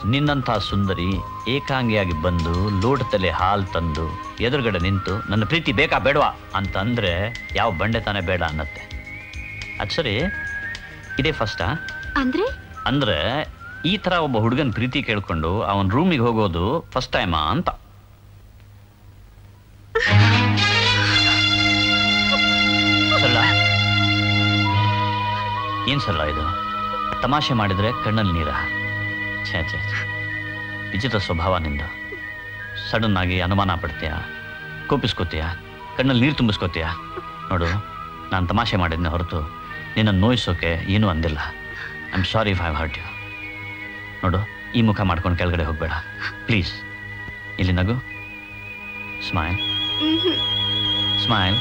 C: ನಿನ್ನಂಥ ಸುಂದರಿ ಏಕಾಂಗಿಯಾಗಿ ಬಂದು ಲೋಟದಲ್ಲಿ ಹಾಲು ತಂದು ಎದುರುಗಡೆ ನಿಂತು ನನ್ನ ಪ್ರೀತಿ ಬೇಕಾ ಬೇಡವಾ ಅಂತ ಅಂದ್ರೆ ಯಾವ ಬಂಡೆ ತಾನೇ ಬೇಡ ಅನ್ನತ್ತೆ ಅದು ಸರಿ ಇದೇ ಫಸ್ಟಾ
A: ಅಂದ್ರೆ
C: ಅಂದ್ರೆ ಈ ಥರ ಒಬ್ಬ ಹುಡುಗನ ಪ್ರೀತಿ ಕೇಳ್ಕೊಂಡು ಅವನ ರೂಮಿಗೆ ಹೋಗೋದು ಫಸ್ಟ್ ಟೈಮಾ ಅಂತ ಸರಳ ಏನ್ ಸರಳ ಇದು ತಮಾಷೆ ಮಾಡಿದ್ರೆ ಕಣ್ಣಲ್ಲಿ ನೀರ ಛೇ ಛೇ ಛೇ. ವಿಚಿತ್ರ ಸ್ವಭಾವ ನಿಂದು ಸಡನ್ ಆಗಿ ಅನುಮಾನ ಪಡ್ತೀಯ ಕೋಪಿಸ್ಕೋತೀಯ ಕಣ್ಣಲ್ಲಿ ನೀರು ತುಂಬಿಸ್ಕೋತೀಯ ನೋಡು ನಾನು ತಮಾಷೆ ಮಾಡಿದ್ನೆ ಹೊರತು ನಿನ್ನ ನೋಯಿಸೋಕೆ ಏನೂ ಅಂದಿಲ್ಲ I am sorry if I hurt you ನೋಡು ಈ ಮುಖ ಮಾಡ್ಕೊಂಡು ಕೆಳಗಡೆ ಹೋಗಬೇಡ ಪ್ಲೀಸ್ ಇಲ್ಲಿ ನಗು ಸ್ಮೈಲ್ ಸ್ಮೈಲ್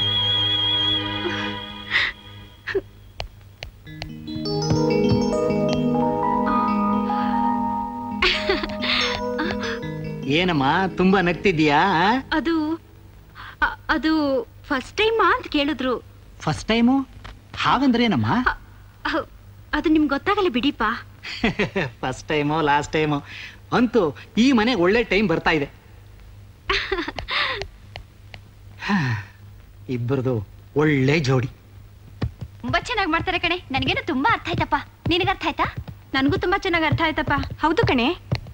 H: ಏನಮ್ಮ ತುಂಬಾ ನಗ್ತಿದ್ಯಾ
A: ಅದು ಅ- ಅದು ಫಸ್ಟ್ ಟೈಮ್ ಅಂತ ಕೇಳಿದ್ರು
H: ಫಸ್ಟ್ ಟೈಮು ಹಾಗಂದ್ರೇನಮ್ಮ
A: ಅಹ್, ಅದು ನಿಮ್ಗೆ ಗೊತ್ತಾಗಲ್ಲ ಬಿಡಿಪಾ
H: ಫಸ್ಟ್ ಟೈಮು ಲಾಸ್ಟ್ ಟೈಮು ಅಂತೂ ಈ ಮನೆಗೆ ಒಳ್ಳೆ ಟೈಮ್ ಬರ್ತಾ ಇದೆ ಹಾ, ಇಬ್ಬರದು ಒಳ್ಳೆ ಜೋಡಿ
B: ತುಂಬಾ ಚೆನ್ನಾಗಿ ಮಾಡ್ತಾರೆ ಕಣೆ ನನಗೇನು ತುಂಬಾ ಅರ್ಥ ಆಯ್ತಪ್ಪ ನಿನಗೆ ಅರ್ಥ ಆಯ್ತಾ
M: ನನಗೂ ತುಂಬಾ ಚೆನ್ನಾಗಿ ಅರ್ಥ ಆಯ್ತಪ್ಪ ಹೌದು ಕಣೆ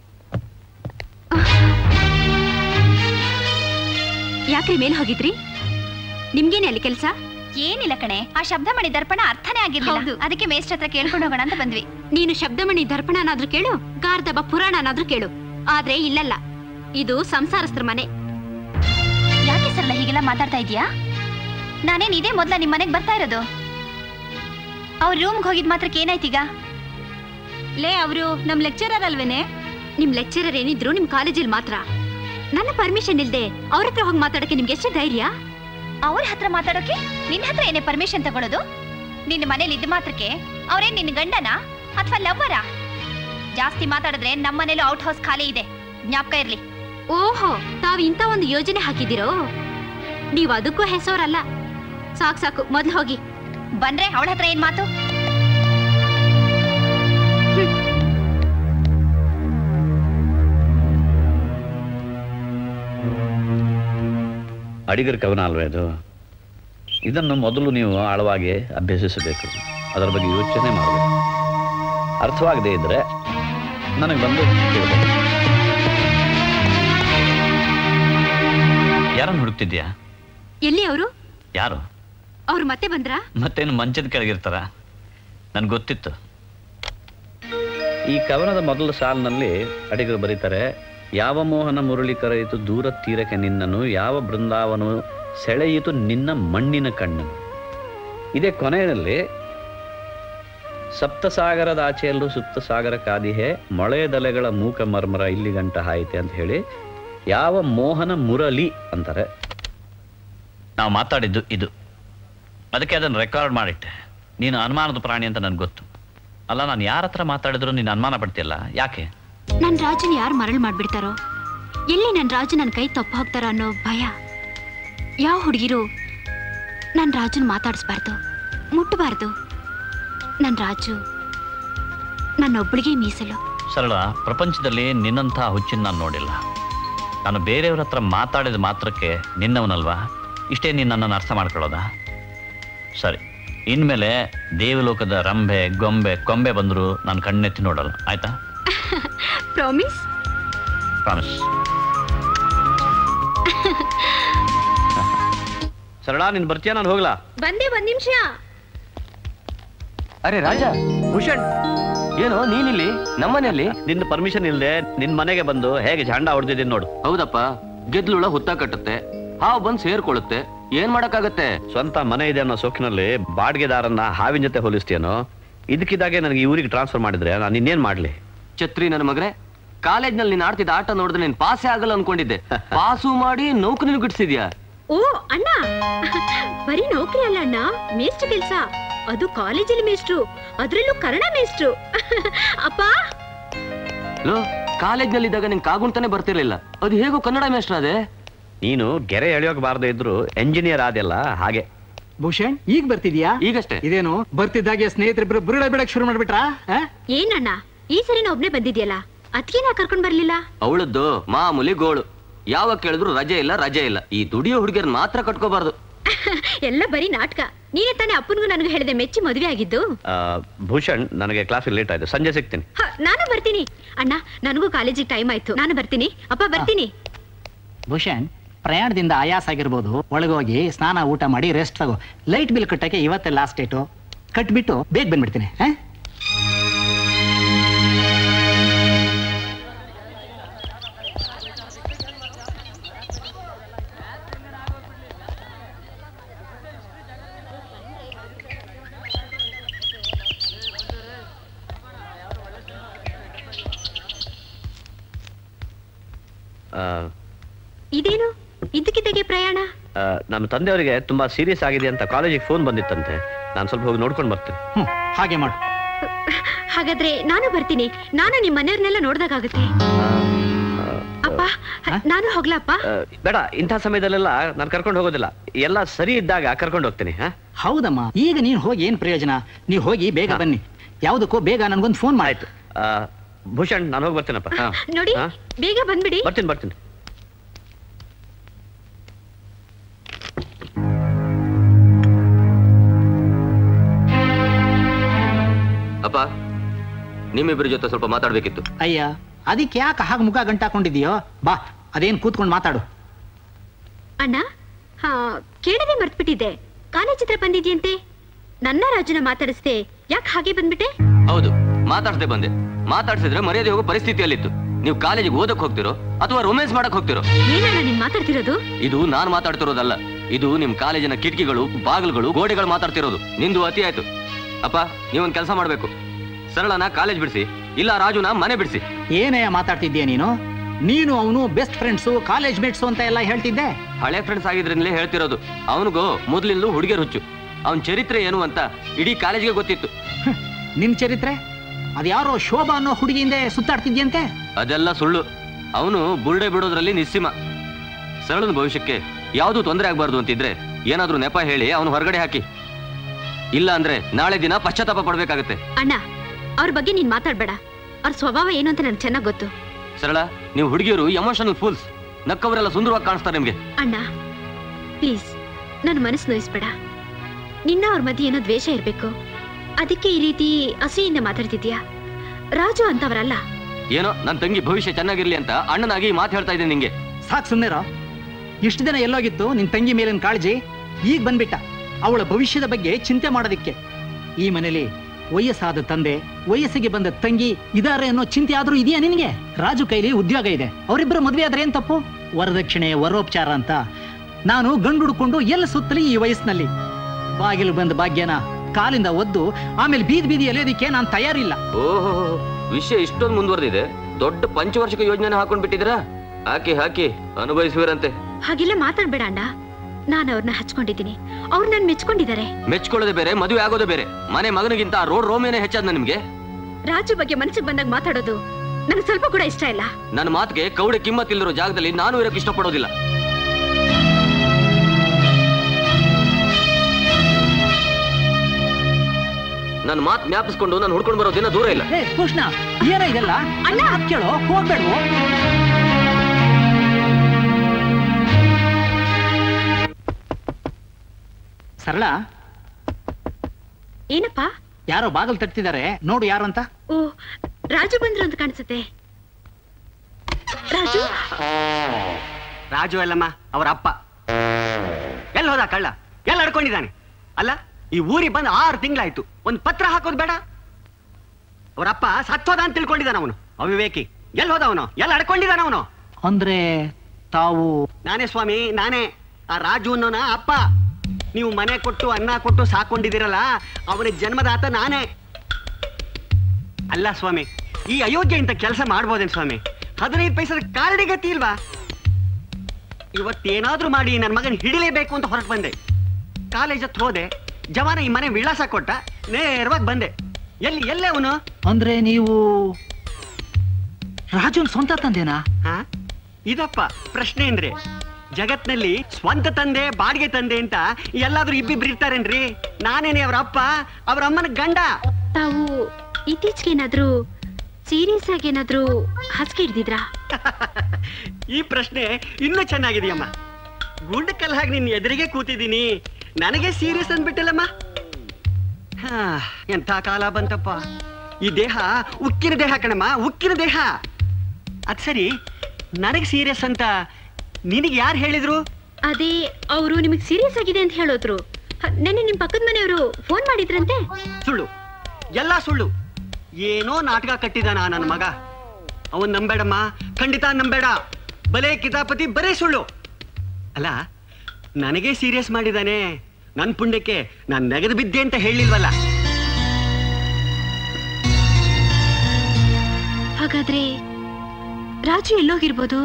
A: ಯಾಕ್ರಿ ಮೇಲೆ ಹೋಗಿದ್ರಿ ನಿಮ್ಗೇನೆ ಅಲ್ಲಿ ಕೆಲಸ
B: ಏನಿಲ್ಲ ಕಣೆ ಆ ಶಬ್ದಮಣಿ ದರ್ಪಣ ಅರ್ಥನೇ ಆಗಿರ್ಲಿಲ್ಲ
A: ಹೌದು.
B: ಅದಕ್ಕೆ ಮೇಷ್ಟ್ರ ಹತ್ರ ಕೇಳ್ಕೊಂಡು ಹೋಗೋಣ ಅಂತ ಬಂದ್ವಿ
A: ನೀನು ಶಬ್ದಮಣಿ ದರ್ಪಣನಾದ್ರೂ ಕೇಳು ಗಾರ್ಧಬ ಪುರಾಣನಾದ್ರೂ ಕೇಳು ಆದ್ರೆ ಇಲ್ಲಲ್ಲ ಇದು ಸಂಸಾರಸ್ಥರ ಮನೆ
B: ಯಾಕೆ ಸರಳ ಹೀಗೆಲ್ಲ ಮಾತಾಡ್ತಾ ಇದೀಯಾ ನಾನೇನ್ ಇದೇ ಮೊದ್ಲ ನಿಮ್ ಮನೆಗ್ ಬರ್ತಾ ಇರೋದು ಅವ್ರ ರೂಮ್ಗೆ ಹೋಗಿದ್ ಮಾತ್ರಕ್ಕೆ ಏನಾಯ್ತೀಗ
A: ಲೇ ಅವರು ನಮ್ ಲೆಕ್ಚರರ್ ಅಲ್ವೇನೆ ನಿಮ್ ಲೆಕ್ಚರರ್ ಏನಿದ್ರು ನಿಮ್ ಕಾಲೇಜಲ್ಲಿ ಮಾತ್ರ ನನ್ನ ಪರ್ಮಿಷನ್ ಇಲ್ದೆ ಅವ್ರ ಹತ್ರ ಹೋಗಿ ಮಾತಾಡಕ್ಕೆ ನಿಮ್ಗೆ ಎಷ್ಟು ಧೈರ್ಯ
B: ಅವ್ರ ಹತ್ರ ಮಾತಾಡೋಕೆ ನಿನ್ ಹತ್ರ ಏನೇ ಪರ್ಮಿಷನ್ ತಗೊಳ್ಳೋದು ನಿನ್ನ ಮನೇಲಿ ಇದ್ದ ಮಾತ್ರಕ್ಕೆ ಅವ್ರೇನ್ ನಿನ್ನ ಗಂಡನ ಅಥವಾ ಲವ್ವರ ಜಾಸ್ತಿ ಮಾತಾಡಿದ್ರೆ ನಮ್ಮ ಮನೇಲೂ ಔಟ್ ಹೌಸ್ ಖಾಲಿ ಇದೆ ಜ್ಞಾಪಕ ಇರ್ಲಿ
A: ಓಹೋ ತಾವ್ ಇಂಥ ಒಂದು ಯೋಜನೆ ಹಾಕಿದಿರೋ ನೀವ್ ಅದಕ್ಕೂ ಹೆಸರಲ್ಲ ಸಾಕು ಸಾಕು ಮೊದ್ಲು ಹೋಗಿ
B: ಬಂದ್ರೆ ಅವಳ ಹತ್ರ ಏನ್ ಮಾತು
C: ಅಡಿಗರ ಕವನ ಅಲ್ವೇ ಇದು ಇದನ್ನು ಮೊದಲು ನೀವು ಆಳವಾಗಿ ಅಭ್ಯಸಿಸಬೇಕು ಅದರ ಬಗ್ಗೆ ಯೋಚನೆ ಮಾಡಬೇಕು ಅರ್ಥವಾಗದೇ ಇದ್ರೆ ನನಗೆ ಬಂದು ಕೇಳ್ಬೇಕು ಯಾರನ್ನು ಹುಡುಕ್ತಿದ್ಯಾ
A: ಎಲ್ಲಿ ಅವರು
C: ಯಾರು
A: ಅವ್ರು ಮತ್ತೆ ಬಂದ್ರಾ
C: ಮತ್ತೇನು ಮಂಚದ ಕೆಳಗಿರ್ತಾರ ನನ್ಗೆ ಗೊತ್ತಿತ್ತು ಈ ಕವನದ ಮೊದಲ ಸಾಲಿನಲ್ಲಿ ಅಡಿಗರು ಬರೀತಾರೆ ಯಾವ ಮೋಹನ ಮುರಳಿ ಕರೆಯಿತು ದೂರ ತೀರಕ್ಕೆ ನಿನ್ನನು ಯಾವ ಬೃಂದಾವನು ಸೆಳೆಯಿತು ನಿನ್ನ ಮಣ್ಣಿನ ಕಣ್ಣನು ಇದೇ ಕೊನೆಯಲ್ಲಿ ಸಪ್ತಸಾಗರದ ಆಚೆಯಲ್ಲೂ ಸುಪ್ತ ಸಾಗರ ಕಾದಿಹೆ ಮೊಳೆದಲೆಗಳ ಮೂಕ ಮರ್ಮರ ಇಲ್ಲಿ ಗಂಟ ಹಾಯಿತೆ ಅಂತ ಹೇಳಿ ಯಾವ ಮೋಹನ ಮುರಳಿ ಅಂತಾರೆ ನಾವು ಮಾತಾಡಿದ್ದು ಇದು ಅದಕ್ಕೆ ಅದನ್ನು ರೆಕಾರ್ಡ್ ಮಾಡಿಟ್ಟೆ ನೀನು ಅನುಮಾನದ ಪ್ರಾಣಿ ಅಂತ ನನಗೆ ಗೊತ್ತು ಅಲ್ಲ ನಾನು ಯಾರ ಹತ್ರ ಮಾತಾಡಿದ್ರು ನೀನು ಅನುಮಾನ ಪಡ್ತಿಲ್ಲ ಯಾಕೆ
A: ನನ್ ರಾಜನ್ ಯಾರು ಮರಳು ಮಾಡ್ಬಿಡ್ತಾರೋ ಎಲ್ಲಿ ನನ್ ರಾಜು ನನ್ನ ಕೈ ತಪ್ಪ ಹೋಗ್ತಾರೋ ಅನ್ನೋ ಭಯ ಯಾವ ಹುಡುಗಿರು ನನ್ ರಾಜನ್ ಮಾತಾಡಿಸ್ಬಾರ್ದು ಮುಟ್ಟಬಾರ್ದು ನನ್ ರಾಜು ನನ್ನೊಬ್ಬಳಿಗೆ ಮೀಸಲು
C: ಸರಳ ಪ್ರಪಂಚದಲ್ಲಿ ನಿನ್ನಂಥ ಹುಚ್ಚಿನ ನಾನು ನೋಡಿಲ್ಲ ನಾನು ಬೇರೆಯವ್ರ ಹತ್ರ ಮಾತಾಡಿದ ಮಾತ್ರಕ್ಕೆ ನಿನ್ನವನಲ್ವಾ ಇಷ್ಟೇ ನೀನು ನನ್ನನ್ನು ಅರ್ಥ ಮಾಡ್ಕೊಳ್ಳೋದಾ ಸರಿ ಇನ್ಮೇಲೆ ದೇವಲೋಕದ ರಂಬೆ ಗೊಂಬೆ ಕೊಂಬೆ ಬಂದರೂ ನಾನು ಕಣ್ಣೆತ್ತಿ ನೋಡಲ್ಲ ಆಯ್ತಾ
A: ಪ್ರಾಮಿಸ್
C: ಪ್ರಾಮಿಸ್ ಸರಳ ನೀನು ಬರ್ತೀಯಾ ನಾನು ಹೋಗ್ಲಾ
A: ಬಂದೆ ಒಂದ್ ನಿಮಿಷ
K: ಅರೆ ರಾಜ ಭೂಷಣ್ ಏನು ನೀನಿಲ್ಲಿ ನಮ್ಮನೆಯಲ್ಲಿ
C: ನಿನ್ನ ಪರ್ಮಿಷನ್ ಇಲ್ಲದೆ ನಿನ್ನ ಮನೆಗೆ ಬಂದು ಹೇಗೆ ಜಾಂಡ ಹೊಡೆದಿದ್ದೀನಿ ನೋಡು
K: ಹೌದಪ್ಪ ಗೆದ್ಲುಳ ಹುತ್ತ ಕಟ್ಟುತ್ತೆ ಹಾವು ಬಂದು ಸೇರ್ಕೊಳ್ಳುತ್ತೆ ಏನ್ ಮಾಡಕ್ಕಾಗತ್ತೆ
C: ಸ್ವಂತ ಮನೆ ಇದೆ ಅನ್ನೋ ಸೊಕ್ಕಿನಲ್ಲಿ ಬಾಡಿಗೆದಾರನ್ನ ಹಾವಿನ ಜೊತೆ ಹೋಲಿಸ್ತೀಯನೋ ಇದಕ್ಕಿದ್ದಾಗೆ ನನಗೆ ಈ ಊರಿಗೆ ಟ್ರಾನ್ಸ್ಫರ್ ಮಾಡಿದ್ರೆ ನಾನು ಇನ್ನೇನ್ ಮಾಡ್ಲಿ
K: ಛತ್ರಿ ನನ್ನ ಮಗನೇ ಕಾಲೇಜ್ನಲ್ಲಿ ನೀನ್ ಆಡ್ತಿದ್ದ ಆಟ ನೋಡಿದ್ರೆ ನೀನ್ ಪಾಸೇ ಆಗಲ್ಲ ಅನ್ಕೊಂಡಿದ್ದೆ ಪಾಸು ಮಾಡಿ ನೌಕರಿನೂ ಗಿಟ್ಸಿದ್ಯಾ
A: ಓ ಅಣ್ಣ ಬರೀ ನೌಕರಿ ಅಲ್ಲ ಅಣ್ಣ ಮೇಷ್ಟ್ರು ಕೆಲ್ಸ ಅದು ಕಾಲೇಜಲ್ಲಿ ಮೇಷ್ಟ್ರು ಅದ್ರಲ್ಲೂ ಕನ್ನಡ ಮೇಷ್ಟ್ರು ಅಪ್ಪ
K: ಲೋ ಕಾಲೇಜ್ನಲ್ಲಿದ್ದಾಗ ನಿನ್ ಕಾಗುಂತಾನೆ ಬರ್ತಿರ್ಲಿಲ್ಲ ಅದು ಹೇಗೋ ಕನ್ನಡ ಮೇಷ್ಟ್ರ ಅದೇ
C: ನೀನು ಗೆರೆ ಎಳೆಯೋಕೆ ಬಾರದೇ ಇದ್ರು ಎಂಜಿನಿಯರ್ ಆದೆಲ್ಲ ಹಾಗೆ
H: ಭೂಷಣ್ ಈಗ ಬರ್ತಿದ್ಯಾ
K: ಈಗಷ್ಟೇ
H: ಇದೇನು ಬರ್ತಿದ್ದಾಗೆ ಸ್ನೇಹಿತರಿಬ್ರು ಬುರುಡ ಬಿಡಕ್ ಶುರು ಮಾಡ್ಬಿಟ್ರಾ ಆ?
A: ಏನಣ್ಣ ಈ ಸರಿ ಒಬ್ನೇ ಬಂದಿದ್ಯಲ್ಲ ಅದಕ್ಕೆ ನಾ ಕರ್ಕೊಂಡ್ ಬರ್ಲಿಲ್ಲ
K: ಅವಳದ್ದು ಮಾಮೂಲಿ ಗೋಳು ಯಾವಾಗ ಕೇಳಿದ್ರು ರಜೆ ಇಲ್ಲ ರಜೆ ಇಲ್ಲ ಈ ದುಡಿಯೋ ಹುಡುಗಿಯರ್ ಮಾತ್ರ ಕಟ್ಕೋಬಾರ್ದು
A: ಎಲ್ಲ ಬರೀ ನಾಟಕ ನೀನೇ ತಾನೇ ಅಪ್ಪನಿಗೂ ನನಗೂ ಹೇಳಿದೆ ಮೆಚ್ಚಿ ಮದುವೆ ಆಗಿದ್ದು
C: ಆ, ಭೂಷಣ್ ನನಗೆ ಕ್ಲಾಸಿಗೆ ಲೇಟ್ ಆಯ್ತು ಸಂಜೆ ಸಿಗ್ತೀನಿ
A: ಹ, ನಾನು ಬರ್ತೀನಿ ಅಣ್ಣ ನನಗೂ ಕಾಲೇಜಿಗೆ ಟೈಮ್ ಆಯ್ತು ನಾನು ಬರ್ತೀನಿ ಅಪ್ಪ ಬರ್ತೀನಿ
H: ಭೂಷಣ್ ಪ್ರಯಾಣದಿಂದ ಆಯಾಸ ಆಗಿರ್ಬೋದು ಒಳಗೋಗಿ ಸ್ನಾನ ಊಟ ಮಾಡಿ ರೆಸ್ಟ್ ತಗೋ ಲೈಟ್ ಬಿಲ್ ಕಟ್ಟಕ್ಕೆ ಇವತ್ತೇ ಲಾಸ್ಟ್ ಡೇಟು ಕಟ್ಬಿಟ್ಟು ಬೇಗ ಬಂದ್ಬಿಡ್ತೀನಿ ಹಾ
C: ಆ,
A: ಇದೇನು ಇದ್ದಕ್ಕಿದ್ದಾಗೆ ಪ್ರಯಾಣ
C: ಆ, ನಮ್ಮ ತಂದೆಯವರಿಗೆ ತುಂಬಾ ಸೀರಿಯಸ್ ಆಗಿದೆ ಅಂತ ಕಾಲೇಜಿಗೆ ಫೋನ್ ಬಂದಿತ್ತಂತೆ ನಾನು ಸ್ವಲ್ಪ ಹೋಗಿ ನೋಡ್ಕೊಂಡು ಬರ್ತೀನಿ
H: ಹಾಗೆ ಮಾಡು
A: ಹಾಗಾದ್ರೆ ನಾನು ಬರ್ತೀನಿ ನಾನು ನಿಮ್ಮ ಮನೆಯವ್ರನ್ನೆಲ್ಲ ನೋಡ್ದಾಗುತ್ತೆ ಅಪ್ಪ ನಾನು ಹೋಗ್ಲಪ್ಪ
C: ಆ, ಬೇಡ ಇಂಥ ಸಮಯದಲ್ಲೆಲ್ಲ ನಾನು ಕರ್ಕೊಂಡು ಹೋಗೋದಿಲ್ಲ ಎಲ್ಲ ಸರಿ ಇದ್ದಾಗ ಕರ್ಕೊಂಡು ಹೋಗ್ತೀನಿ ಹಾ
H: ಹೌದಮ್ಮ ಈಗ ನೀನು ಹೋಗಿ ಏನ್ ಪ್ರಯೋಜನ ನೀವು ಹೋಗಿ ಬೇಗ ಬನ್ನಿ ಯಾವುದಕ್ಕೂ ಬೇಗ ನನ್ಗೊಂದು ಫೋನ್ ಮಾಡಾಯ್ತು
C: ಆ, ಭೂಷಣ್ ನಾನು ಹೋಗಿ ಬರ್ತೀನಪ್ಪ ಹಾ.
A: ನೋಡಿ
C: ಹಾ?
A: ಬೇಗ ಬಂದ್ಬಿಡಿ
C: ಬರ್ತೀನಿ ಬರ್ತೀನಿ
K: ಅಪ್ಪ ನಿಮ್ಮಿಬ್ಬರ ಜೊತೆ ಸ್ವಲ್ಪ ಮಾತಾಡ್ಬೇಕಿತ್ತು
H: ಅಯ್ಯ ಅದಕ್ಕೆ ಯಾಕೆ ಹಾಗೆ ಮುಖ ಗಂಟಾಕೊಂಡಿದೀಯೋ ಬಾ ಅದೇನ್ ಕೂತ್ಕೊಂಡು ಮಾತಾಡು
A: ಅಣ್ಣ ಹಾ ಕೇಳದೆ ಮರ್ತ್ಬಿಟ್ಟಿದ್ದೆ ಕಾಲೇಜ್ ಹತ್ರ ಬಂದಿದ್ಯಂತೆ ನನ್ನ ರಾಜುನ ಮಾತಾಡಿಸ್ದೆ ಯಾಕೆ ಹಾಗೆ ಬಂದ್ಬಿಟ್ಟೆ
K: ಹೌದು ಮಾತಾಡ್ಸದೆ ಬಂದೆ ಮಾತಾಡ್ಸಿದ್ರೆ ಮರ್ಯಾದೆ ಹೋಗೋ ಪರಿಸ್ಥಿತಿಯಲ್ಲಿತ್ತು ನೀವು ಕಾಲೇಜಿಗೆ ಓದಕ್ ಹೋಗ್ತಿರೋ ಅಥವಾ ರೊಮ್ಯಾನ್ಸ್ ಮಾಡಕ್ ಹೋಗ್ತಿರೋ
A: ಏನಣ್ಣ ನೀನ್ ಮಾತಾಡ್ತಿರೋದು
K: ಇದು ನಾನ್ ಮಾತಾಡ್ತಿರೋದಲ್ಲ ಇದು ನಿಮ್ ಕಾಲೇಜಿನ ಕಿಟಕಿಗಳು ಬಾಗಿಲುಗಳು ಗೋಡೆಗಳು ಮಾತಾಡ್ತಿರೋದು ನಿಂದು ಅತಿ ಆಯ್ತು ಅಪ್ಪ ನೀವೊಂದ್ ಕೆಲಸ ಮಾಡ್ಬೇಕು ಸರಳನ ಕಾಲೇಜ್ ಬಿಡಿಸಿ ಇಲ್ಲ ರಾಜುನ ಮನೆ ಬಿಡಿಸಿ
H: ಏನೇ ಮಾತಾಡ್ತಿದ್ದೀಯ ನೀನು ನೀನು ಅವನು ಬೆಸ್ಟ್ ಫ್ರೆಂಡ್ಸು ಕಾಲೇಜ್ ಮೇಟ್ಸು ಅಂತ ಎಲ್ಲ ಹೇಳ್ತಿದ್ದೆ
K: ಹಳೆ ಫ್ರೆಂಡ್ಸ್ ಆಗಿದ್ರಿಂದಲೇ ಹೇಳ್ತಿರೋದು ಅವನಿಗೂ ಮೊದ್ಲಿಂದಲೂ ಹುಡುಗಿಯರ್ ಹುಚ್ಚು ಅವನ್ ಚರಿತ್ರೆ ಏನು ಅಂತ ಇಡೀ ಕಾಲೇಜಿಗೆ ಗೊತ್ತಿತ್ತು
H: ನಿನ್ ಚರಿತ್ರೆ ಅದ್ಯಾರೋ ಶೋಭಾ ಅನ್ನೋ ಹುಡುಗಿಯಿಂದ ಸುತ್ತಾಡ್ತಿದ್ಯಂತೆ
K: ಅದೆಲ್ಲ ಸುಳ್ಳು ಅವನು ಬುರುಡೆ ಬಿಡೋದ್ರಲ್ಲಿ ನಿಸ್ಸಿಮ ಸರಳನ ಭವಿಷ್ಯಕ್ಕೆ ಯಾವುದು ತೊಂದರೆ ಆಗ್ಬಾರ್ದು ಅಂತಿದ್ರೆ ಏನಾದ್ರೂ ನೆಪ ಹೇಳಿ ಅವನು ಹೊರಗಡೆ ಹಾಕಿ ಇಲ್ಲ ಅಂದ್ರೆ ನಾಳೆ ದಿನ ಪಶ್ಚಾತ್ತಾಪ ಪಡ್ಬೇಕಾಗತ್ತೆ
A: ಅಣ್ಣ ಅವ್ರ ಬಗ್ಗೆ ನೀನ್ ಮಾತಾಡ್ಬೇಡ ಅವ್ರ ಸ್ವಭಾವ ಏನು ಅಂತ ನನ್ಗೆ ಚೆನ್ನಾಗ್ ಗೊತ್ತು
K: ಸರಳ ನೀವು ಹುಡುಗಿಯರು ಎಮೋಷನಲ್ ಫೂಲ್ಸ್ ನಕ್ಕವರೆಲ್ಲ ಸುಂದರವಾಗಿ ಕಾಣಿಸ್ತಾರೆ ನಿಮ್ಗೆ
A: ಅಣ್ಣ ಪ್ಲೀಸ್ ನನ್ನ ಮನಸ್ಸು ನೋಯಿಸ್ಬೇಡ ನಿನ್ನ ಅವ್ರ ಮಧ್ಯೆ ಏನೋ ದ್ವೇಷ ಇರ್ಬೇಕು ಅದಕ್ಕೆ ಈ ರೀತಿ ಅಸೂಯಿಂದ ಮಾತಾಡ್ತಿದ್ಯಾ ರಾಜು ಅಂತವರಲ್ಲ
K: ಏನೋ ನನ್ನ ತಂಗಿ ಭವಿಷ್ಯ ಚೆನ್ನಾಗಿರ್ಲಿ ಅಂತ ಅಣ್ಣನಾಗಿ ಈ ಮಾತು ಹೇಳ್ತಾ ಇದ್ದೀನಿ ನಿಂಗೆ
H: ಸಾಕ್ ಸುಮ್ಮನೆರೋ ಇಷ್ಟು ದಿನ ಎಲ್ಲೋಗಿತ್ತು ನಿನ್ ತಂಗಿ ಮೇಲಿನ ಕಾಳಜಿ ಈಗ ಬಂದ್ಬಿಟ್ಟ ಅವಳ ಭವಿಷ್ಯದ ಬಗ್ಗೆ ಚಿಂತೆ ಮಾಡೋದಿಕ್ಕೆ ಈ ಮನೇಲಿ ವಯಸ್ಸಾದ ತಂದೆ ವಯಸ್ಸಿಗೆ ಬಂದ ತಂಗಿ ಇದಾರೆ ಅನ್ನೋ ಚಿಂತೆ ಆದ್ರೂ ಇದೆಯಾ ನಿನ್ಗೆ ರಾಜು ಕೈಲಿ ಉದ್ಯೋಗ ಇದೆ ಅವರಿಬ್ಬರು ಮದ್ವೆ ಆದ್ರೆ ಏನ್ ತಪ್ಪು ವರದಕ್ಷಿಣೆ ವರೋಪಚಾರ ಅಂತ ನಾನು ಗಂಡು ಹುಡ್ಕೊಂಡು ಎಲ್ಲ ಸುತ್ತಲಿ ಈ ವಯಸ್ಸಿನಲ್ಲಿ ಬಾಗಿಲು ಬಂದ ಭಾಗ್ಯನ ಕಾಲಿಂದ ಒದ್ದು ಆಮೇಲೆ ಬೀದಿ ಬೀದಿ ಎಲೆಯೋದಿಕ್ಕೆ ನಾನು ತಯಾರಿಲ್ಲ
K: ಓಹೋ ವಿಷಯ ಇಷ್ಟೊಂದು ಮುಂದುವರೆದಿದೆ ದೊಡ್ಡ ಪಂಚವಾರ್ಷಿಕ ಯೋಜನೆ ಹಾಕೊಂಡ್ ಬಿಟ್ಟಿದ್ದೀರಾ ಹಾಕಿ ಹಾಕಿ ಅನುಭವಿಸುವಿರಂತೆ
A: ಹಾಗೆಲ್ಲ ಮಾತಾಡ್ಬೇಡ ಅಣ್ಣ ನಾನು ಅವ್ರನ್ನ ಹಚ್ಕೊಂಡಿದ್ದೀನಿ ಅವ್ರು ನನ್ ಮೆಚ್ಕೊಂಡಿದ್ದಾರೆ
K: ಮೆಚ್ಕೊಳ್ಳೋದೇ ಬೇರೆ ಮದುವೆ ಆಗೋದೇ ಬೇರೆ ಮನೆ ಮಗನಿಗಿಂತ ರೋಡ್ ರೋಮೇನೆ ಹೆಚ್ಚಾದ ನಿಮ್ಗೆ
A: ರಾಜು ಬಗ್ಗೆ ಮನಸ್ಸಿಗೆ ಬಂದಾಗ ಮಾತಾಡೋದು ನನಗೆ ಸ್ವಲ್ಪ ಕೂಡ ಇಷ್ಟ ಇಲ್ಲ
K: ನನ್ನ ಮಾತಿಗೆ ಕೌಡೆ ಕಿಮ್ಮತ್ತಿಲ್ದಿರೋ ಜಾಗದಲ್ಲಿ ನಾನು ಇರಕ್ಕೆ ಇಷ್ಟಪಡೋದಿಲ್ಲ ನನ್ನ ಮಾತು ಜ್ಞಾಪಿಸ್ಕೊಂಡು ನಾನು ಹುಡ್ಕೊಂಡು ಬರೋ ದಿನ ದೂರ ಇಲ್ಲ
H: ಏ ಕೃಷ್ಣ ಏನ ಇದೆಲ್ಲ ಅಣ್ಣ ಕೇಳೋ ಹೋಗ್ಬೇಡ್ವೋ ಸರಳ
A: ಏನಪ್ಪ
H: ಯಾರೋ ಬಾಗಿಲು ತಟ್ತಿದ್ದಾರೆ ನೋಡು ಯಾರು ಅಂತ
A: ಓ ರಾಜು ಬಂದ್ರು ಅಂತ ಕಾಣಿಸುತ್ತೆ ರಾಜು
O: ರಾಜು ಅಲ್ಲಮ್ಮ ಅವರ ಅಪ್ಪ ಎಲ್ಲಿ ಹೋದ ಕಳ್ಳ ಎಲ್ಲಿ ಅಡ್ಕೊಂಡಿದ್ದಾನೆ ಅಲ್ಲ ಈ ಊರಿಗೆ ಬಂದು ಆರು ತಿಂಗಳಾಯ್ತು ಒಂದು ಪತ್ರ ಹಾಕೋದು ಬೇಡ ಅವರಪ್ಪ ಸತ್ತೋದ ಅಂತ ತಿಳ್ಕೊಂಡಿದ್ದಾನ ಅವನು ಅವಿವೇಕಿ ಎಲ್ಲಿ ಹೋದ ಅವನು ಎಲ್ಲಿ ಅಡ್ಕೊಂಡಿದ್ದಾನ ಅವನು
H: ಅಂದ್ರೆ ತಾವು
O: ನಾನೇ ಸ್ವಾಮಿ ನಾನೇ ಆ ರಾಜು ಅನ್ನೋನ ಅಪ್ಪ ನೀವು ಮನೆ ಕೊಟ್ಟು ಅನ್ನ ಕೊಟ್ಟು ಸಾಕೊಂಡಿದ್ದೀರಲ್ಲ ಅವನ ಜನ್ಮದಾತ ನಾನೇ ಅಲ್ಲ ಸ್ವಾಮಿ ಈ ಅಯೋಗ್ಯ ಇಂಥ ಕೆಲಸ ಮಾಡ್ಬೋದೇನ್ ಸ್ವಾಮಿ ಹದಿನೈದು ಪೈಸದ ಕಾರಡಿ ಗತಿ ಇಲ್ವಾ ಇವತ್ತೇನಾದ್ರೂ ಮಾಡಿ ನನ್ನ ಮಗನ ಹಿಡಿಲೇಬೇಕು ಅಂತ ಹೊರಟು ಬಂದೆ ಕಾಲೇಜ್ ಹತ್ರ ಹೋದೆ ಜವಾನ ಈ ಮನೆ ವಿಳಾಸ ಕೊಟ್ಟ ನೇರವಾಗಿ ಬಂದೆ ಎಲ್ಲಿ ಎಲ್ಲೇ ಅವನು
H: ಅಂದ್ರೆ ನೀವು ರಾಜುನ್ ಸ್ವಂತ ತಂದೆನಾ
O: ಹಾ ಇದಪ್ಪ ಪ್ರಶ್ನೆ ಅಂದ್ರೆ ಜಗತ್ನಲ್ಲಿ ಸ್ವಂತ ತಂದೆ ಬಾಡಿಗೆ ತಂದೆ ಅಂತ ಎಲ್ಲಾದ್ರೂ ಇಬ್ಬಿಬ್ರು ಇರ್ತಾರೇನ್ರಿ ನಾನೇನೆ ಅವ್ರ ಅಪ್ಪ ಅವ್ರ ಅಮ್ಮನ ಗಂಡ
A: ತಾವು ಇತ್ತೀಚೆಗೆ ಏನಾದ್ರೂ ಸೀರಿಯಸ್ ಆಗಿ ಏನಾದ್ರೂ ಹಾಸಿಗೆ ಹಿಡ್ದಿದ್ರಾ
O: ಈ ಪ್ರಶ್ನೆ ಇನ್ನೂ ಚೆನ್ನಾಗಿದೆಯಮ್ಮ ಗುಂಡಕಲ್ ಹಾಗೆ ನಿನ್ನ ಎದುರಿಗೆ ಕೂತಿದ್ದೀನಿ ನನಗೆ ಸೀರಿಯಸ್ ಅಂದ್ಬಿಟ್ಟಲ್ಲಮ್ಮ ಹಾ ಎಂಥ ಕಾಲ ಬಂತಪ್ಪ ಈ ದೇಹ ಉಕ್ಕಿನ ದೇಹ ಕಣಮ್ಮ ಉಕ್ಕಿನ ದೇಹ ಅದ್ ಸರಿ ನನಗೆ ಸೀರಿಯಸ್ ಅಂತ ನಿನಗೆ ಯಾರು ಹೇಳಿದ್ರು
A: ಅದೇ ಅವರು ನಿಮಗೆ ಸೀರಿಯಸ್ ಆಗಿದೆ ಅಂತ ಹೇಳೋದ್ರು ಹ, ನೆನ್ನೆ ನಿಮ್ ಪಕ್ಕದ ಮನೆಯವರು ಫೋನ್ ಮಾಡಿದ್ರಂತೆ
O: ಸುಳ್ಳು ಎಲ್ಲ ಸುಳ್ಳು ಏನೋ ನಾಟಕ ಕಟ್ಟಿದಾನ ನನ್ನ ಮಗ ಅವನ್ ನಂಬೇಡಮ್ಮ ಖಂಡಿತ ನಂಬೇಡ ಬಲೆ ಕಿತಾಪತಿ ಬರೇ ಸುಳ್ಳು ಅಲ್ಲ ನನಗೆ ಸೀರಿಯಸ್ ಮಾಡಿದಾನೆ ನನ್ನ ಪುಣ್ಯಕ್ಕೆ ನಾನು ನೆಗೆದು ಬಿದ್ದೆ ಅಂತ ಹೇಳಿಲ್ವಲ್ಲ
A: ಹಾಗಾದ್ರೆ ರಾಜು ಎಲ್ಲೋಗಿರ್ಬೋದು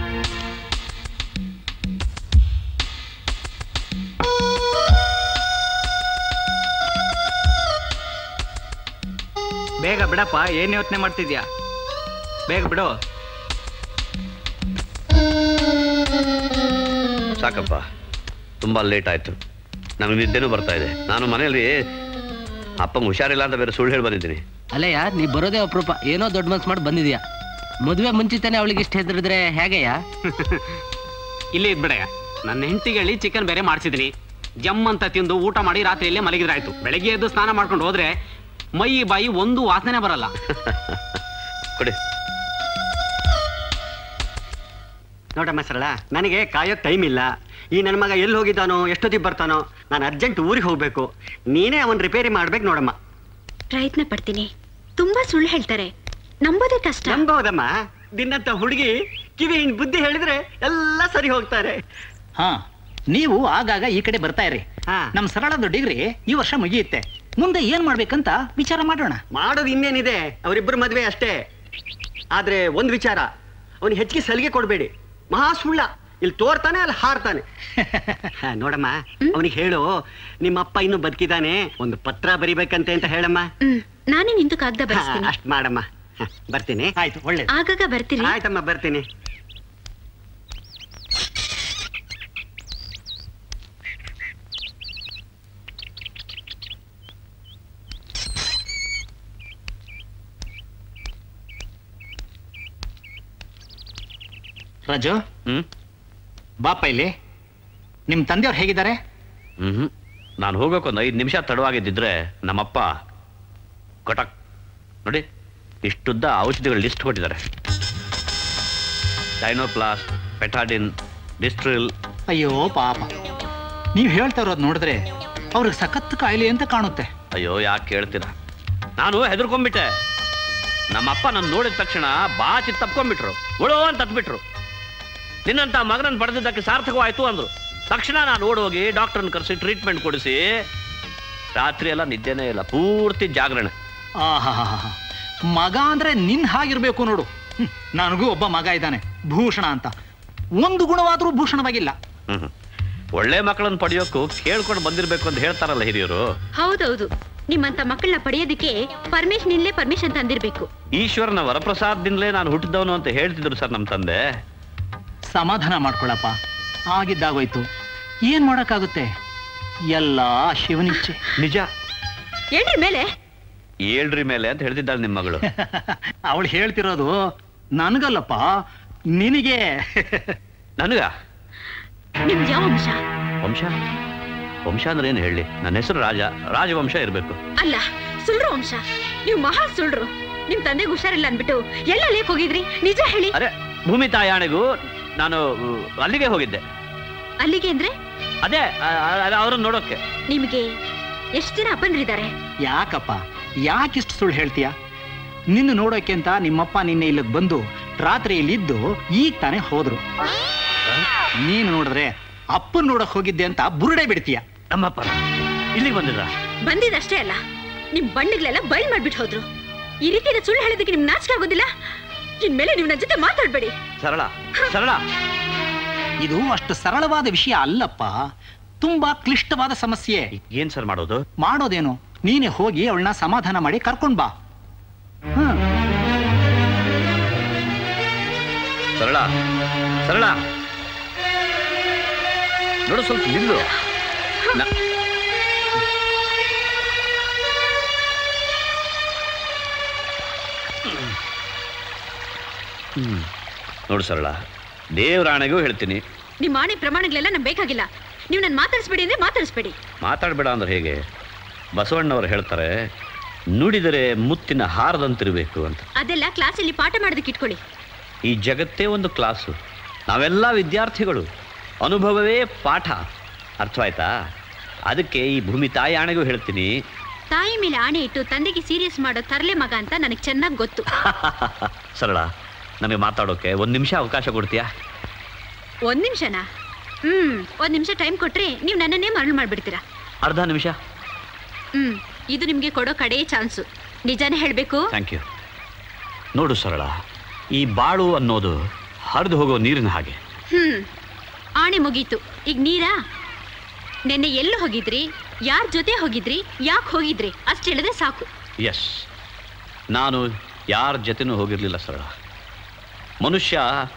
N: ಬೇಗ ಬಿಡಪ್ಪ ಏನ್ ಯೋಚನೆ ಮಾಡ್ತಿದ್ಯಾ ಬೇಗ ಬಿಡು
P: ಸಾಕಪ್ಪ ತುಂಬ ಲೇಟ್ ಆಯಿತು ನನಗೆ ನಿದ್ದೆನೂ ಬರ್ತಾ ಇದೆ ನಾನು ಮನೆಯಲ್ಲಿ ಅಪ್ಪಂಗೆ ಹುಷಾರಿಲ್ಲ ಅಂತ ಬೇರೆ ಸುಳ್ಳು ಹೇಳಿ ಬಂದಿದ್ದೀನಿ
Q: ಅಲ್ಲಯ್ಯ ನೀ ಬರೋದೇ ಅಪರೂಪ ಏನೋ ದೊಡ್ಡ ಮನ್ಸು ಮಾಡಿ ಬಂದಿದ್ಯಾ ಮದುವೆ ಮುಂಚಿತಾನೆ ಅವಳಿಗೆ ಇಷ್ಟ ಹೆದರಿದ್ರೆ ಹೇಗೆಯ
J: ಇಲ್ಲೇ ಇದ್ಬಿಡಯ್ಯ ನನ್ನ ಹೆಂಡತಿಗೆ ಹೇಳಿ ಚಿಕನ್ ಬೇರೆ ಮಾಡಿಸಿದ್ನಿ ಜಮ್ ಅಂತ ತಿಂದು ಊಟ ಮಾಡಿ ರಾತ್ರಿಯಲ್ಲೇ ಮಲಗಿದ್ರಾಯ್ತು ಬೆಳಗ್ಗೆ ಎದ್ದು ಸ್ನಾನ ಮಾಡ್ಕೊಂಡು ಹೋದ್ರೆ ಮೈ ಬಾಯಿ ಒಂದು ವಾಸನೆ ಬರಲ್ಲ
P: ಕೊಡಿ
O: ನೋಡಮ್ಮ ಸರಳ ನನಗೆ ಕಾಯೋಕ್ ಟೈಮ್ ಇಲ್ಲ ಈ ನನ್ನ ಮಗ ಎಲ್ಲಿ ಹೋಗಿದ್ದಾನೋ ಎಷ್ಟೊತ್ತಿಗೆ ಬರ್ತಾನೋ ನಾನು ಅರ್ಜೆಂಟ್ ಊರಿಗೆ ಹೋಗ್ಬೇಕು ನೀನೇ ಅವನ್ ರಿಪೇರಿ ಮಾಡ್ಬೇಕು ನೋಡಮ್ಮ
A: ಪ್ರಯತ್ನ ಪಡ್ತೀನಿ ತುಂಬಾ ಸುಳ್ಳು ಹೇಳ್ತಾರೆ ನಂಬೋದೇ ಕಷ್ಟ
O: ನಂಬೋದಮ್ಮ ದಿನಂತ ಹುಡುಗಿ ಕಿವಿ ಹಿಂಗ್ ಬುದ್ಧಿ ಹೇಳಿದ್ರೆ ಎಲ್ಲ ಸರಿ ಹೋಗ್ತಾರೆ
H: ಹಾ ನೀವು ಆಗಾಗ ಈ ಕಡೆ ಬರ್ತಾ ಇರಿ ನಮ್ ಸರಳದ ಡಿಗ್ರಿ ಈ ವರ್ಷ ಮುಗಿಯುತ್ತೆ ಮುಂದೆ ಏನ್ ಮಾಡ್ಬೇಕಂತ ವಿಚಾರ ಮಾಡೋಣ
O: ಮಾಡೋದು ಇನ್ನೇನಿದೆ ಅವರಿಬ್ಬರು ಮದ್ವೆ ಅಷ್ಟೇ ಆದ್ರೆ ಒಂದ್ ವಿಚಾರ ಅವನು ಹೆಚ್ಚಿಗೆ ಸಲಿಗೆ ಕೊಡ್ಬೇಡಿ ಮಹಾ ಸುಳ್ಳ ಇಲ್ಲಿ ತೋರ್ತಾನೆ ಅಲ್ಲಿ ಹಾರ್ತಾನೆ ಹಾ, ನೋಡಮ್ಮ ಅವನಿಗೆ ಹೇಳು ನಿಮ್ಮಪ್ಪ ಇನ್ನು ಬದುಕಿದಾನೆ ಒಂದು ಪತ್ರ ಬರಿಬೇಕಂತೆ ಅಂತ ಹೇಳಮ್ಮ
A: ಹ್ಮ್ ನಾನೇ ನಿಂತು ಕಾಗ್ದ ಬರ್ಸ್ತೀನಿ
O: ಅಷ್ಟ್ ಮಾಡಮ್ಮ ಹ, ಬರ್ತೀನಿ
H: ಆಯ್ತು ಒಳ್ಳೆ
A: ಆಗಾಗ ಬರ್ತೀರಿ
O: ಆಯ್ತಮ್ಮ ಬರ್ತೀನಿ
H: ರಾಜು
P: ಹ್ಮ್
H: ಬಾಪ ಇಲ್ಲಿ ನಿಮ್ ತಂದೆಯವ್ರು ಹೇಗಿದ್ದಾರೆ
P: ಹ್ಮ್ ನಾನು ಹೋಗೋಕೆ ಒಂದು ಐದು ನಿಮಿಷ ತಡವಾಗಿದ್ದಿದ್ರೆ ನಮ್ಮಪ್ಪ ಕಟಕ್ ನೋಡಿ ಇಷ್ಟುದ್ದ ಔಷಧಿಗಳ ಲಿಸ್ಟ್ ಕೊಟ್ಟಿದ್ದಾರೆ ಡೈನೋಪ್ಲಾಸ್ ಪೆಟಾಡಿನ್ ಡಿಸ್ಟ್ರಿಲ್
H: ಅಯ್ಯೋ ಪಾಪ ನೀವ್ ಹೇಳ್ತಾ ಇರೋದು ನೋಡಿದ್ರೆ ಅವ್ರಿಗೆ ಸಖತ್ ಕಾಯಿಲೆ ಅಂತ ಕಾಣುತ್ತೆ
P: ಅಯ್ಯೋ ಯಾಕೆ ಕೇಳ್ತೀರಾ ನಾನು ಹೆದರ್ಕೊಂಡ್ಬಿಟ್ಟೆ ನಮ್ಮಪ್ಪ ನನ್ನ ನೋಡಿದ ತಕ್ಷಣ ಬಾಚಿ ತಪ್ಕೊಂಡ್ಬಿಟ್ರು ಉಳೋ ಅಂತ ಹತ್ಬಿಟ್ರು ನಿನ್ನಂತ ಮಗನನ್ನು ಪಡೆದಿದ್ದಕ್ಕೆ ಸಾರ್ಥಕವಾಯ್ತು ಅಂದ್ರು ತಕ್ಷಣ ನಾನು ಓಡೋಗಿ ಡಾಕ್ಟರ್ನ ಕರೆಸಿ ಟ್ರೀಟ್ಮೆಂಟ್ ಕೊಡಿಸಿ ರಾತ್ರಿ ಎಲ್ಲ ನಿದ್ದೆನೇ ಇಲ್ಲ ಪೂರ್ತಿ ಜಾಗರಣೆ
H: ಆಹಾಹಾಹಾ. ಮಗ ಅಂದ್ರೆ ನಿನ್ ಹಾಗಿರ್ಬೇಕು ನೋಡು ಹ್ಮ್, ನನಗೂ ಒಬ್ಬ ಮಗ ಇದ್ದಾನೆ ಭೂಷಣ ಅಂತ ಒಂದು ಗುಣವಾದ್ರೂ ಭೂಷಣವಾಗಿಲ್ಲ
P: ಹ್ಮ್ ಒಳ್ಳೆ ಮಕ್ಕಳನ್ನು ಪಡೆಯೋಕ್ಕೂ ಕೇಳ್ಕೊಂಡು ಬಂದಿರ್ಬೇಕು ಅಂತ ಹೇಳ್ತಾರಲ್ಲ ಹಿರಿಯರು
A: ಹೌದೌದು ನಿಮ್ಮಂತ ಮಕ್ಕಳನ್ನ ಪಡೆಯೋದಕ್ಕೆ ಪರ್ಮಿಷನ್ ಇಲ್ಲೇ ಪರ್ಮಿಷನ್ ತಂದಿರ್ಬೇಕು
P: ಈಶ್ವರನ ವರಪ್ರಸಾದದಿಂದಲೇ ನಾನು ಹುಟ್ಟಿದವನು ಅಂತ ಹೇಳ್ತಿದ್ರು ಸರ್ ನಮ್ಮ ತಂದೆ
H: ಸಮಾಧಾನ ಮಾಡ್ಕೊಳಪ್ಪ ಆಗಿದ್ದಾಗೋಯ್ತು ಏನ್ ಮಾಡಕ್ಕಾಗುತ್ತೆ ಎಲ್ಲ ಶಿವನಿಚ್ಛೆ
P: ನಿಜ
A: ಹೇಳ್ರಿ ಮೇಲೆ
P: ಏಳ್ರಿ ಮೇಲೆ ಅಂತ ಹೇಳ್ತಿದ್ದಾಳೆ ನಿಮ್ಮ ಮಗಳು
H: ಅವಳು ಹೇಳ್ತಿರೋದು ನನಗಲ್ಲಪ್ಪ ನಿನಗೆ
P: ನನಗ
A: ನಿಮ್ದು ಯಾವ ವಂಶ
P: ವಂಶ ವಂಶ ಅಂದ್ರೆ ಏನು ಹೇಳಿ ನನ್ನ ಹೆಸರು ರಾಜ ರಾಜವಂಶ ಇರಬೇಕು
A: ಅಲ್ಲ ಸುಳ್ರು ವಂಶ ನೀವು ಮಹಾ ಸುಳ್ರು ನಿಮ್ ತಂದೆಗೆ ಹುಷಾರಿಲ್ಲ ಅನ್ಬಿಟ್ಟು ಎಲ್ಲ ಲೇಕ್ ಹೋಗಿದ್ರಿ ನಿಜ ಹೇಳಿ
P: ಅರೆ ಭೂಮಿ ತಾಯಾಣೆಗೂ ನಾನು ಉ, ಅಲ್ಲಿಗೆ ಹೋಗಿದ್ದೆ
A: ಅಲ್ಲಿಗೆ ಅಂದ್ರೆ
P: ಅದೇ ಅವ್ರನ್ನ ನೋಡೋಕೆ
A: ನಿಮಗೆ ಎಷ್ಟು ಜನ ಅಪ್ಪಂದ್ರಿದ್ದಾರೆ
H: ಯಾಕಪ್ಪ ಯಾಕಿಷ್ಟು ಸುಳ್ಳು ಹೇಳ್ತೀಯ ನಿನ್ನ ನೋಡೋಕೆ ಅಂತ ನಿಮ್ಮಪ್ಪ ನಿನ್ನೆ ಇಲ್ಲಿಗೆ ಬಂದು ರಾತ್ರಿ ಇಲ್ಲಿದ್ದು ಈಗ ತಾನೇ ಹೋದ್ರು ನೀನು ನೋಡಿದ್ರೆ ಅಪ್ಪನ್ ನೋಡಕ್ ಹೋಗಿದ್ದೆ ಅಂತ ಬುರುಡೆ ಬಿಡ್ತೀಯ
P: ನಮ್ಮಪ್ಪ ಇಲ್ಲಿಗೆ ಬಂದಿದ್ರ
A: ಬಂದಿದ್ದಷ್ಟೇ ಅಲ್ಲ ನಿಮ್ ಬಣ್ಣಗಳೆಲ್ಲ ಬಯಲ್ ಮಾಡ್ಬಿಟ್ಟು ಹೋದ್ರು ಈ ರೀತಿಯ ಸುಳ್ಳು ಹೇಳೋದಕ್ಕೆ ನಿಮ್ ನಾಚಿಕೆ ಆಗೋದಿಲ್ಲ ಇನ್ಮೇಲೆ ನೀವು ನನ್ನ ಜೊತೆ ಮಾತಾಡ್ಬೇಡಿ
P: ಸರಳ ಸರಳ
H: ಇದು ಅಷ್ಟು ಸರಳವಾದ ವಿಷಯ ಅಲ್ಲಪ್ಪ ತುಂಬಾ ಕ್ಲಿಷ್ಟವಾದ ಸಮಸ್ಯೆ
P: ಏನ್ ಸರ್ ಮಾಡೋದು
H: ಮಾಡೋದೇನು ನೀನೆ ಹೋಗಿ ಅವಳನ್ನ ಸಮಾಧಾನ ಮಾಡಿ ಕರ್ಕೊಂಡ್ ಬಾ ಹ್ಮ್
P: ಸರಳ ಸರಳ ನೋಡು ಸ್ವಲ್ಪ ನಿಲ್ಲು ನ- ಹ್ಮ್ ನೋಡು ಸರಳ ದೇವರಾಣೆಗೂ ಹೇಳ್ತೀನಿ
A: ನಿಮ್ಮ ಆಣೆ ಪ್ರಮಾಣಗಳೆಲ್ಲ ನಮ್ಗೆ ಬೇಕಾಗಿಲ್ಲ ನೀವು ನನ್ನ ಮಾತಾಡಿಸ್ಬೇಡಿ ಅಂದ್ರೆ ಮಾತಾಡಿಸ್ಬೇಡಿ
P: ಮಾತಾಡಬೇಡ ಅಂದ್ರೆ ಹೇಗೆ ಬಸವಣ್ಣವರು ಹೇಳ್ತಾರೆ ನುಡಿದರೆ ಮುತ್ತಿನ ಹಾರದಂತಿರಬೇಕು ಅಂತ
A: ಅದೆಲ್ಲ ಕ್ಲಾಸಲ್ಲಿ ಪಾಠ ಮಾಡೋದಕ್ಕೆ ಇಟ್ಕೊಳ್ಳಿ
P: ಈ ಜಗತ್ತೇ ಒಂದು ಕ್ಲಾಸು ನಾವೆಲ್ಲ ವಿದ್ಯಾರ್ಥಿಗಳು ಅನುಭವವೇ ಪಾಠ ಅರ್ಥವಾಯ್ತಾ ಅದಕ್ಕೆ ಈ ಭೂಮಿ ತಾಯಿ ಆಣೆಗೂ ಹೇಳ್ತೀನಿ
A: ತಾಯಿ ಮೇಲೆ ಆಣೆ ಇಟ್ಟು ತಂದೆಗೆ ಸೀರಿಯಸ್ ಮಾಡೋ ತರಲೆ ಮಗ ಅಂತ ನನಗೆ ಚೆನ್ನಾಗಿ ಗೊತ್ತು
P: ಸರಳ ನಮಗೆ ಮಾತಾಡೋಕೆ ಒಂದು ನಿಮಿಷ ಅವಕಾಶ ಕೊಡ್ತೀಯಾ
A: ಒಂದ್ ನಿಮಿಷನಾ ಹ್ಮ್ ಒಂದ್ ನಿಮಿಷ ಟೈಮ್ ಕೊಟ್ರೆ ನೀವು ನನ್ನನ್ನೇ ಮರಳು ಮಾಡ್ಬಿಡ್ತೀರಾ
P: ಅರ್ಧ ನಿಮಿಷ
A: ಹ್ಮ್ ಇದು ನಿಮ್ಗೆ ಕೊಡೋ ಕಡೇ ಚಾನ್ಸು ನಿಜಾನೇ ಹೇಳ್ಬೇಕು
P: ಥ್ಯಾಂಕ್ ಯು ನೋಡು ಸರಳ ಈ ಬಾಳು ಅನ್ನೋದು ಹರಿದು ಹೋಗೋ ನೀರಿನ ಹಾಗೆ
A: ಹ್ಮ್ ಆಣೆ ಮುಗೀತು ಈಗ ನೀರಾ ನೆನ್ನೆ ಎಲ್ಲಿ ಹೋಗಿದ್ರಿ ಯಾರ ಜೊತೆ ಹೋಗಿದ್ರಿ ಯಾಕೆ ಹೋಗಿದ್ರಿ ಅಷ್ಟು ಹೇಳಿದ್ರೆ ಸಾಕು
P: ಎಸ್ ನಾನು ಯಾರ ಜೊತೆನೂ ಹೋಗಿರಲಿಲ್ಲ ಸರಳ ಮನುಷ್ಯ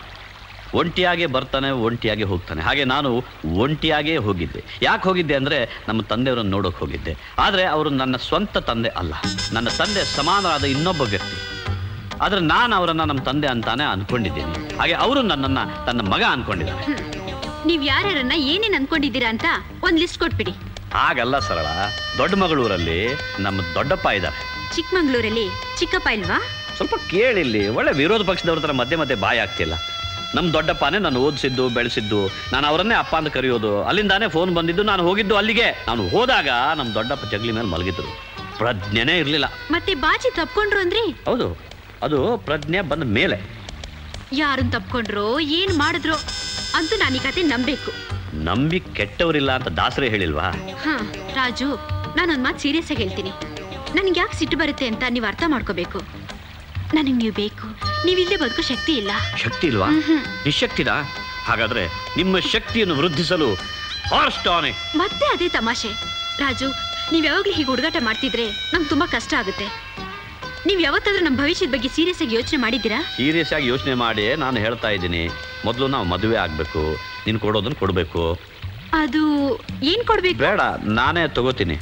P: ಒಂಟಿಯಾಗೆ ಬರ್ತಾನೆ ಒಂಟಿಯಾಗೆ ಹೋಗ್ತಾನೆ ಹಾಗೆ ನಾನು ಒಂಟಿಯಾಗೇ ಹೋಗಿದ್ದೆ ಯಾಕೆ ಹೋಗಿದ್ದೆ ಅಂದರೆ ನಮ್ಮ ತಂದೆಯವರನ್ನು ನೋಡೋಕೆ ಹೋಗಿದ್ದೆ ಆದರೆ ಅವರು ನನ್ನ ಸ್ವಂತ ತಂದೆ ಅಲ್ಲ ನನ್ನ ತಂದೆ ಸಮಾನರಾದ ಇನ್ನೊಬ್ಬ ವ್ಯಕ್ತಿ ಆದರೆ ನಾನು ಅವರನ್ನು ನಮ್ಮ ತಂದೆ ಅಂತಾನೆ ಅನ್ಕೊಂಡಿದ್ದೀನಿ ಹಾಗೆ ಅವರು ನನ್ನನ್ನು ತನ್ನ ಮಗ ಅನ್ಕೊಂಡಿದ್ದಾರೆ
A: ನೀವ್ ಯಾರ್ಯಾರನ್ನ ಏನೇನ್ ಅನ್ಕೊಂಡಿದ್ದೀರಾ ಅಂತ ಒಂದ್ ಲಿಸ್ಟ್ ಕೊಟ್ಬಿಡಿ
P: ಹಾಗಲ್ಲ ಸರಳ ದೊಡ್ಡ ಮಗಳೂರಲ್ಲಿ ನಮ್ಮ ದೊಡ್ಡಪ್ಪ ಇದ್ದಾರೆ
A: ಚಿಕ್ಕಮಂಗ್ಳೂರಲ್ಲಿ ಚಿಕ್ಕಪ್ಪ ಇಲ್ವಾ
P: ಸ್ವಲ್ಪ ಕೇಳಿಲ್ಲಿ ಒಳ್ಳೆ ವಿರೋಧ ಪಕ್ಷದವ್ರ ಥರ ಮಧ್ಯೆ ಮಧ್ಯೆ ಬಾಯಿ ಆಗ್ತಿಲ್ಲ ನಮ್ಮ ದೊಡ್ಡಪ್ಪನೇ ನಾನು ಓದಿಸಿದ್ದು ಬೆಳೆಸಿದ್ದು ನಾನು ಅವರನ್ನೇ ಅಪ್ಪ ಅಂತ ಕರೆಯೋದು ಅಲ್ಲಿಂದಾನೇ ಫೋನ್ ಬಂದಿದ್ದು ನಾನು ಹೋಗಿದ್ದು ಅಲ್ಲಿಗೆ ನಾನು ಹೋದಾಗ ನಮ್ಮ ದೊಡ್ಡಪ್ಪ ಜಗ್ಲಿ ಮೇಲೆ ಮಲಗಿದ್ರು ಪ್ರಜ್ಞೆನೇ ಇರಲಿಲ್ಲ
A: ಮತ್ತೆ ಬಾಜಿ ತಪ್ಕೊಂಡ್ರು ಅಂದ್ರಿ
P: ಹೌದು ಅದು ಪ್ರಜ್ಞೆ ಬಂದ ಮೇಲೆ
A: ಯಾರನ್ ತಪ್ಕೊಂಡ್ರೋ ಏನ್ ಮಾಡಿದ್ರು ಅಂತೂ ನಾನು ಈ ಕತೆ ನಂಬೇಕು
P: ನಂಬಿ ಕೆಟ್ಟವರಿಲ್ಲ ಅಂತ ದಾಸರೇ ಹೇಳಿಲ್ವಾ
A: ಹಾ ರಾಜು ನಾನೊಂದ್ ಮಾತು ಸೀರಿಯಸ್ ಆಗಿ ಹೇಳ್ತೀನಿ ನನ್ಗೆ ಯಾಕೆ ಸಿಟ್ಟು ಬರುತ್ತೆ ಅಂತ ನೀವು ಅರ್ಥ ಮಾಡ್ಕೋಬೇಕು ನನಗೆ ನೀವು ಬೇಕು ನೀವಿಲ್ಲದೆ ಬದುಕೋ ಶಕ್ತಿ ಇಲ್ಲ
P: ಶಕ್ತಿ ಇಲ್ವಾ ನಿಶಕ್ತಿನ ಹಾಗಾದ್ರೆ ನಿಮ್ಮ ಶಕ್ತಿಯನ್ನು ವೃದ್ಧಿಸಲು ಹಾರ್ಸ್ ಟಾನಿಕ್
A: ಮತ್ತೆ ಅದೇ ತಮಾಷೆ ರಾಜು ನೀವ್ ಯಾವಾಗ್ಲೂ ಹೀಗೆ ಹುಡುಗಾಟ ಮಾಡ್ತಿದ್ರೆ ನಂಗೆ ತುಂಬಾ ಕಷ್ಟ ಆಗುತ್ತೆ ನೀವ್ ಯಾವತ್ತಾದ್ರೂ ನಮ್ಮ ಭವಿಷ್ಯದ ಬಗ್ಗೆ ಸೀರಿಯಸ್ ಆಗಿ ಯೋಚನೆ ಮಾಡಿದ್ದೀರಾ
P: ಸೀರಿಯಸ್ ಆಗಿ ಯೋಚನೆ ಮಾಡಿ ನಾನು ಹೇಳ್ತಾ ಇದ್ದೀನಿ ಮೊದಲು ನಾವು ಮದುವೆ ಆಗಬೇಕು ನೀನು ಕೊಡೋದನ್ನು ಕೊಡಬೇಕು
A: ಅದು ಏನ್ ಕೊಡ್ಬೇಕು
P: ಬೇಡ ನಾನೇ ತಗೋತೀನಿ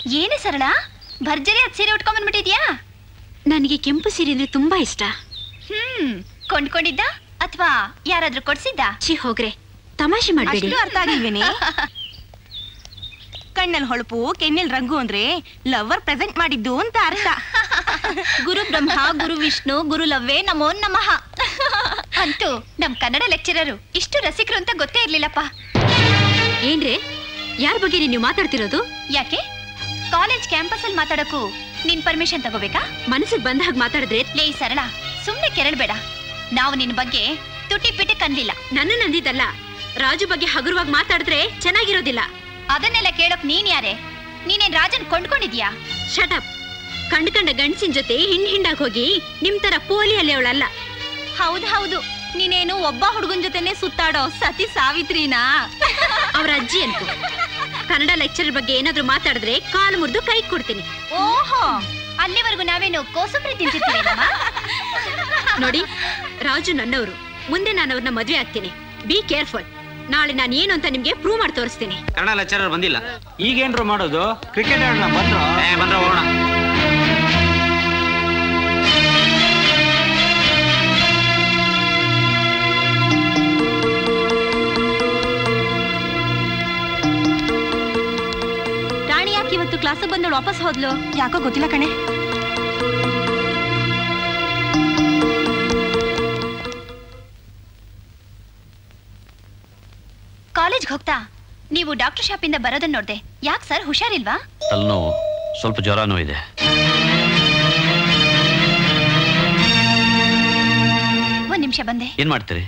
A: ಏನೇ ಸರಳ ಭರ್ಜರಿ ಅದ್ ಸೀರೆ ಉಟ್ಕೊಂಡ್ ಬಂದ್ಬಿಟ್ಟಿದ್ಯಾ ನನಗೆ ಕೆಂಪು ಸೀರೆ ಅಂದ್ರೆ ತುಂಬಾ ಇಷ್ಟ ಹ್ಮ್ ಕೊಂಡ್ಕೊಂಡಿದ್ದ ಅಥವಾ ಯಾರಾದ್ರೂ ಕೊಡ್ಸಿದ್ದ ಛೀ ಹೋಗ್ರೆ ತಮಾಷೆ ಮಾಡ್ಬೇಡಿ
B: ಅಷ್ಟು ಅರ್ಥ ಆಗಿಲ್ವೇನೆ ಕಣ್ಣಲ್ಲಿ ಹೊಳಪು ಕೆನ್ನೆಲ್ ರಂಗು ಅಂದ್ರೆ ಲವರ್ ಪ್ರೆಸೆಂಟ್ ಮಾಡಿದ್ದು ಅಂತ ಅರ್ಥ
A: ಗುರು ಬ್ರಹ್ಮ ಗುರು ವಿಷ್ಣು ಗುರು ಲವ್ವೇ ನಮೋ ನಮಃ ಅಂತೂ ನಮ್ ಕನ್ನಡ ಲೆಕ್ಚರರು ಇಷ್ಟು ರಸಿಕರು ಅಂತ ಗೊತ್ತೇ ಇರ್ಲಿಲ್ಲಪ್ಪ ಏನ್ರಿ ಯಾರ ಬಗ್ಗೆ ನೀವು ಮಾತಾಡ್ತಿರೋದು ಯಾಕೆ ಕಾಲೇಜ್ ಕ್ಯಾಂಪಸ್ ಅಲ್ಲಿ ಮಾತಾಡಕ್ಕೂ ನಿನ್ ಪರ್ಮಿಷನ್ ತಗೋಬೇಕಾ ಮನಸ್ಸಿಗೆ ಬಂದ ಹಾಗೆ ಮಾತಾಡಿದ್ರೆ ಲೇ ಸರಳ ಸುಮ್ನೆ ಕೆರಳ್ಬೇಡ ನಾವು ನಿನ್ ಬಗ್ಗೆ ತುಟಿ ಪಿಟಿ ಕನ್ಲಿಲ್ಲ ನನ್ನ ನಂದಿದ್ದಲ್ಲ ರಾಜು ಬಗ್ಗೆ ಹಗುರವಾಗಿ ಮಾತಾಡಿದ್ರೆ ಚೆನ್ನಾಗಿರೋದಿಲ್ಲ ಅದನ್ನೆಲ್ಲ ಕೇಳೋಕ್ ನೀನ್ ಯಾರೇ ನೀನೇನ್ ರಾಜನ್ ಕೊಂಡ್ಕೊಂಡಿದ್ಯಾ ಶಟಪ್ ಕಂಡ್ ಕಂಡ ಗಂಡಸಿನ ಜೊತೆ ಹಿಂಡ್ ಹಿಂಡಾಗ್ ಹೋಗಿ ನಿಮ್ ತರ ಪೋಲಿಯಲ್ಲಿ ಅವಳಲ್ಲ ಹೌದು ಹೌದು ನೀನೇನು ಒಬ್ಬ ಹುಡುಗನ್ ಜೊತೆನೆ ಸುತ್ತಾಡೋ ಸತಿ ಸಾವಿತ್ರಿನಾ ಅವ್ರ ಅಜ್ಜಿ ಅಂತ ಕನ್ನಡ ಲೆಕ್ಚರ್ ಬಗ್ಗೆ ಏನಾದ್ರೂ ಮಾತಾಡಿದ್ರೆ ಕಾಲು ಮುರಿದು ಕೈ ಕೊಡ್ತೀನಿ ಓಹೋ ಅಲ್ಲಿವರೆಗೂ ನಾವೇನು ಕೋಸಂಬರಿ ತಿಂತಿರ್ತೀವೇನಮ್ಮ ನೋಡಿ ರಾಜು ನನ್ನವರು ಮುಂದೆ ನಾನು ಅವ್ರನ್ನ ಮದ್ವೆ ಆಗ್ತೀನಿ ಬಿ ಕೇರ್ಫುಲ್ ನಾಳೆ ನಾನು ಏನು ಅಂತ ನಿಮ್ಗೆ ಪ್ರೂವ್ ಮಾಡಿ ತೋರಿಸ್ತೀನಿ
J: ಕನ್ನಡ ಲೆಕ್ಚರರ್ ಬಂದಿಲ್ಲ
H: ಈಗೇನ್ರು ಮಾಡೋದು ಕ್ರಿಕೆಟ್ ಆಡೋಣ ಬಂದ್ರು
J: ಏ ಬಂದ್ರೆ ಹೋಗೋಣ
A: ರಾಣಿ ಯಾಕೆ ಇವತ್ತು ಕ್ಲಾಸ್ ಬಂದಳು ವಾಪಸ್ ಹೋದ್ಲು
B: ಯಾಕೋ ಗೊತ್ತಿಲ್ಲ ಕಣೆ
A: ಕಾಲೇಜ್ಗೆ ಹೋಗ್ತಾ ನೀವು ಡಾಕ್ಟರ್ ಶಾಪಿಂದ ಬರೋದನ್ನ ನೋಡ್ದೆ ಯಾಕೆ ಸರ್ ಹುಷಾರಿಲ್ವಾ
C: ತಲೆನೋವು ಸ್ವಲ್ಪ ಜ್ವರನೂ ಇದೆ
A: ಒಂದ್ ನಿಮಿಷ ಬಂದೆ
C: ಏನ್ ಮಾಡ್ತೀರಿ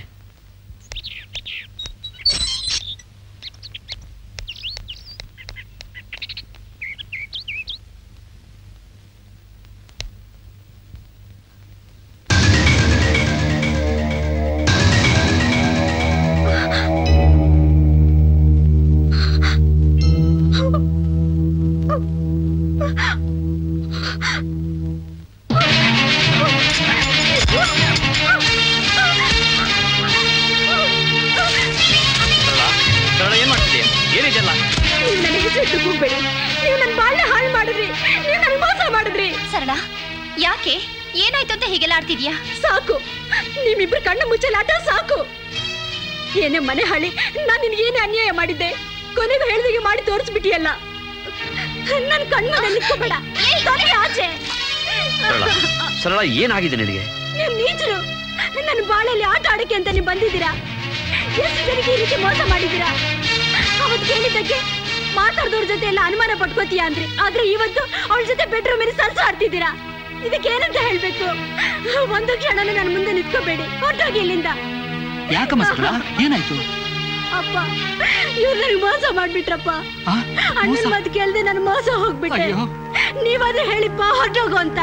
C: ಸರಳ ಏನ್ ಮಾಡ್ತಿದ್ಯಾ ಏನಿದೆಲ್ಲ
A: ನೀವು ನನ್ನ ಹೆಸರು ಹೋಗ್ಬೇಡಿ ನೀವು ನನ್ನ ಬಾಳ್ನ ಹಾಳು ಮಾಡಿದ್ರಿ ನೀವು ನನ್ನ ಮೋಸ ಮಾಡಿದ್ರಿ ಸರಳ ಯಾಕೆ ಏನಾಯ್ತು ಅಂತ ಹೀಗೆಲ್ಲ ಆಡ್ತಿದ್ಯಾ ಸಾಕು ನಿಮ್ಮಿಬ್ರು ಕಣ್ಣು ಮುಚ್ಚಲಾಟ ಸಾಕು ಏನೇ ಮನೆ ಹಳಿ ನಾನು ನಿನ್ಗೇನೇ ಅನ್ಯಾಯ ಮಾಡಿದ್ದೆ ಕೊನೆಗೂ ಹೇಳ್ದಿಗೆ ಮಾಡಿ ತೋರಿಸ್ಬಿಟ್ಟಿಯಲ್ಲ ನನ್ ಕಣ್ಮನೆ ನಿಂತ್ಕೋಬೇಡ ತೊಲಗಿ ಆಚೆ
C: ಸರಳ ಸರಳ ಏನಾಗಿದೆ ನಿನಗೆ
A: ನೀವು ನೀಚರು ನನ್ನ ಬಾಳಲ್ಲಿ ಆಟ ಆಡಕ್ಕೆ ಅಂತ ನೀವು ಬಂದಿದ್ದೀರಾ ಎಷ್ಟು ಜನಕ್ಕೆ ಈ ರೀತಿ ಮೋಸ ಮಾಡಿದ್ದೀರಾ ಅವತ್ತು ಕೇಳಿದ್ದಕ್ಕೆ ಮಾತಾಡ್ದವ್ರ ಜೊತೆ ಎಲ್ಲ ಅನುಮಾನ ಪಟ್ಕೋತೀಯ ಅಂದ್ರಿ ಆದ್ರೆ ಇವತ್ತು ಅವಳ ಜೊತೆ ಬೆಡ್ರೂಮ್ ಅಲ್ಲಿ ಸರ್ಸ ಆಡ್ತಿದ್ದೀರಾ ಇದಕ್ಕೆ ಏನಂತ ಹೇಳ್ಬೇಕು ಒಂದು ಕ್ಷಣನೂ ನನ್ನ ಮುಂದೆ ನಿಂತ್ಕೋಬೇಡಿ ಹೊರಟೋಗಿ ಇಲ್ಲಿಂದ
H: ಯಾಕಮ್ಮ ಸರಳ ಏನಾಯ್ತು
A: ಅಪ್ಪ ಇವ್ರು ನನಗೆ ಮೋಸ ಮಾಡ್ಬಿಟ್ರಪ್ಪ
H: ಆ?
A: ಅಣ್ಣನ ಮಾತು ಕೇಳ್ದೆ ನಾನು ಮೋಸ ಹೋಗ್ಬಿಟ್ಟೆ
H: ಅಯ್ಯೋ.
A: ನೀವಾದ್ರೆ ಹೇಳಿಪ್ಪ ಹೊರಟೋಗು ಅಂತ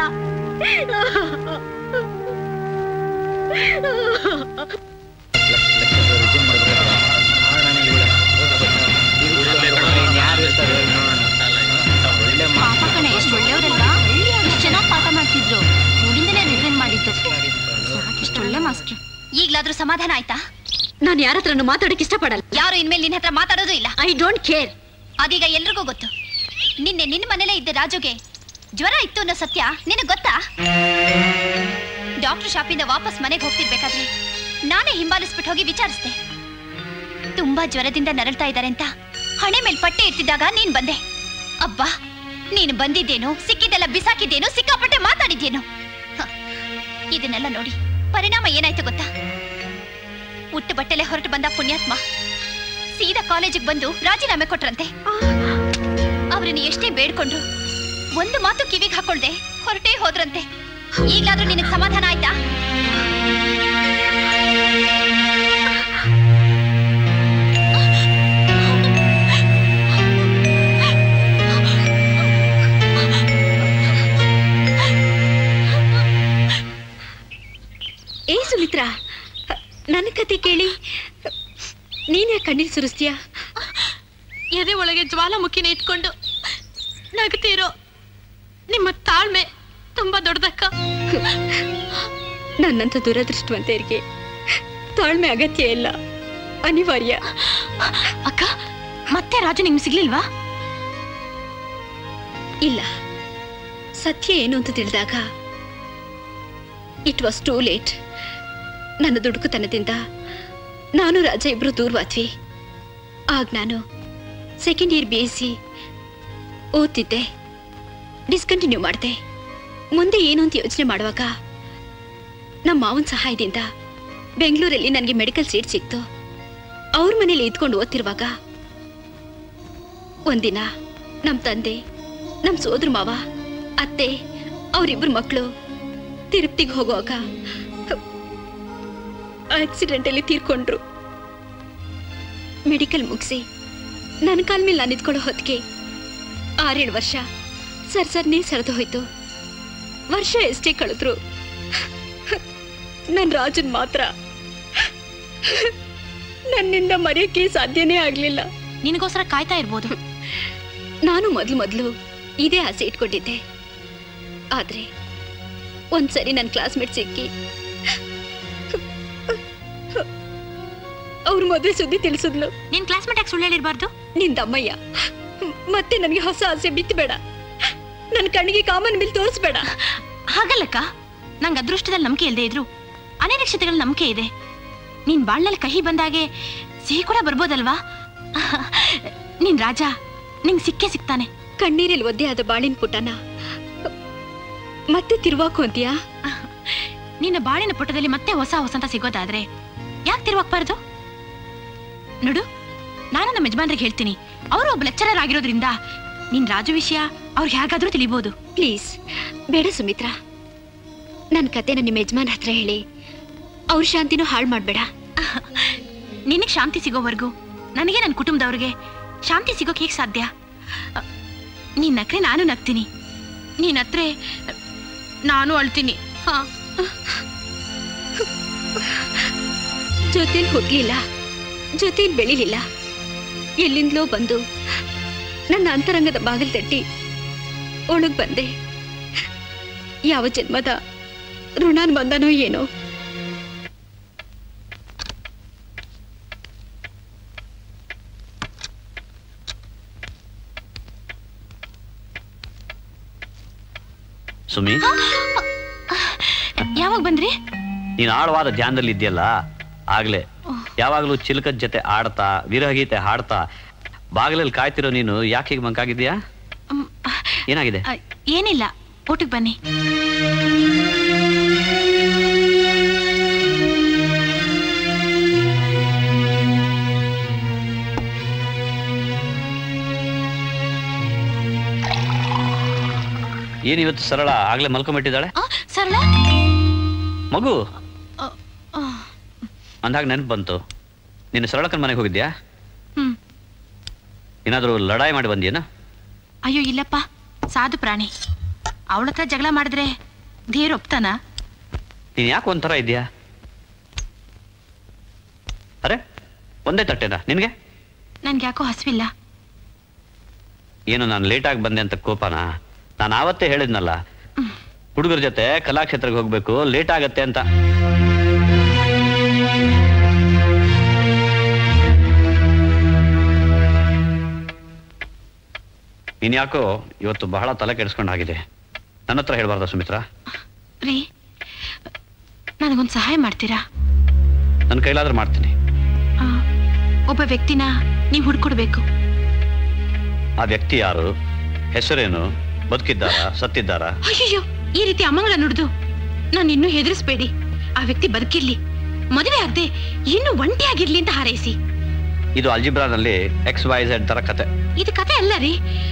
B: ಪಾಪ ಕಣೆ ಎಷ್ಟು ಒಳ್ಳೆಯವರಲ್ವಾ ಎಷ್ಟು ಚೆನ್ನಾಗಿ ಪಾಠ ಮಾಡ್ತಿದ್ರು ಊರಿಂದಲೇ ರಿಸೈನ್ ಮಾಡಿದ್ದು ಎಷ್ಟು ಒಳ್ಳೆ ಮಾಸ್ಟರ್
A: ಈಗ್ಲಾದ್ರೂ ಸಮಾಧಾನ ಆಯ್ತಾ ನಾನು ಯಾರ ಹತ್ರನು ಮಾತಾಡಕ್ ಇಷ್ಟಪಡಲ್ಲ ಯಾರು ಇನ್ಮೇಲೆ ನಿನ್ನ ಹತ್ರ ಮಾತಾಡೋದು ಇಲ್ಲ ಐ ಡೋಂಟ್ ಕೇರ್ ಅದೀಗ ಎಲ್ರಿಗೂ ಗೊತ್ತು ನಿನ್ನೆ ನಿನ್ನ ಮನೇಲೇ ಇದ್ದ ರಾಜುಗೆ ಜ್ವರ ಇತ್ತು ಅನ್ನೋ ಸತ್ಯ ನಿನಗೆ ಗೊತ್ತಾ ಡಾಕ್ಟರ್ ಶಾಪಿಂದ ವಾಪಸ್ ಮನೆಗೆ ಹೋಗ್ತಿರ್ಬೇಕಾದ್ರೆ ನಾನೇ ಹಿಂಬಾಲಿಸ್ಬಿಟ್ಟು ಹೋಗಿ ವಿಚಾರಿಸ್ದೆ ತುಂಬಾ ಜ್ವರದಿಂದ ನರಳ್ತಾ ಇದ್ದಾರೆ ಅಂತ ಹಣೆ ಮೇಲೆ ಪಟ್ಟೆ ಇರ್ತಿದ್ದಾಗ ನೀನ್ ಬಂದೆ ಅಬ್ಬಾ ನೀನು ಬಂದಿದ್ದೇನು ಸಿಕ್ಕಿದ್ದೆಲ್ಲ ಬಿಸಾಕಿದ್ದೇನು ಸಿಕ್ಕಾಪಟ್ಟೆ ಮಾತಾಡಿದ್ದೇನು ಹ, ಇದನ್ನೆಲ್ಲ ನೋಡಿ ಪರಿಣಾಮ ಏನಾಯ್ತು ಗೊತ್ತಾ ಉಟ್ಟು ಬಟ್ಟೆಲೆ ಹೊರಟು ಬಂದ ಪುಣ್ಯಾತ್ಮ ಸೀದಾ ಕಾಲೇಜಿಗೆ ಬಂದು ರಾಜೀನಾಮೆ ಕೊಟ್ರಂತೆ ಅವ್ರನ್ನ ಎಷ್ಟೇ ಬೇಡ್ಕೊಂಡ್ರು ಒಂದು ಮಾತು ಕಿವಿಗೆ ಹಾಕೊಳ್ದೆ ಹೊರಟೇ ಹೋದ್ರಂತೆ ಈಗ್ಲಾದ್ರೂ ನಿನಗೆ ಸಮಾಧಾನ ಆಯ್ತಾ ಏ ಸುಮಿತ್ರಾ ನನ್ನ ಕತೆ ಕೇಳಿ ನೀನೇ ಕಣ್ಣೀರ್ ಸುರಿಸ್ತೀಯಾ
B: ಎದೆ ಒಳಗೆ ಜ್ವಾಲಾಮುಖಿನ ಇಟ್ಕೊಂಡು ನಗ್ತಿರೋ ನಿಮ್ಮ ತಾಳ್ಮೆ ತುಂಬಾ ದೊಡ್ಡದಕ್ಕ
A: ನನ್ನಂಥ ದುರದೃಷ್ಟವಂತರಿಗೆ ತಾಳ್ಮೆ ಅಗತ್ಯ ಇಲ್ಲ ಅನಿವಾರ್ಯ
B: ಅಕ್ಕ ಮತ್ತೆ ರಾಜು ನಿಮ್ಗೆ ಸಿಗ್ಲಿಲ್ವಾ
A: ಇಲ್ಲ ಸತ್ಯ ಏನು ಅಂತ ತಿಳಿದಾಗ ಇಟ್ ವಾಸ್ ಟೂ ಲೇಟ್ ನನ್ನ ದುಡುಕುತನದಿಂದ ನಾನು ರಾಜ ಇಬ್ರು ದೂರವಾದ್ವಿ ಆಗ ನಾನು second year B S C ಓದ್ತಿದ್ದೆ ಡಿಸ್ಕಂಟಿನ್ಯೂ ಮಾಡಿದೆ ಮುಂದೆ ಏನು ಅಂತ ಯೋಚನೆ ಮಾಡುವಾಗ ನಮ್ಮ ಮಾವನ ಸಹಾಯದಿಂದ ಬೆಂಗಳೂರಲ್ಲಿ ನನಗೆ ಮೆಡಿಕಲ್ ಸೀಟ್ ಸಿಕ್ತು ಅವ್ರ ಮನೇಲಿ ಇದ್ಕೊಂಡು ಓದ್ತಿರುವಾಗ ಒಂದಿನ ನಮ್ಮ ತಂದೆ ನಮ್ಮ ಸೋದ್ರ ಮಾವ ಅತ್ತೆ ಅವರಿಬ್ಬರು ಮಕ್ಕಳು ತಿರುಪ್ತಿಗೆ ಹೋಗುವಾಗ ಆಕ್ಸಿಡೆಂಟಲ್ಲಿ ತೀರ್ಕೊಂಡ್ರು ಮೆಡಿಕಲ್ ಮುಗಿಸಿ ನನ್ನ ಕಾಲ ಮೇಲೆ ನಾನು ನಿಂತ್ಕೊಳ್ಳೋ ಹೊತ್ತಿಗೆ ಆರೇಳು ವರ್ಷ ಸರ್ ಸರ್ನೇ ಸರಿದು ಹೋಯ್ತು ವರ್ಷ ಎಷ್ಟೇ ಕಳೆದ್ರು ನನ್ನ ರಾಜನ್ ಮಾತ್ರ ನನ್ನಿಂದ ಮರೆಯೋಕೆ ಸಾಧ್ಯನೇ ಆಗ್ಲಿಲ್ಲ
B: ನಿನಗೋಸ್ಕರ ಕಾಯ್ತಾ ಇರ್ಬೋದು
A: ನಾನು ಮೊದಲು ಮೊದಲು ಇದೇ ಆಸೆ ಇಟ್ಕೊಂಡಿದ್ದೆ ಆದ್ರೆ ಒಂದ್ಸರಿ ನನ್ನ ಕ್ಲಾಸ್ಮೇಟ್ ಸಿಕ್ಕಿ ಅವ್ರ ಮದುವೆ ಸುದ್ದಿ ತಿಳಿಸಿದ್ಲು
B: ನಿನ್ ಕ್ಲಾಸ್ಮೇಟ್ ಯಾಕೆ ಸುಳ್ಳು ಹೇಳಿರ್ಬಾರ್ದು
A: ನಿನ್ ತಮ್ಮಯ್ಯ ಮತ್ತೆ ನನಗೆ ಹೊಸ ಆಸೆ ಬಿತ್ತಬೇಡ ನನ್ನ ಕಣ್ಣಿಗೆ ಕಾಮನ್ ಬಿಲ್ ತೋರಿಸ್ಬೇಡ
B: ಹಾಗಲ್ಲಕ್ಕ ನಂಗೆ ಅದೃಷ್ಟದಲ್ಲಿ ನಂಬಿಕೆ ಇಲ್ಲದೆ ಇದ್ರು ಅನಿರೀಕ್ಷತೆಗಳ ನಂಬಿಕೆ ಇದೆ ನೀನ್ ಬಾಳ್ನಲ್ಲಿ ಕಹಿ ಬಂದಾಗೆ ಸಿಹಿ ಕೂಡ ಬರ್ಬೋದಲ್ವಾ ನೀನ್ ರಾಜ ನಿಂಗ್ ಸಿಕ್ಕೇ ಸಿಗ್ತಾನೆ
A: ಕಣ್ಣೀರಲ್ಲಿ ಒದ್ದೆ ಆದ ಬಾಳಿನ ಪುಟನ ಮತ್ತೆ ತಿರುವಾಕು ಅಂತೀಯಾ
B: ನಿನ್ನ ಬಾಳಿನ ಪುಟದಲ್ಲಿ ಮತ್ತೆ ಹೊಸ ಹೊಸಂತ ಸಿಗೋದಾದ್ರೆ ಯಾಕೆ ತಿರುವಾಕ್ಬಾರ್ದು ನೋಡು ನಾನು ನಮ್ಮ ಯಜಮಾನ್ರಿಗೆ ಹೇಳ್ತೀನಿ ಅವರು ಒಬ್ಬ ಲೆಕ್ಚರರ್ ಆಗಿರೋದ್ರಿಂದ ನಿನ್ ರಾಜು ವಿಷಯ ಅವ್ರಿಗೆ ಹೇಗಾದ್ರೂ ತಿಳಿಬೋದು
A: ಪ್ಲೀಸ್ ಬೇಡ ಸುಮಿತ್ರಾ ನನ್ನ ಕತೆನ ನಿಮ್ಮ ಯಜಮಾನ್ ಹತ್ರ ಹೇಳಿ ಅವ್ರ ಶಾಂತಿನೂ ಹಾಳು ಮಾಡ್ಬೇಡ
B: ನಿನಗೆ ಶಾಂತಿ ಸಿಗೋವರೆಗೂ ನನಗೆ ನನ್ನ ಕುಟುಂಬದವ್ರಿಗೆ ಶಾಂತಿ ಸಿಗೋಕೆ ಹೇಗೆ ಸಾಧ್ಯ ಅ, ನೀನ್ ನಕ್ರೆ ನಾನು ನಗ್ತೀನಿ ನೀನ್ ಹತ್ರ ನಾನು ಅಳ್ತೀನಿ ಹಾ
A: ಜೊತೆಲಿ ಹುಟ್ಲಿಲ್ಲ ಜೊತೆಲಿ ಬೆಳಿಲಿಲ್ಲ ಎಲ್ಲಿಂದಲೋ ಬಂದು ನನ್ನ ಅಂತರಂಗದ ಬಾಗಿಲು ತಟ್ಟಿ ಒಳಗ್ ಬಂದೆ ಯಾವ ಜನ್ಮದ ಋಣಾನ್ ಬಂದನೋ ಏನೋ
C: ಸುಮಿ
B: ಯಾವಾಗ ಬಂದ್ರಿ
C: ನೀನು ಆಳವಾದ ಧ್ಯಾನದಲ್ಲಿ ಇದೆಯಲ್ಲ ಆಗ್ಲೇ ಯಾವಾಗಲೂ ಚಿಲಕದ ಜೊತೆ ಆಡ್ತಾ ವಿರಹಗೀತೆ ಹಾಡ್ತಾ ಬಾಗಿಲಲ್ಲಿ ಕಾಯ್ತಿರೋ ನೀನು ಯಾಕೆ ಹೀಗೆ ಮಂಕಾಗಿದ್ಯಾ ಏನಾಗಿದೆ
B: ಅ, ಏನಿಲ್ಲ ಊಟಕ್ಕೆ ಬನ್ನಿ
C: ಏನ್ ಇವತ್ತು ಸರಳ ಆಗ್ಲೇ ಮಲ್ಕೊಂಬಿಟ್ಟಿದ್ದಾಳೆ
B: ಆ, ಸರಳ
C: ಮಗು
B: ಆ,
C: ಅಂದಾಗ ನೆನಪು ಬಂತು ನೀನು ಸರಳಕ್ಕನ ಮನೆಗೆ ಹೋಗಿದ್ಯಾ
B: ಹ್ಮ್
C: ಏನಾದರೂ ಲಡಾಯಿ ಮಾಡಿ ಬಂದ್ಯೇನ
B: ಅಯ್ಯೋ ಇಲ್ಲಪ್ಪ ಸಾಧು ಪ್ರಾಣಿ ಅವಳ ಹತ್ರ ಜಗಳ ಮಾಡಿದ್ರೆ ಧೀರ್ ಒಪ್ತಾನ
C: ನೀನು ಯಾಕೆ ಒಂಥರ ಇದೆಯಾ ಅರೆ ಒಂದೇ ತಟ್ಟೆನಾ ನಿನಗೆ
B: ನನ್ಗೆ ಯಾಕೋ ಹಸಿವಿಲ್ಲ
C: ಏನು ನಾನು ಲೇಟಾಗಿ ಬಂದೆ ಅಂತ ಕೋಪನಾ ನಾನು ಆವತ್ತೇ ಹೇಳಿದ್ನಲ್ಲ ಹುಡುಗರ ಜೊತೆ ಕಲಾಕ್ಷೇತ್ರಕ್ಕೆ ಹೋಗ್ಬೇಕು ಲೇಟ್ ಆಗತ್ತೆ ಅಂತ ನೀನ್ ಯಾಕೋ ಇವತ್ತು ಬಹಳ ತಲೆ ಕೆಡಿಸ್ಕೊಂಡು ಆಗಿದೆ ನನ್ನ ಹತ್ರ ಹೇಳ್ಬಾರ್ದ ಸುಮಿತ್ರಾ
B: ರೀ ನನಗೊಂದು ಸಹಾಯ ಮಾಡ್ತೀರಾ
C: ನನ್ನ ಕೈಲಾದ್ರೆ ಮಾಡ್ತೀನಿ
B: ಆ, ಒಬ್ಬ ವ್ಯಕ್ತಿನ ನೀವು ಹುಡ್ಕೊಡ್ಬೇಕು
C: ಆ ವ್ಯಕ್ತಿ ಯಾರು ಹೆಸರೇನು ಬದುಕಿದ್ದಾರಾ ಸತ್ತಿದ್ದಾರಾ
B: ಅಯ್ಯಯ್ಯೋ ಈ ರೀತಿ ಅಮ್ಮಂಗಳ ನುಡ್ದು ನಾನು ಇನ್ನೂ ಹೆದರಿಸ್ಬೇಡಿ ಆ ವ್ಯಕ್ತಿ ಬದುಕಿರ್ಲಿ ಮದುವೆ ಆಗದೆ ಇನ್ನು ಒಂಟಿಯಾಗಿರ್ಲಿ ಅಂತ ಹಾರೈಸಿ
C: ಇದು ಅಲ್ಜಿಬ್ರಾನಲ್ಲಿ ಎಕ್ಸ್ ವೈ ಝೆಡ್ ತರ ಕತೆ
B: ಇದು ಕತೆ ಅಲ್ಲ ರೀ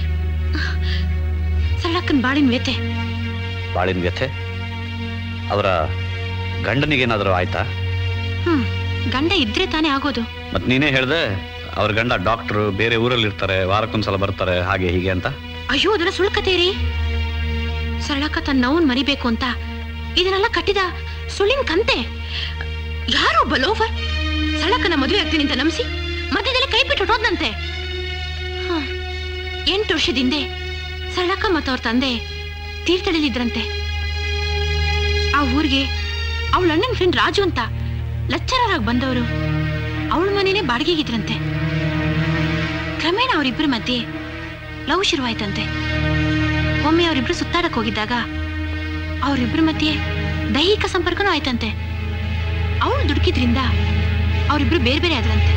B: ಸರಳಕ್ಕನ್ ಬಾಳಿನ ವ್ಯತೆ
C: ಬಾಳಿನ ವ್ಯಥೆ ಅವರ ಗಂಡನಿಗೇನಾದರೂ ಆಯ್ತಾ
B: ಹ್ಮ್ ಗಂಡ ಇದ್ರೆ ತಾನೇ ಆಗೋದು
C: ಮತ್ ನೀನೇ ಹೇಳ್ದೆ ಅವ್ರ ಗಂಡ ಡಾಕ್ಟ್ರು ಬೇರೆ ಊರಲ್ಲಿ ಇರ್ತಾರೆ ವಾರಕ್ಕೊಂದ್ಸಲ ಬರ್ತಾರೆ ಹಾಗೆ ಹೀಗೆ ಅಂತ
B: ಅಯ್ಯೋ ಅದರ ಸುಳ್ಳು ಕತೆ ರೀ ಸರಳಕ್ಕ ತನ್ನ ನೋವನ್ ಮರಿಬೇಕು ಅಂತ ಇದನ್ನೆಲ್ಲ ಕಟ್ಟಿದ ಸುಳ್ಳಿನ ಕಂತೆ ಯಾರೋ ಒಬ್ಬ ಲೋಫರ್ ಸರಳಕ್ಕನ ಮದುವೆ ಆಗ್ತೀನಿ ಅಂತ ನಂಬಿಸಿ ಮಧ್ಯದಲ್ಲಿ ಕೈ ಬಿಟ್ಟು ಹೊಟ್ಟೋದ್ನಂತೆ ಹ, ಎಂಟು ವರ್ಷದಿಂದೆ ಸರಳಕ್ಕ ಮತ್ತು ಅವ್ರ ತಂದೆ ತೀರ್ಥಳಿಲಿದ್ರಂತೆ ಆ ಊರಿಗೆ ಅವಳ ಅಣ್ಣನ ಫ್ರೆಂಡ್ ರಾಜು ಅಂತ ಲೆಕ್ಚರರ್ ಆಗಿ ಬಂದವರು ಅವಳ ಮನೇನೆ ಕ್ರಮೇಣ ಅವರಿಬ್ಬರ ಮಧ್ಯೆ ಲವ್ ಶುರುವಾಯ್ತಂತೆ ಒಮ್ಮೆ ಅವರಿಬ್ರು ಸುತ್ತಾಡಕ್ ಹೋಗಿದ್ದಾಗ ಅವರಿಬ್ರ ಮಧ್ಯೆ ದೈಹಿಕ ಸಂಪರ್ಕನೂ ಆಯ್ತಂತೆ ಅವಳು ದುಡುಕಿದ್ರಿಂದ ಅವರಿಬ್ರು ಬೇರೆ ಬೇರೆ ಆದ್ರಂತೆ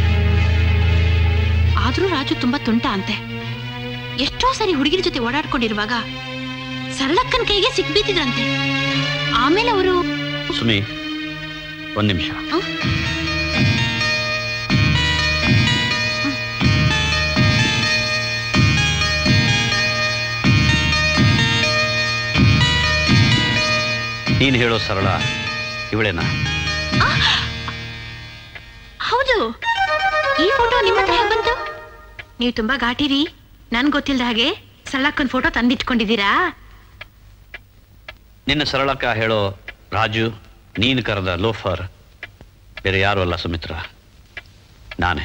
B: ಆದ್ರೂ ರಾಜು ತುಂಬಾ ತುಂಟ ಅಂತೆ ಎಷ್ಟೋ ಸರಿ ಹುಡುಗಿರ ಜೊತೆ ಓಡಾಡ್ಕೊಂಡಿರುವಾಗ ಸರಳಕ್ಕನ ಕೈಗೆ ಸಿಕ್ಬಿದ್ದಿದ್ರಂತೆ ಆಮೇಲೆ ಅವರು
C: ಸುಮಿ ಒಂದ್ ನಿಮಿಷ ನೀನು ಹೇಳೋ ಸರಳ ಇವಳೇನಾ
B: ಹೌದು ಈ ಫೋಟೋ ನಿಮ್ಮ ಹತ್ರ ಹೇಗ್ ಬಂತು ನೀವು ತುಂಬಾ ಘಾಟಿರಿ ನನ್ ಗೊತ್ತಿಲ್ದ ಹಾಗೆ ಸರಳಕ್ಕನ್ ಫೋಟೋ ತಂದಿಟ್ಕೊಂಡಿದ್ದೀರಾ
C: ನಿನ್ನ ಸರಳಕ್ಕ ಹೇಳೋ ರಾಜು ನೀನು ಕರೆದ ಲೋಫರ್ ಬೇರೆ ಯಾರು ಅಲ್ಲ ಸುಮಿತ್ರ ನಾನೇ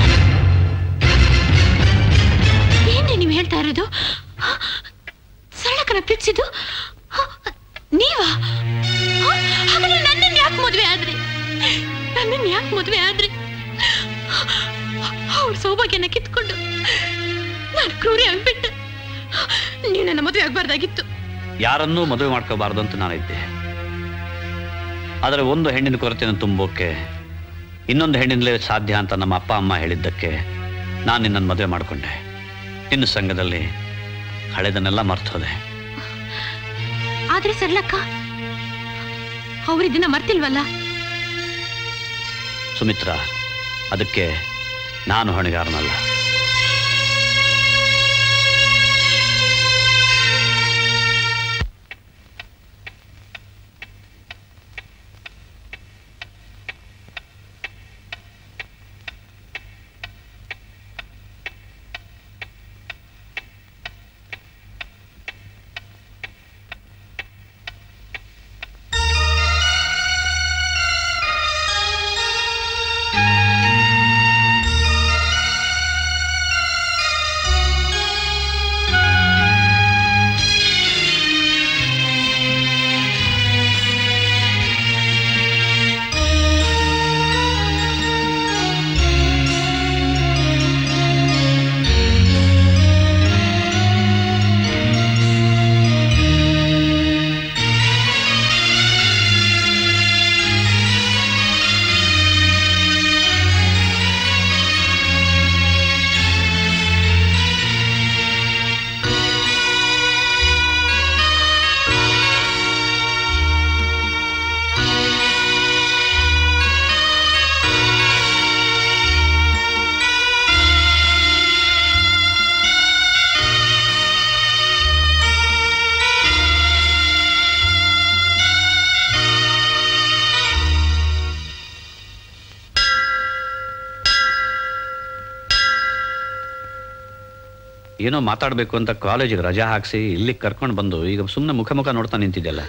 B: ಏನ್ರಿ ನೀವು ಹೇಳ್ತಾ ಇರೋದು ಸರಳಕ್ಕನ ಪ್ರೀತಿಸಿದ್ದು ನೀವಾ ಹ? ಹಾಗಾದ್ರೆ ನನ್ನನ್ನ ಯಾಕೆ ಮದುವೆ ಆದ್ರಿ ನನ್ನನ್ನ ಯಾಕೆ ಮದುವೆ ಆದ್ರಿ ಅವ್ರ ಸೌಭಾಗ್ಯನ ಕಿತ್ಕೊಂಡು ನಾನು ಕ್ರೂರಿ ಆಗ್ಬಿಟ್ಟೆ ನೀವು ನನ್ನ ಮದುವೆ ಆಗ್ಬಾರ್ದಾಗಿತ್ತು
C: ಯಾರನ್ನೂ ಮದುವೆ ಮಾಡ್ಕೋಬಾರ್ದು ಅಂತ ನಾನಿದ್ದೆ ಆದರೆ ಒಂದು ಹೆಣ್ಣಿನ ಕೊರತೆಯನ್ನು ತುಂಬೋಕೆ ಇನ್ನೊಂದು ಹೆಣ್ಣಿನಲೇ ಸಾಧ್ಯ ಅಂತ ನಮ್ಮ ಅಪ್ಪ ಅಮ್ಮ ಹೇಳಿದ್ದಕ್ಕೆ ನಾನು ನಿನ್ನನ್ನು ಮದುವೆ ಮಾಡಿಕೊಂಡೆ ನಿನ್ನ ಸಂಘದಲ್ಲಿ ಹಳೆದನ್ನೆಲ್ಲ ಮರ್ತೋದೆ
B: ಆದ್ರೆ ಸರಳಕ್ಕ ಅವ್ರು ಇದನ್ನ ಮರ್ತಿಲ್ವಲ್ಲ
C: ಸುಮಿತ್ರ ಅದಕ್ಕೆ ನಾನು ಹೊಣೆಗಾರನಲ್ಲ ಏನೋ ಮಾತಾಡಬೇಕು ಅಂತ ಕಾಲೇಜಿಗೆ ರಜಾ ಹಾಕ್ಸಿ ಇಲ್ಲಿಗೆ ಕರ್ಕೊಂಡು ಬಂದು ಈಗ ಸುಮ್ಮನೆ ಮುಖ ಮುಖ ನೋಡ್ತಾ ನಿಂತಿದ್ದೆಲ್ಲ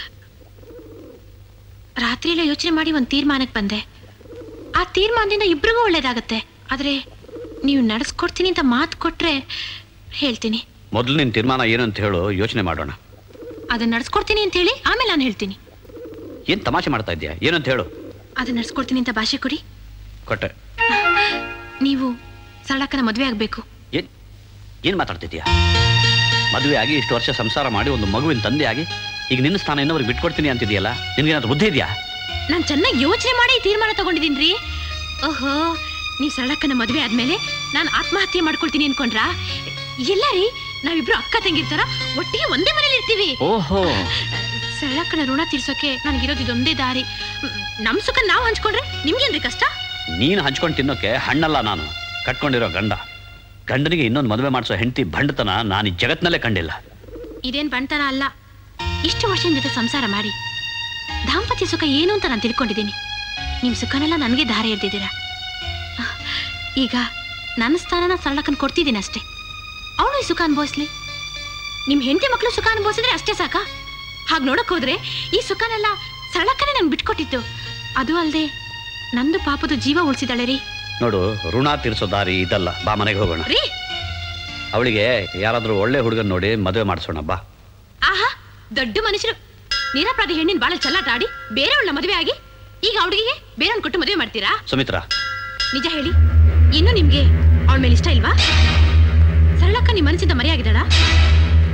B: ರಾತ್ರಿ ಎಲ್ಲ ಯೋಚನೆ ಮಾಡಿ ಒಂದು ತೀರ್ಮಾನಕ್ಕೆ ಬಂದೆ ಆ ತೀರ್ಮಾನದಿಂದ ಇಬ್ರಿಗೂ ಒಳ್ಳೇದಾಗತ್ತೆ ಆದ್ರೆ ನೀವು ನಡೆಸ್ಕೊಡ್ತೀನಿ ಅಂತ ಮಾತು ಕೊಟ್ರೆ ಹೇಳ್ತೀನಿ
C: ಮೊದಲು ನಿನ್ನ ತೀರ್ಮಾನ ಏನು ಅಂತ ಹೇಳು ಯೋಚನೆ ಮಾಡೋಣ
B: ಅದನ್ನ ನಡೆಸ್ಕೊಡ್ತೀನಿ ಅಂತ ಹೇಳಿ ಆಮೇಲೆ ನಾನು ಹೇಳ್ತೀನಿ
C: ಏನು ತಮಾಷೆ ಮಾಡ್ತಾ ಇದೆಯಾ ಏನು ಅಂತ ಹೇಳು
B: ಅದನ್ನ ನಡೆಸ್ಕೊಡ್ತೀನಿ ಅಂತ ಭಾಷೆ ಕೊಡಿ
C: ಕೊಟ್ಟೆ
B: ನೀವು ಸರಳಕ್ಕನ ಮದುವೆ ಆಗ್ಬೇಕು
C: ಏನ್ ಏನು ಮಾತಾಡ್ತಿದ್ಯಾ ಮದುವೆ ಆಗಿ ಇಷ್ಟು ವರ್ಷ ಸಂಸಾರ ಮಾಡಿ ಒಂದು ಮಗುವಿನ ತಂದೆ ಆಗಿ ಈಗ ನಿನ್ನ ಸ್ಥಾನ ಇನ್ನೊಬ್ರಿಗೆ ಬಿಟ್ಕೊಡ್ತೀನಿ ಅಂತಿದೆಯಲ್ಲ ನಿನ್ಗೇನಾದ್ರೂ ಬುದ್ಧಿ ಇದೆಯಾ
B: ನಾನು ಚೆನ್ನಾಗಿ ಯೋಚನೆ ಮಾಡಿ ಈ ತೀರ್ಮಾನ ತಗೊಂಡಿದ್ದೀನಿ ಓಹೋ ನೀವು ಸರಳಕ್ಕನ ಮದುವೆ ಆದ್ಮೇಲೆ ನಾನು ಆತ್ಮಹತ್ಯೆ ಮಾಡ್ಕೊಳ್ತೀನಿ ಅನ್ಕೊಂಡ್ರಾ ಇಲ್ಲ ರೀ ನಾವಿಬ್ರು ಅಕ್ಕ ತಂಗಿರ್ತಾರ ಒಟ್ಟಿಗೆ ಒಂದೇ ಮನೇಲಿ ಇರ್ತೀವಿ
C: ಓಹೋ
B: ಸರಳಕ್ಕನ ಋಣ ತೀರ್ಸೋಕೆ ನನಗಿರೋದು ಇದೊಂದೇ ದಾರಿ ಮ್, ನಮ್ ಸುಖ ನಾವು ಹಂಚ್ಕೊಂಡ್ರೆ ನಿಮ್ಗೇನ್ರಿ ಕಷ್ಟ
C: ನೀನು ಹಂಚ್ಕೊಂಡು ತಿನ್ನೋಕೆ ಹಣ್ಣಲ್ಲ ನಾನು ಕಟ್ಕೊಂಡಿರೋ ಗಂಡ ಗಂಡನಿಗೆ ಇನ್ನೊಂದು ಮದುವೆ ಮಾಡಿಸೋ ಹೆಂಡತಿ ಭಂಡತನ ನಾನು ಈ ಜಗತ್ನಲ್ಲೇ ಕಂಡಿಲ್ಲ
B: ಇದೇನ್ ಬಂಟನ ಅಲ್ಲ ಇಷ್ಟು ವರ್ಷದ ಜೊತೆ ಸಂಸಾರ ಮಾಡಿ ದಾಂಪತ್ಯ ಸುಖ ಏನು ಅಂತ ನಾನು ತಿಳ್ಕೊಂಡಿದ್ದೀನಿ ನಿಮ್ ಸುಖನೆಲ್ಲ ನನಗೆ ದಾರಿ ಎರ್ದಿದ್ದೀರಾ ಈಗ ನನ್ನ ಸ್ಥಾನನ ಸರಳಕ್ಕನ್ ಕೊಡ್ತಿದ್ದೀನಿ ಅಷ್ಟೇ ಅವಳು ಈ ಸುಖ ಅನುಭವಿಸ್ಲಿ ನಿಮ್ ಹೆಂಡತಿ ಮಕ್ಕಳು ಸುಖ ಅನುಭವಿಸಿದ್ರೆ ಅಷ್ಟೇ ಸಾಕ ಹಾಗೆ ನೋಡಕ್ ಹೋದ್ರೆ ಈ ಸುಖನೆಲ್ಲ ಸರಳಕ್ಕನೇ ನಂಗೆ ಬಿಟ್ಕೊಟ್ಟಿತ್ತು ಅದು ಅಲ್ಲದೆ ನಂದು ಪಾಪದ ಜೀವ ಉಳಿಸಿದಾಳೆ ರೀ
C: ನೋಡು ಋಣ ತೀರ್ಸೋ ದಾರಿ ಇದಲ್ಲ ಬಾ ಮನೆಗೆ ಹೋಗೋಣ
B: ರೀ
C: ಅವಳಿಗೆ ಯಾರಾದ್ರೂ ಒಳ್ಳೆ ಹುಡುಗನ್ ನೋಡಿ ಮದುವೆ ಮಾಡಿಸೋಣ ಬಾ
B: ಆಹಾ ದೊಡ್ಡ ಮನುಷ್ಯರು ನಿರಪರಾಧಿ ಹೆಣ್ಣಿನ ಬಾಳ ಚಲ್ಲಾಟ ಆಡಿ ಬೇರೆಯವಳ ಮದುವೆ ಆಗಿ ಈಗ ಹುಡುಗಿಗೆ ಬೇರೆಯವ್ನ ಕೊಟ್ಟು ಮದುವೆ ಮಾಡ್ತೀರಾ
C: ಸುಮಿತ್ರಾ
B: ನಿಜ ಹೇಳಿ ಇನ್ನು ನಿಮ್ಗೆ ಅವಳ ಮೇಲೆ ಇಷ್ಟ ಇಲ್ವಾ ಸರಳಕ್ಕ ನಿಮ್ ಮನಸ್ಸಿಂದ ಮರೆಯಾಗಿದ್ದಾಳ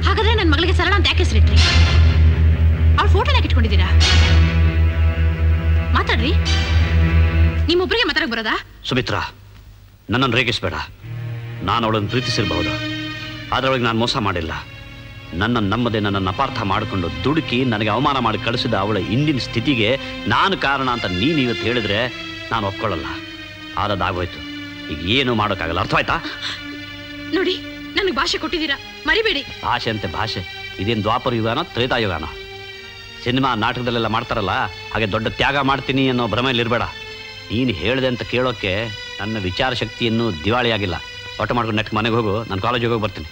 B: ಹಾಗಾದ್ರೆ ನನ್ನ ಮಗಳಿಗೆ ಸರಳ ಅಂತ ಯಾಕೆ ಹೆಸರಿಟ್ರಿ ಅವ್ಳ ಫೋಟೋನ ಯಾಕೆ ಇಟ್ಕೊಂಡಿದ್ದೀರಾ ಮಾತಾಡ್ರಿ ನಿಮ್ಮೊಬ್ಬರಿಗೆ ಮಾತಾಡಕ್ ಬರೋದಾ
C: ಸುಮಿತ್ರಾ ನನ್ನನ್ನು ರೇಗಿಸ್ಬೇಡ ನಾನು ಅವಳನ್ನು ಪ್ರೀತಿಸಿರಬಹುದು ಆದರೆ ಅವಳಿಗೆ ನಾನು ಮೋಸ ಮಾಡಿಲ್ಲ ನನ್ನ ನಮ್ಮದೇ ನನ್ನನ್ನು ಅಪಾರ್ಥ ಮಾಡಿಕೊಂಡು ದುಡುಕಿ ನನಗೆ ಅವಮಾನ ಮಾಡಿ ಕಳಿಸಿದ ಅವಳ ಇಂದಿನ ಸ್ಥಿತಿಗೆ ನಾನು ಕಾರಣ ಅಂತ ನೀನು ಇವತ್ತು ಹೇಳಿದ್ರೆ ನಾನು ಒಪ್ಕೊಳ್ಳಲ್ಲ ಆದದ್ದಾಗೋಯ್ತು ಈಗ ಏನು ಮಾಡೋಕ್ಕಾಗಲ್ಲ ಅರ್ಥವಾಯ್ತಾ
B: ನೋಡಿ ನನಗೆ ಭಾಷೆ ಕೊಟ್ಟಿದ್ದೀರಾ ಮರಿಬೇಡಿ
C: ಭಾಷೆ ಅಂತೆ ಭಾಷೆ ಇದೇನು ದ್ವಾಪರ ಯುಗಾನ ತ್ರೇತಾಯುಗಾನ ಸಿನಿಮಾ ನಾಟಕದಲ್ಲೆಲ್ಲ ಮಾಡ್ತಾರಲ್ಲ ಹಾಗೆ ದೊಡ್ಡ ತ್ಯಾಗ ಮಾಡ್ತೀನಿ ಅನ್ನೋ ಭ್ರಮೆಯಲ್ಲಿರಬೇಡ ನೀನು ಹೇಳಿದೆ ಅಂತ ಕೇಳೋಕ್ಕೆ ನನ್ನ ವಿಚಾರ ಶಕ್ತಿಯನ್ನು ದಿವಾಳಿಯಾಗಿಲ್ಲ ಆಟೋ ಮಾಡ್ಕೊಂಡು ನೆಟ್ಗೆ ಮನೆಗೆ ಹೋಗು ನಾನು ಕಾಲೇಜಿಗೆ ಹೋಗಿ ಬರ್ತೀನಿ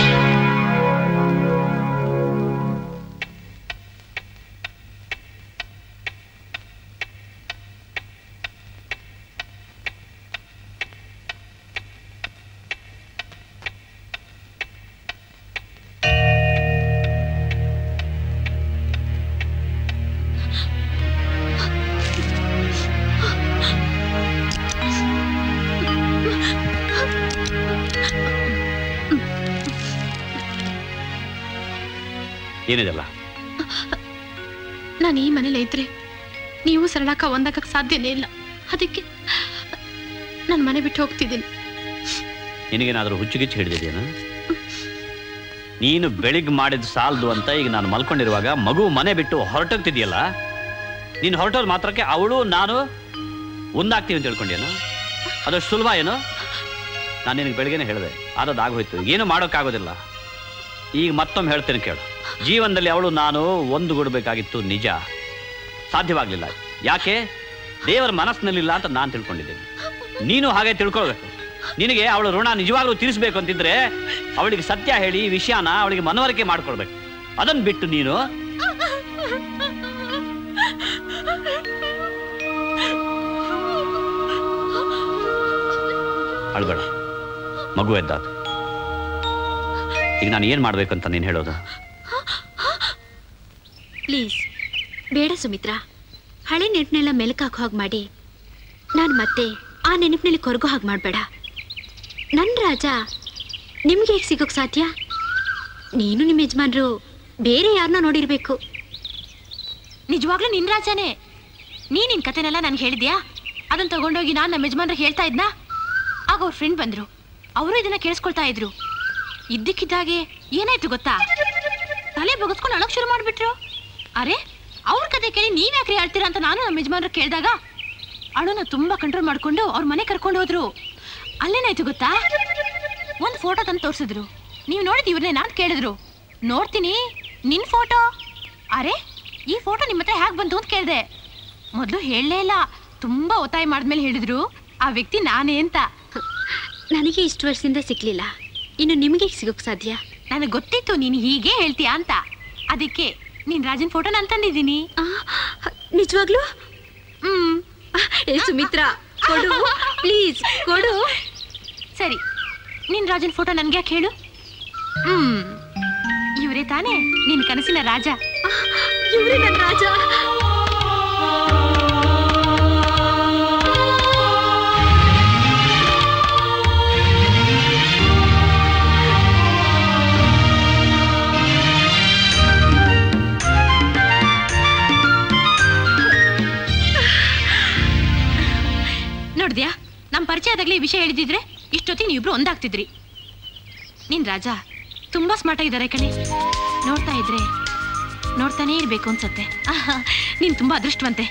C: ಏನಿದೆಲ್ಲ
B: ನಾನು ಈ ಮನೇಲಿ ಇದ್ರೆ ನೀವು ಸರಳಕ್ಕ ಒಂದಾಗಕ್ಕೆ ಸಾಧ್ಯನೇ ಇಲ್ಲ ಅದಕ್ಕೆ ನಾನು ಮನೆ ಬಿಟ್ಟು ಹೋಗ್ತಿದ್ದೀನಿ
C: ನಿನಗೇನಾದರೂ ಹುಚ್ಚುಗಿಚ್ಚು ಹಿಡಿದಿದೆಯೇನು ನೀನು ಬೆಳಿಗ್ಗೆ ಮಾಡಿದ ಸಾಲದು ಅಂತ ಈಗ ನಾನು ಮಲ್ಕೊಂಡಿರುವಾಗ ಮಗು ಮನೆ ಬಿಟ್ಟು ಹೊರಟೋಗ್ತಿದ್ಯಲ್ಲ ನೀನು ಹೊರಟೋದು ಮಾತ್ರಕ್ಕೆ ಅವಳು ನಾನು ಒಂದಾಗ್ತೀವಿ ಅಂತ ತಿಳ್ಕೊಂಡೇನು ಅದಷ್ಟು ಸುಲಭ ಏನು ನಾನು ನಿನಗೆ ಬೆಳಿಗ್ಗೆನೆ ಹೇಳಿದೆ ಆದದ್ದು ಆಗೋಯ್ತು ಏನು ಮಾಡೋಕ್ಕಾಗೋದಿಲ್ಲ ಈಗ ಮತ್ತೊಮ್ಮೆ ಹೇಳ್ತೇನೆ ಕೇಳು ಜೀವನದಲ್ಲಿ ಅವಳು ನಾನು ಒಂದುಗೂಡಬೇಕಾಗಿತ್ತು ನಿಜ ಸಾಧ್ಯವಾಗಲಿಲ್ಲ ಯಾಕೆ ದೇವರ ಮನಸ್ಸಿನಲ್ಲಿಲ್ಲ ಅಂತ ನಾನು ತಿಳ್ಕೊಂಡಿದ್ದೇನೆ ನೀನು ಹಾಗೆ ತಿಳ್ಕೊಳ್ಬೇಕು ನಿನಗೆ ಅವಳ ಋಣ ನಿಜವಾಗ್ಲೂ ತೀರಿಸ್ಬೇಕು ಅಂತಿದ್ರೆ ಅವಳಿಗೆ ಸತ್ಯ ಹೇಳಿ ಈ ವಿಷಯನ ಅವಳಿಗೆ ಮನವರಿಕೆ ಮಾಡ್ಕೊಳ್ಬೇಕು ಅದನ್ನ ಬಿಟ್ಟು ನೀನು ಅಳ್ಬೇಡ ಮಗು ಎದ್ದಾದ ಈಗ ನಾನು ಏನ್ ಮಾಡ್ಬೇಕು ಅಂತ ನೀನು ಹೇಳೋದು
A: ಪ್ಲೀಸ್ ಬೇಡ ಸುಮಿತ್ರಾ ಹಳೆ ನೆನಪನ್ನೆಲ್ಲ ಮೆಲುಕಾಕೋ ಹಾಗೆ ಮಾಡಿ ನಾನು ಮತ್ತೆ ಆ ನೆನಪಿನಲ್ಲಿ ಕೊರಗೋ ಹಾಗೆ ಮಾಡಬೇಡ ನನ್ನ ರಾಜ ನಿಮ್ಗೆ ಹೇಗೆ ಸಿಗೋಕ್ ಸಾಧ್ಯ ನೀನು ನಿಮ್ಮ ಯಜಮಾನ್ರು ಬೇರೆ ಯಾರನ್ನ ನೋಡಿರ್ಬೇಕು
B: ನಿಜವಾಗ್ಲೂ ನಿನ್ ರಾಜನೇ ನೀ ನಿನ್ ಕತೆನೆಲ್ಲ ನನ್ಗೆ ಹೇಳಿದ್ಯಾ ಅದನ್ನ ತಗೊಂಡೋಗಿ ನಾನು ನಮ್ಮ ಯಜಮಾನ್ರಿಗೆ ಹೇಳ್ತಾ ಇದ್ನಾ ಆಗ ಅವ್ರ ಫ್ರೆಂಡ್ ಬಂದ್ರು ಅವರು ಇದನ್ನ ಕೇಳಿಸ್ಕೊಳ್ತಾ ಇದ್ರು ಇದ್ದಕ್ಕಿದ್ದಾಗೆ ಏನಾಯ್ತು ಗೊತ್ತಾ ತಲೆ ಬಗಸ್ಕೊಂಡು ಅಳಕ್ ಶುರು ಮಾಡ್ಬಿಟ್ರು ಅರೆ ಅವ್ರ ಕತೆ ಕೇಳಿ ನೀವ್ ಯಾಕ್ರಿ ಹೇಳ್ತೀರಾ ಅಂತ ನಾನು ನಮ್ಮ ಯಜಮಾನ್ರ ಕೇಳಿದಾಗ ಅಳುನ ತುಂಬಾ ಕಂಟ್ರೋಲ್ ಮಾಡ್ಕೊಂಡು ಅವ್ರ ಮನೆ ಕರ್ಕೊಂಡು ಹೋದ್ರು ಅಲ್ಲೇನಾಯ್ತು ಗೊತ್ತಾ ಒಂದ್ ಫೋಟೋ ತಂದು ತೋರಿಸಿದ್ರು ನೀವು ನೋಡಿದ್ ಇವ್ರನ್ನೇ ನಾನು ಕೇಳಿದ್ರು ನೋಡ್ತೀನಿ ನಿನ್ ಫೋಟೋ ಅರೆ ಈ ಫೋಟೋ ನಿಮ್ಮ ಹತ್ರ ಹೇಗೆ ಬಂತು ಅಂತ ಕೇಳಿದೆ ಮೊದಲು ಹೇಳಲೇ ಇಲ್ಲ ತುಂಬಾ ಒತ್ತಾಯ ಮಾಡಿದ್ಮೇಲೆ ಹೇಳಿದ್ರು ಆ ವ್ಯಕ್ತಿ ನಾನೇ ಅಂತ
A: ನನಗೆ ಇಷ್ಟು ವರ್ಷದಿಂದ ಸಿಕ್ಲಿಲ್ಲ ಇನ್ನು ನಿಮಗೆ ಸಿಗೋಕ್ ಸಾಧ್ಯ
B: ನನಗೆ ಗೊತ್ತಿತ್ತು ನೀನು ಹೀಗೆ ಹೇಳ್ತೀಯಾ ಅಂತ ಅದಕ್ಕೆ ನೀನ್ ರಾಜನ್ ಫೋಟೋ ನಾನು ತಂದಿದ್ದೀನಿ
A: ನಿಜವಾಗ್ಲೂ
B: ಹ್ಮ್
A: ಏ ಸುಮಿತ್ರಾ ಕೊಡು ಪ್ಲೀಸ್ ಕೊಡು
B: ಸರಿ ನಿನ್ ರಾಜನ್ ಫೋಟೋ ನನ್ಗೆ ಯಾಕೆ ಹೇಳು ಹ್ಮ್ ಇವರೇ ತಾನೇ ನಿನ್ ಕನಸಿನ ರಾಜ
A: ಇವರೇ ನನ್ನ ರಾಜ
B: ನೋಡ್ದ್ಯಾ ನಮ್ ಪರಿಚಯದಾಗ್ಲೇ ಈ ವಿಷಯ ಹೇಳಿದಿದ್ರೆ ಇಷ್ಟೊತ್ತಿಗೆ ನೀವಿಬ್ರು ಒಂದಾಗ್ತಿದ್ರಿ ನಿನ್ ರಾಜ ತುಂಬಾ ಸ್ಮಾರ್ಟ್ ಆಗಿದ್ದಾರೆ ಕಣೆ ನೋಡ್ತಾ ಇದ್ರೆ ನೋಡ್ತಾನೇ ಇರ್ಬೇಕು ಅನ್ಸತ್ತೆ ಆಹಾ, ನೀನ್ ತುಂಬಾ ಅದೃಷ್ಟವಂತೆ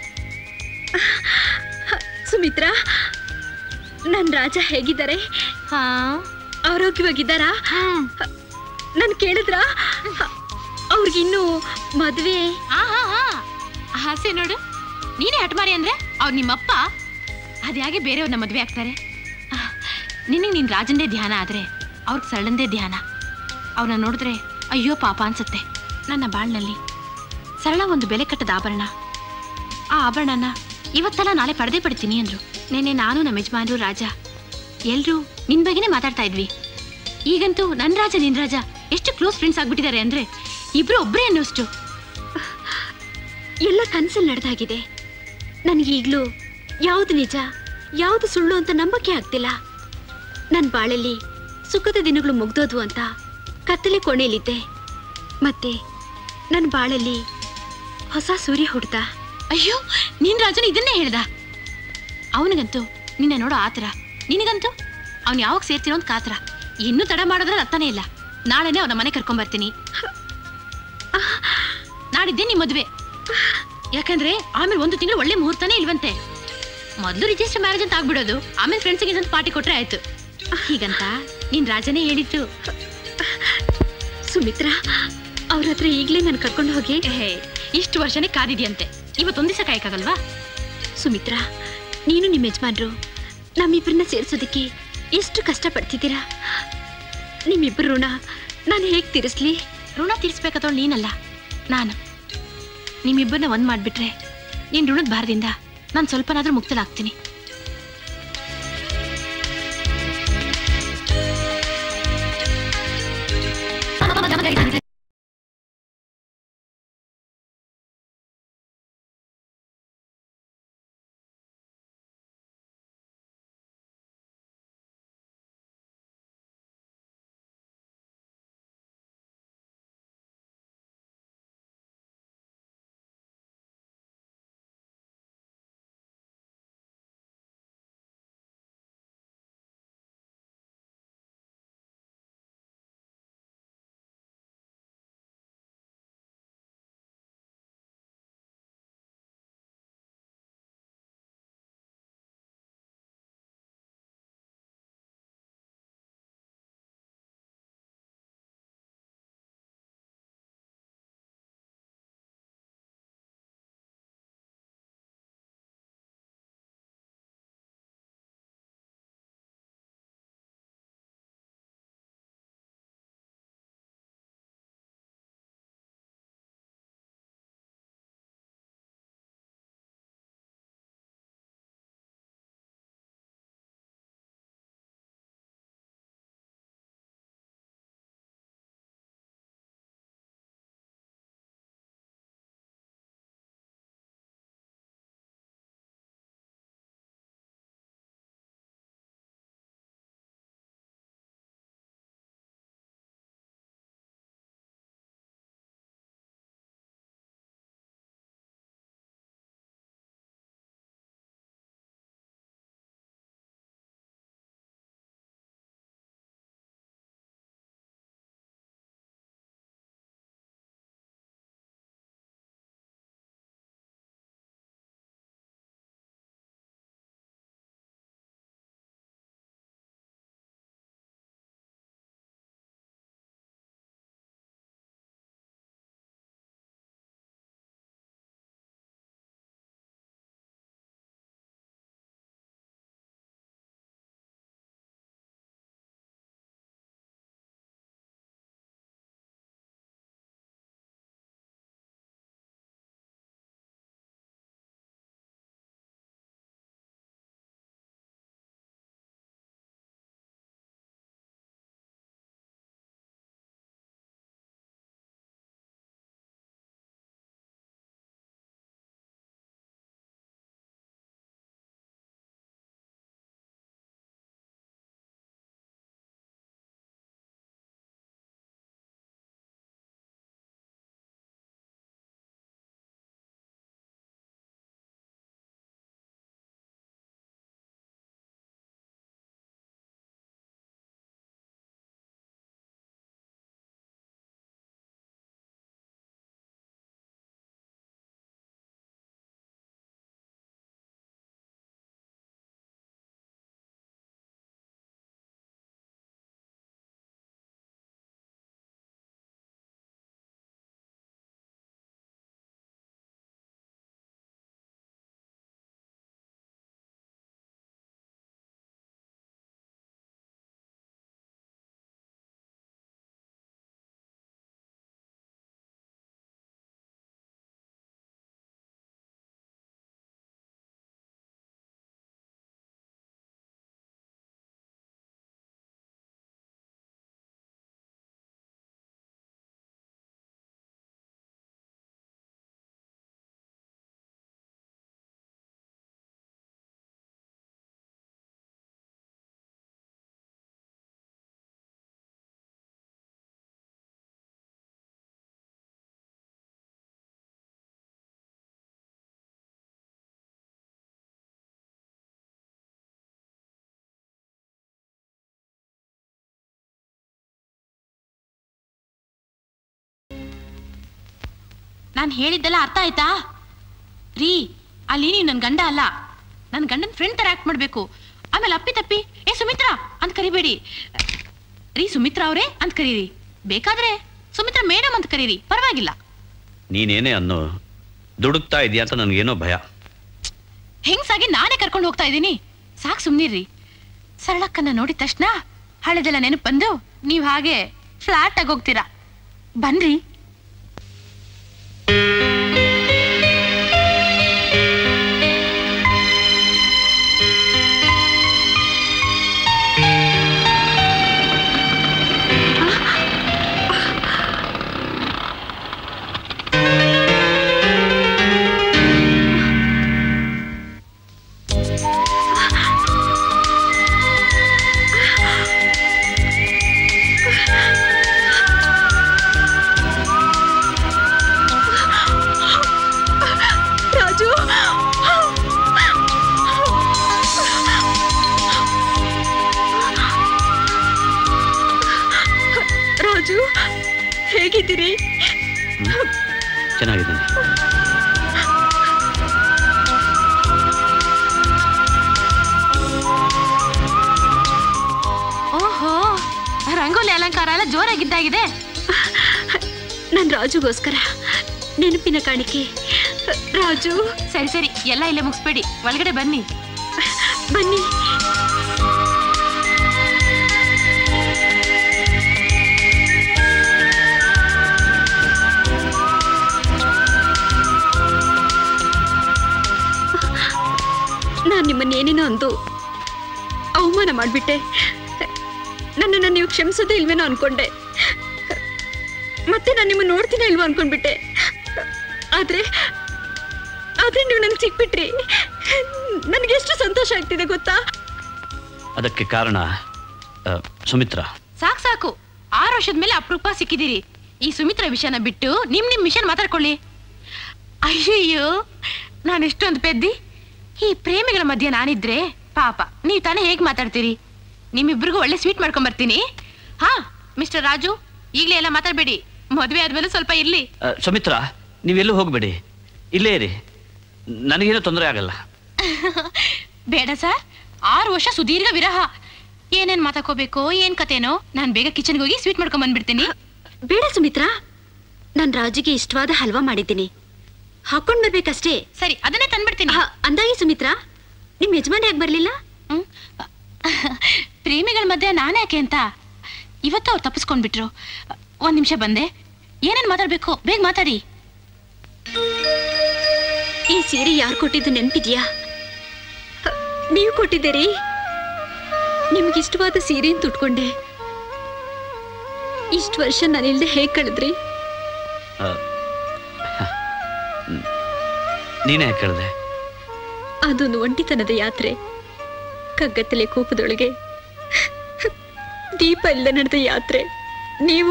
A: ಸುಮಿತ್ರಾ ನನ್ನ ರಾಜ ಹೇಗಿದ್ದಾರೆ
B: ಹಾ
A: ಆರೋಗ್ಯವಾಗಿದ್ದಾರಾ ನಾನು ಕೇಳಿದ್ರಾ ಅವ್ರಿಗಿನ್ನೂ ಮದ್ವೆ
B: ಆಹಾ, ಹಾ. ಹಾಸ್ಯ ನೋಡು ನೀನೇ ಹಠಮಾರಿ ಅಂದ್ರೆ ಅವ್ರು ನಿಮ್ಮಪ್ಪ ಅದ್ಯಾಗೆ ಬೇರೆಯವ್ರನ್ನ ಮದ್ವೆ ಆಗ್ತಾರೆ ನಿನಗೆ ನಿನ್ ರಾಜಂದೇ ಧ್ಯಾನ ಆದ್ರೆ ಅವ್ರಿಗೆ ಸರಳಂದೇ ಧ್ಯಾನ ಅವ್ರನ್ನ ನೋಡಿದ್ರೆ ಅಯ್ಯೋ ಪಾಪ ಅನ್ಸುತ್ತೆ ನನ್ನ ಬಾಳ್ನಲ್ಲಿ ಸರಳ ಒಂದು ಬೆಲೆ ಕಟ್ಟದ ಆಭರಣ ಆ ಆಭರಣನ ಇವತ್ತಲ್ಲ ನಾಳೆ ಪಡೆದೇ ಪಡ್ತೀನಿ ಅಂದ್ರು ನೆನ್ನೆ ನಾನು ನಮ್ಮ ಯಜಮಾನ್ರು ರಾಜ ಎಲ್ರೂ ನಿನ್ ಬಗ್ಗೆನೇ ಮಾತಾಡ್ತಾ ಇದ್ವಿ ಈಗಂತೂ ನನ್ ರಾಜ ನಿನ್ ರಾಜ ಎಷ್ಟು ಕ್ಲೋಸ್ ಫ್ರೆಂಡ್ಸ್ ಆಗ್ಬಿಟ್ಟಿದ್ದಾರೆ ಅಂದ್ರೆ ಇಬ್ರು ಒಬ್ರೇ ಅನ್ನೋಷ್ಟು
A: ಎಲ್ಲ ಕನ್ಸಲ್ಲಿ ನಡೆದಾಗಿದೆ ನನಗೀಗ್ಲೂ ಯಾವುದು ನಿಜ ಯಾವುದು ಸುಳ್ಳು ಅಂತ ನಂಬಕ್ಕೆ ಆಗ್ತಿಲ್ಲ ನನ್ನ ಬಾಳಲ್ಲಿ ಸುಖದ ದಿನಗಳು ಮುಗ್ದೋದ್ವು ಅಂತ ಕತ್ತಲೆ ಕೋಣೆಯಲ್ಲಿದ್ದೆ ಮತ್ತೆ ನನ್ನ ಬಾಳಲ್ಲಿ ಹೊಸ ಸೂರ್ಯ ಹುಡ್ದ
B: ಅಯ್ಯೋ ನೀನ್ ರಾಜನ ಇದನ್ನೇ ಹೇಳ್ದ ಅವನಿಗಂತೂ ನಿನ್ನ ನೋಡೋ ಆತರ ನಿನಗಂತೂ ಅವ್ನು ಯಾವಾಗ ಸೇರ್ತಿರೋ ಅಂತ ಕಾತರ ಇನ್ನೂ ತಡ ಮಾಡಿದ್ರೆ ಅರ್ಥನೇ ಇಲ್ಲ ನಾಳೆನೇ ಅವನ ಮನೆ ಕರ್ಕೊಂಡ್ ಬರ್ತೀನಿ ನಾಡಿದ್ದೆ ನಿಮ್ಮ ಮದುವೆ ಯಾಕಂದ್ರೆ ಆಮೇಲೆ ಒಂದು ತಿಂಗಳು ಒಳ್ಳೆ ಮುಹೂರ್ತನೇ ಇಲ್ವಂತೆ ಮೊದಲು ರಿಜಿಸ್ಟರ್ ಮ್ಯಾರೇಜ್ ಅಂತ ಆಗ್ಬಿಡೋದು ಆಮೇಲೆ ಫ್ರೆಂಡ್ಸ್ಗೆ ಅಂತ ಪಾರ್ಟಿ ಕೊಟ್ರೆ ಆಯ್ತು ಹೀಗಂತ ನೀನ್ ರಾಜನೇ ಹೇಳಿತ್ತು
A: ಸುಮಿತ್ರಾ ಅವ್ರ ಹತ್ರ ಈಗಲೇ ನಾನು ಕರ್ಕೊಂಡು ಹೋಗಿ
B: ಹೇ ಇಷ್ಟು ವರ್ಷನೇ ಕಾದಿದ್ಯಂತೆ ಇವತ್ತೊಂದ್ ದಿವಸ ಕಾಯಕ್ಕಾಗಲ್ವಾ
A: ಸುಮಿತ್ರಾ ನೀನು ನಿಮ್ಮ ಯಜಮಾನ್ರು ನಮ್ಮಿಬ್ಬರನ್ನ ಸೇರಿಸೋದಕ್ಕೆ ಎಷ್ಟು ಕಷ್ಟಪಡ್ತಿದ್ದೀರಾ ನಿಮ್ಮಿಬ್ಬರು ಋಣ ನಾನು ಹೇಗೆ ತೀರಿಸ್ಲಿ
B: ಋಣ ತೀರಿಸ್ಬೇಕಾದವಳು ನೀನಲ್ಲ ನಾನು ನಿಮ್ಮಿಬ್ಬರನ್ನ ಒಂದ್ ಮಾಡ್ಬಿಟ್ರೆ ನೀನ್ ಋಣದ ಭಾರದಿಂದ ನಾನು ಸ್ವಲ್ಪನಾದ್ರೂ ಮುಕ್ತಲಾಗ್ತೀನಿ ನಾನು ಹೇಳಿದ್ದೆಲ್ಲ ಅರ್ಥ ಆಯ್ತಾ ರೀ ಅಲ್ಲಿ ನೀವು ನನ್ನ ಗಂಡ ಅಲ್ಲ ನನ್ನ ಗಂಡನ ಫ್ರೆಂಡ್ ತರ ಆಕ್ಟ್ ಮಾಡ್ಬೇಕು ಆಮೇಲೆ ಅಪ್ಪಿ ತಪ್ಪಿ ಏ ಸುಮಿತ್ರಾ ಅಂತ ಕರಿಬೇಡಿ ರೀ ಸುಮಿತ್ರಾ ಅವರೇ ಅಂತ ಕರೀರಿ ಬೇಕಾದ್ರೆ ಸುಮಿತ್ರಾ ಮೇಡಮ್ ಅಂತ ಕರೀರಿ ಪರವಾಗಿಲ್ಲ
C: ನೀನೇನೇ ಅನ್ನೋ ದುಡುಕ್ತಾ ಇದೆಯಾ ಅಂತ ನನಗೇನೋ ಭಯ
B: ಹೆಂಗ್ಸಾಗಿ ನಾನೇ ಕರ್ಕೊಂಡು ಹೋಗ್ತಾ ಇದ್ದೀನಿ ಸಾಕ್ ಸುಮ್ನಿರ್ರಿ ಸರಳಕ್ಕನ್ನ ನೋಡಿದ ತಕ್ಷಣ ಹಳೆದೆಲ್ಲ ನೆನಪು ಬಂದು ನೀವು ಹಾಗೆ ಫ್ಲಾಟ್ ಆಗಿ ಹೋಗ್ತೀರಾ ಬನ್ರಿ
F: ರಾಜು ರಾಜು ಹೇಗಿದ್ದೀರಿ
C: ಚೆನ್ನಾಗಿದ್ದೀನಿ
B: ಓಹೋ ರಂಗೋಲಿ ಅಲಂಕಾರ ಎಲ್ಲ ಜೋರಾಗಿದ್ದಾಗಿದೆ
A: ನನ್ ರಾಜುಗೋಸ್ಕರ ನೆನಪಿನ ಕಾಣಿಕೆ ರಾಜು
B: ಸರಿ ಸರಿ ಎಲ್ಲ ಇಲ್ಲೇ ಮುಗಿಸ್ಬೇಡಿ ಒಳಗಡೆ ಬನ್ನಿ
A: ಬನ್ನಿ ನಾನ್ ನಿಮ್ಮನ್ನೇನೇನೋ ಅಂದು ಅವಮಾನ ಮಾಡ್ಬಿಟ್ಟೆ ನನ್ನನ್ನು ನೀವು ಕ್ಷಮಿಸೋದೇ ಇಲ್ವೇನೋ ಅನ್ಕೊಂಡೆ ಮತ್ತೆ ನಾನು ನಿಮ್ಮನ್ನ ನೋಡ್ತೀನೋ ಇಲ್ವೋ ಅನ್ಕೊಂಡ್ಬಿಟ್ಟೆ ಆದ್ರೆ ಆದ್ರೆ ನೀವು ನನ್ಗೆ ಸಿಕ್ಬಿಟ್ರಿ ನನಗೆ ಎಷ್ಟು ಸಂತೋಷ ಆಗ್ತಿದೆ ಗೊತ್ತಾ
C: ಅದಕ್ಕೆ ಕಾರಣ ಆ, ಸುಮಿತ್ರಾ
B: ಸಾಕ್ ಸಾಕು ಆರು ವರ್ಷದ ಮೇಲೆ ಅಪರೂಪ ಸಿಕ್ಕಿದ್ದೀರಿ ಈ ಸುಮಿತ್ರ ವಿಷಯನ ಬಿಟ್ಟು ನಿಮ್ ನಿಮ್ ವಿಷಯ ಮಾತಾಡ್ಕೊಳ್ಳಿ ಅಯ್ಯಯ್ಯೋ ನಾನು ಎಷ್ಟೊಂದು ಪೆದ್ದಿ ಈ ಪ್ರೇಮಿಗಳ ಮಧ್ಯೆ ನಾನಿದ್ರೆ ಪಾಪ ನೀವು ತಾನೇ ಹೇಗ್ ಮಾತಾಡ್ತೀರಿ ನಿಮ್ಮಿಬ್ರಿಗೂ ಒಳ್ಳೆ ಸ್ವೀಟ್ ಮಾಡ್ಕೊಂಡ್ ಬರ್ತೀನಿ ಹಾ ಮಿಸ್ಟರ್ ರಾಜು ಈಗಲೇ ಎಲ್ಲ ಮಾತಾಡ್ಬೇಡಿ ಮದ್ವೆ ಆದ್ಮೇಲೆ ಸ್ವಲ್ಪ ಇರ್ಲಿ
C: ಆ, ಸುಮಿತ್ರಾ ನೀವೆಲ್ಲೂ ಹೋಗಬೇಡಿ ಇಲ್ಲೇ ಇರಿ ನನಗೇನೋ ತೊಂದರೆ ಆಗಲ್ಲ
B: ಬೇಡ ಸರ್ ಆರು ವರ್ಷ ಸುದೀರ್ಘ ವಿರಹ ಏನೇನ್ ಮಾತಾಡ್ಕೋಬೇಕು ಏನ್ ಕತೆನೋ ನಾನ್ ಬೇಗ ಕಿಚನ್ಗೆ ಹೋಗಿ ಸ್ವೀಟ್ ಮಾಡ್ಕೊಂಡ್ ಬಂದ್ಬಿಡ್ತೀನಿ
A: ಬೇಡ ಸುಮಿತ್ರಾ ನಾನ್ ರಾಜುಗೆ ಇಷ್ಟವಾದ ಹಲ್ವಾ ಮಾಡಿದ್ದೀನಿ ಹಾಕೊಂಡ್ ಬರ್ಬೇಕಷ್ಟೇ
B: ಸರಿ ಅದನ್ನೇ ತಂದ್ಬಿಡ್ತೀನಿ
A: ಅಂದಾಗೆ ಸುಮಿತ್ರಾ ನಿಮ್ ಯಜಮಾನ್ ಯಾಕೆ ಬರ್ಲಿಲ್ಲ
B: ಪ್ರೇಮಿಗಳ ಮಧ್ಯೆ ನಾನ್ಯಾಕೆ ಅಂತ ಇವತ್ತು ಅವ್ರು ತಪ್ಪಿಸ್ಕೊಂಡ್ಬಿಟ್ರು ಒಂದ್ ನಿಮಿಷ ಬಂದೆ ಏನೇನ್ ಮಾತಾಡ್ಬೇಕು ಬೇಗ ಮಾತಾಡಿ
A: ಈ ಸೀರೆ ಯಾರು ಕೊಟ್ಟಿದ್ದು ನೆನ್ಪಿದ್ಯಾ ಹ, ನೀವು ಕೊಟ್ಟಿದ್ದೀರಿ ನಿಮ್ಗಿಷ್ಟವಾದ ಸೀರೆನ್ ತುಟ್ಕೊಂಡೆ ಇಷ್ಟು ವರ್ಷ ನಾನಿಲ್ದೆ ಹೇಗ್ ಕಳೆದ್ರಿ
C: ಆ, ನೀನೇ ಯಾಕೆ ಕೇಳಿದೆ
A: ಅದೊಂದು ಒಂಟಿತನದ ಯಾತ್ರೆ ಕಗ್ಗತ್ತಲೆ ಕೋಪದೊಳಗೆ ದೀಪ ಇಲ್ಲದೆ ನಡೆದ ಯಾತ್ರೆ ನೀವು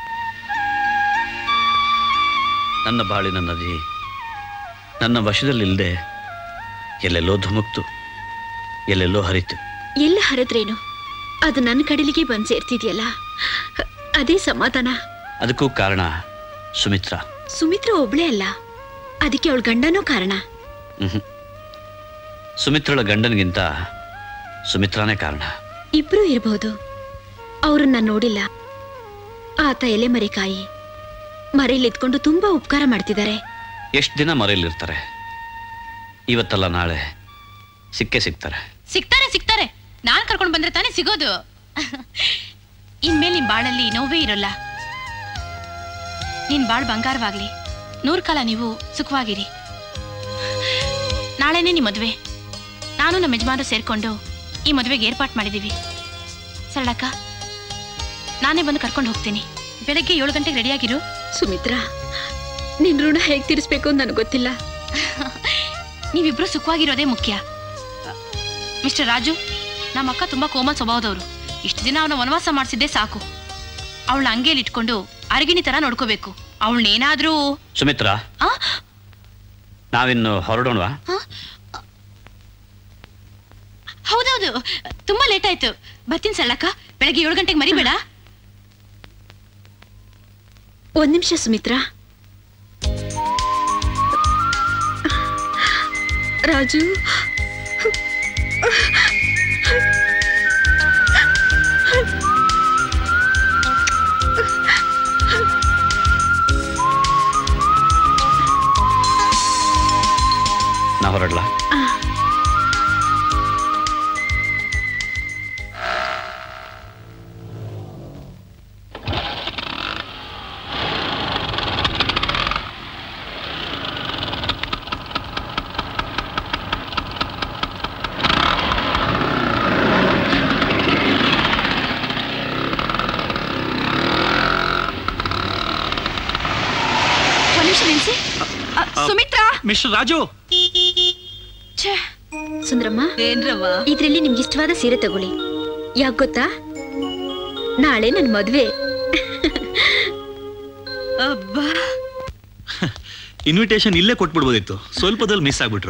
C: ನನ್ನ ಬಾಳಿನ ನದಿ ನನ್ನ ವಶದಲ್ಲಿಲ್ಲದೆ ಎಲ್ಲೆಲ್ಲೋ ಧುಮುಕ್ತು ಎಲ್ಲೆಲ್ಲೋ ಹರಿತು
A: ಎಲ್ಲ ಹರಿದ್ರೇನು ಅದು ನನ್ನ ಕಡಲಿಗೆ ಬಂದ್ ಸೇರ್ತಿದ್ಯಲ್ಲ ಅದೇ ಸಮಾಧಾನ
C: ಅದಕ್ಕೂ ಕಾರಣ ಸುಮಿತ್ರಾ
A: ಸುಮಿತ್ರ ಒಬ್ಳೇ ಅಲ್ಲ ಅದಕ್ಕೆ ಅವಳ ಗಂಡನೂ ಕಾರಣ
C: ಮ್ಹೂ. ಸುಮಿತ್ರಳ ಗಂಡನಿಗಿಂತ ಸುಮಿತ್ರಾನೇ ಕಾರಣ
A: ಇಬ್ರು ಇರಬಹುದು ಅವ್ರನ್ನ ನೋಡಿಲ್ಲ ಆತ ಎಲೆ ಮರೆಕಾಯಿ ಮರೆಯಲ್ಲಿದ್ಕೊಂಡು ತುಂಬಾ ಉಪಕಾರ ಮಾಡ್ತಿದ್ದಾರೆ
C: ಎಷ್ಟು ದಿನ ಮರೆಯಲ್ಲಿರ್ತಾರೆ ಇವತ್ತಲ್ಲ ನಾಳೆ ಸಿಕ್ಕೇ ಸಿಗ್ತಾರೆ
B: ಸಿಗ್ತಾರೆ ಸಿಗ್ತಾರೆ ನಾನ್ ಕರ್ಕೊಂಡ್ ಬಂದ್ರೆ ತಾನೇ ಸಿಗೋದು ಇನ್ಮೇಲೆ ನಿಮ್ ಬಾಳಲ್ಲಿ ನೋವೇ ಇರಲ್ಲ ನಿನ್ ಬಾಳ್ ಬಂಗಾರವಾಗ್ಲಿ ನೂರ್ ಕಾಲ ನೀವು ಸುಖವಾಗಿರಿ ನಾಳೆನೇ ನಿಮ್ ಮದ್ವೆ ನಾನು ನಮ್ಮ ಯಜಮಾನರು ಸೇರ್ಕೊಂಡು ಈ ಮದ್ವೆಗೆ ಏರ್ಪಾಟ್ ಮಾಡಿದೀವಿ ಸರಳಕ್ಕ ನಾನೇ ಬಂದು ಕರ್ಕೊಂಡು ಹೋಗ್ತೀನಿ ಬೆಳಗ್ಗೆ ಏಳು ಗಂಟೆಗೆ ರೆಡಿಯಾಗಿರು
A: ಸುಮಿತ್ರಾ ನಿನ್ ಋಣ ಹೇಗ್ ತೀರಿಸ್ಬೇಕು ಅಂತ ನನಗೆ ಗೊತ್ತಿಲ್ಲ
B: ನೀವಿಬ್ರು ಸುಖವಾಗಿರೋದೇ ಮುಖ್ಯ ಮಿಸ್ಟರ್ ರಾಜು ನಮ್ಮ ಅಕ್ಕ ತುಂಬಾ ಕೋಮಲ್ ಸ್ವಭಾವದವರು ಇಷ್ಟು ದಿನ ಅವನ ವನವಾಸ ಮಾಡಿಸಿದ್ದೆ ಸಾಕು ಅವಳ ಅಂಗೇಲಿ ಇಟ್ಕೊಂಡು ಅರಗಿಣಿ ತರ ನೋಡ್ಕೋಬೇಕು ಅವಳನ್ನೇನಾದ್ರೂ
C: ಸುಮಿತ್ರಾ
B: ಆ?
C: ನಾವಿನ್ನು ಹೊರಡೋಣವಾ
B: ಹೌದೌದು ತುಂಬಾ ಲೇಟ್ ಆಯ್ತು ಬರ್ತೀನಿ ಸಳ್ಳಕ್ಕ ಬೆಳಗ್ಗೆ ಏಳು ಗಂಟೆಗೆ ಮರಿಬೇಡ
A: ಒಂದ್ ನಿಮಿಷ ಸುಮಿತ್ರಾ ರಾಜು
P: ನಾ ಹೊರಡ್ಲಾ
F: ಒಂದ್ ನಿಮಿಷ ನಿಲ್ಸಿ ಅ, ಸುಮಿತ್ರಾ
E: ಮಿಸ್ಟರ್ ರಾಜು
F: ಛೇ
A: ಸುಂದ್ರಮ್ಮ ಏನ್ರವ್ವ ಇದ್ರಲ್ಲಿ ನಿಮ್ಗೆ ಇಷ್ಟವಾದ ಸೀರೆ ತಗೊಳ್ಳಿ ಯಾಕೆ ಗೊತ್ತಾ ನಾಳೆ ನನ್ ಮದ್ವೆ
E: ಅಬ್ಬಾ ಇನ್ವಿಟೇಷನ್ ಇಲ್ಲೇ ಕೊಟ್ಬಿಡ್ಬೋದಿತ್ತು ಸ್ವಲ್ಪದಲ್ಲಿ ಮಿಸ್ ಆಗ್ಬಿಟ್ರು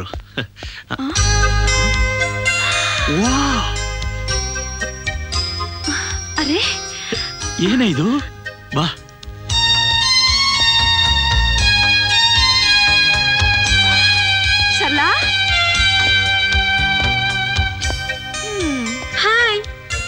F: ಅರೆ
E: ಏನೇ ಇದು ಬಾ
F: ಸರ್ಲಾ
A: ಹಾಯ್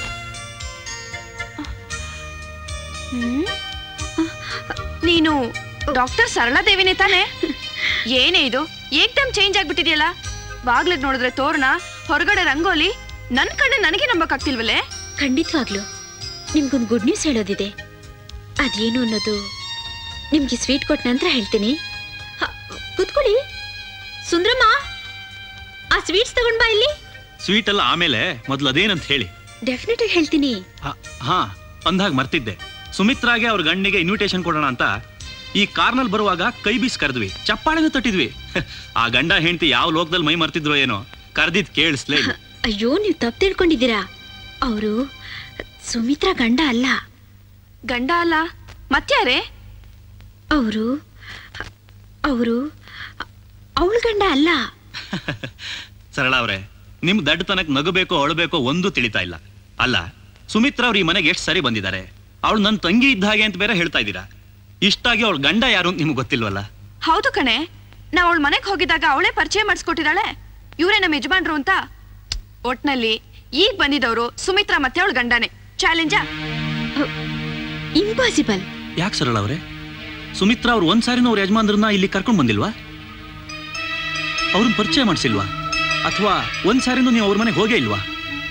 F: ಹ್ಮ್? ನೀನು ಡಾಕ್ಟರ್ ಸರಳಾ ದೇವಿನೇ ತಾನೆ ಏನೇ ಇದು ಏಕ್ದಮ್ ಚೇಂಜ್ ಆಗ್ಬಿಟ್ಟಿದ್ಯಲ್ಲ ಬಾಗ್ಲದ್ ನೋಡಿದ್ರೆ ತೋರಣ ಹೊರಗಡೆ ರಂಗೋಲಿ ನನ್ ಕಣ್ಣು ನನಗೆ ನಂಬಕ್ಕಾಗ್ತಿಲ್ವಲ್ಲೇ
A: ಖಂಡಿತವಾಗ್ಲು ನಿಮ್ಗೊಂದು ಗುಡ್ ನ್ಯೂಸ್ ಹೇಳೋದಿದೆ ಅದೇನು ಅನ್ನೋದು ನಿಮ್ಗೆ ಸ್ವೀಟ್ ಕೊಟ್ಟ ನಂತರ ಹೇಳ್ತೀನಿ ಹ, ಕೂತ್ಕೊಳ್ಳಿ ಸುಂದ್ರಮ್ಮ ಆ ಸ್ವೀಟ್ಸ್ ತಗೊಂಡ್ ಬಾ ಇಲ್ಲಿ
E: ಸ್ವೀಟ್ ಎಲ್ಲ ಆಮೇಲೆ ಮೊದಲು ಅದೇನಂತ ಹೇಳಿ
A: ಡೆಫಿನೆಟ್ ಆಗಿ ಹೇಳ್ತೀನಿ
E: ಹ, ಹಾ ಅಂದಾಗ ಮರ್ತಿದ್ದೆ ಸುಮಿತ್ರಾಗೆ ಅವ್ರ ಗಂಡಿಗೆ ಇನ್ವಿಟೇಷನ್ ಕೊಡೋಣ ಅಂತ ಈ ಕಾರ್ನಲ್ಲಿ ಬರುವಾಗ ಕೈ ಬೀಸ್ ಕರೆದ್ವಿ ಚಪ್ಪಾಳೆನೂ ತಟ್ಟಿದ್ವಿ ಆ ಗಂಡ ಹೆಂಡತಿ ಯಾವ ಲೋಕದಲ್ಲಿ ಮೈ ಮರ್ತಿದ್ರೋ ಏನೋ ಕರ್ದಿದ್ ಕೇಳಿಸ್ಲೇ ಇಲ್ಲ
A: ಅಯ್ಯೋ ನೀವು ತಪ್ಪು ತಿಳ್ಕೊಂಡಿದ್ದೀರಾ ಅವರು ಸುಮಿತ್ರಾ ಗಂಡ ಅಲ್ಲ
F: ಗಂಡ ಅಲ್ಲ ಮತ್ಯಾರೇ
A: ಅವರು ಅವರು ಅವಳ ಗಂಡ ಅಲ್ಲ
E: ಸರಳ ಅವ್ರೆ ನಿಮ್ ದಡ್ಡತನಕ್ ನಗಬೇಕೋ ಅಳಬೇಕೋ ಒಂದು ತಿಳಿತಾ ಇಲ್ಲ ಅಲ್ಲ ಸುಮಿತ್ರಾ ಅವ್ರ ಈ ಮನೆಗೆ ಎಷ್ಟು ಸರಿ ಬಂದಿದ್ದಾರೆ ಅವಳು ನನ್ನ ತಂಗಿ ಇದ್ದ ಹಾಗೆ ಅಂತ ಬೇರೆ ಹೇಳ್ತಾ ಇದ್ದೀರಾ ಇಷ್ಟಾಗಿ ಅವಳ ಗಂಡ ಯಾರು ಅಂತ ನಿಮ್ಗೆ ಗೊತ್ತಿಲ್ವಲ್ಲ
F: ಹೌದು ಕಣೆ ನಾವ್ ಅವಳ ಮನೆಗ್ ಹೋಗಿದಾಗ ಅವಳೇ ಪರಿಚಯ ಮಾಡಿಸ್ಕೊಟ್ಟಿದ್ದಾಳೆ ಇವರೇ ನಮ್ಮ ಯಜಮಾನ್ರು ಅಂತ ಒಟ್ನಲ್ಲಿ ಈಗ ಬಂದಿದ್ದವರು ಸುಮಿತ್ರಾ ಮತ್ತೆ ಅವಳ ಗಂಡನೇ ಚಾಲೆಂಜಾ
A: ಇಂಪಾಸಿಬಲ್
E: ಯಾಕೆ ಸರಳ ಅವ್ರೆ ಸುಮಿತ್ರಾ ಅವ್ರು ಒಂದ್ ಸಾರಿನೂ ಅವ್ರ ಯಜಮಾನ್ರನ್ನ ಇಲ್ಲಿ ಕರ್ಕೊಂಡ್ ಬಂದಿಲ್ವಾ ಅವ್ರನ್ನ ಪರಿಚಯ ಮಾಡಿಸಿಲ್ವಾ ಅಥವಾ ಒಂದ್ ಸಾರಿನೂ ನೀವು ಅವ್ರ ಮನೆಗೆ ಹೋಗೇ ಇಲ್ವಾ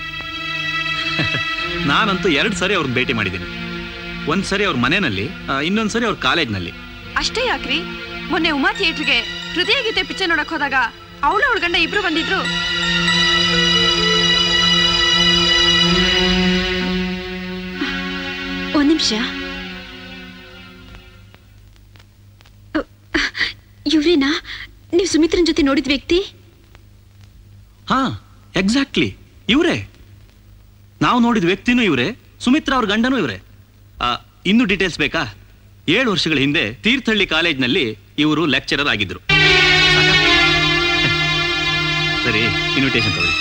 E: ನಾನಂತೂ ಎರಡ್ ಸರಿ ಅವ್ರನ್ನ ಭೇಟಿ ಮಾಡಿದ್ದೀನಿ ಒಂದ್ ಸರಿ ಅವ್ರ ಮನೆಯಲ್ಲಿ ಇನ್ನೊಂದ್ ಸರಿ ಅವ್ರ ಕಾಲೇಜ್ನಲ್ಲಿ
F: ಅಷ್ಟೇ ಯಾಕ್ರಿ ಮೊನ್ನೆ ಉಮಾ ಥಿಯೇಟರ್ಗೆ ಹೃದಯ ಗೀತೆ ಪಿಕ್ಚರ್ ನೋಡಕ್ ಹೋದಾಗ ಅವಳು ಅವಳ ಗಂಡ ಇಬ್ರು ಬಂದಿದ್ರು
A: ಒಂದ್ ನಿಮಿಷ ಇವ್ರೇನಾ ನೀವು ಸುಮಿತ್ರನ್ ಜೊತೆ ನೋಡಿದ ವ್ಯಕ್ತಿ
E: ಹಾ ಎಕ್ಸಾಕ್ಟ್ಲಿ ಇವರೇ ನಾವು ನೋಡಿದ ವ್ಯಕ್ತಿನೂ ಇವರೇ ಸುಮಿತ್ರಾ ಅವ್ರ ಗಂಡನೂ ಇವರೇ ಇನ್ನು ಡೀಟೇಲ್ಸ್ ಬೇಕಾ ಏಳು ವರ್ಷಗಳ ಹಿಂದೆ ತೀರ್ಥಹಳ್ಳಿ ಕಾಲೇಜ್ನಲ್ಲಿ ಇವರು ಲೆಕ್ಚರರ್ ಆಗಿದ್ರು ಸಾಕಾ? ಸರಿ ಇನ್ವಿಟೇಷನ್ ತಗೊಳ್ಳಿ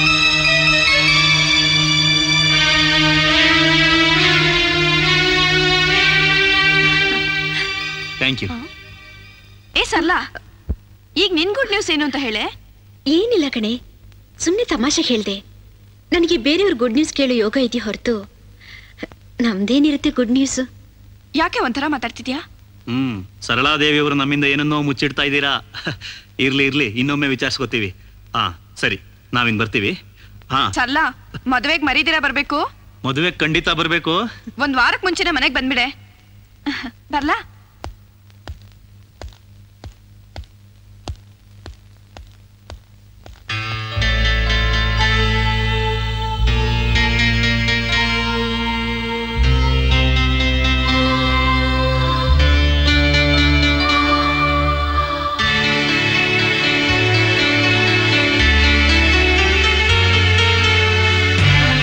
E: ಥ್ಯಾಂಕ್ ಯು
F: ಏ ಸರ್ಲಾ ಈಗ ನಿನ್ ಗುಡ್ ನ್ಯೂಸ್ ಏನು ಅಂತ ಹೇಳೆ
A: ಏನಿಲ್ಲ ಕಣೆ ಸುಮ್ಮನೆ ತಮಾಷೆ ಹೇಳ್ದೆ ನನಗೆ ಬೇರೆಯವ್ರ ಗುಡ್ ನ್ಯೂಸ್ ಕೇಳೋ ಯೋಗ ಇದೆಯಾ ಹೊರತು ನಮ್ದೇನಿರುತ್ತೆ ಗುಡ್ ನ್ಯೂಸ್
F: ಯಾಕೆ ಒಂಥರ ಮಾತಾಡ್ತಿದ್ಯಾ
E: ಹ್ಮ್ ಸರಳಾದೇವಿ ಅವರು ನಮ್ಮಿಂದ ಏನನ್ನೋ ಮುಚ್ಚಿಡ್ತಾ ಇದ್ದೀರಾ ಇರ್ಲಿ ಇರ್ಲಿ ಇನ್ನೊಮ್ಮೆ ವಿಚಾರಿಸ್ಕೋತೀವಿ ಹಾ ಸರಿ ನಾವಿನ್ ಬರ್ತೀವಿ ಹಾ
F: ಸರ್ಲಾ ಮದ್ವೆಗ್ ಮರಿದಿರ ಬರ್ಬೇಕು
E: ಮದುವೆ ಖಂಡಿತ ಬರ್ಬೇಕು
F: ಒಂದ್ ವಾರಕ್ ಮುಂಚೆನೆ ಮನೆಗ್ ಬಂದ್ಬಿಡೆ ಬರ್ಲಾ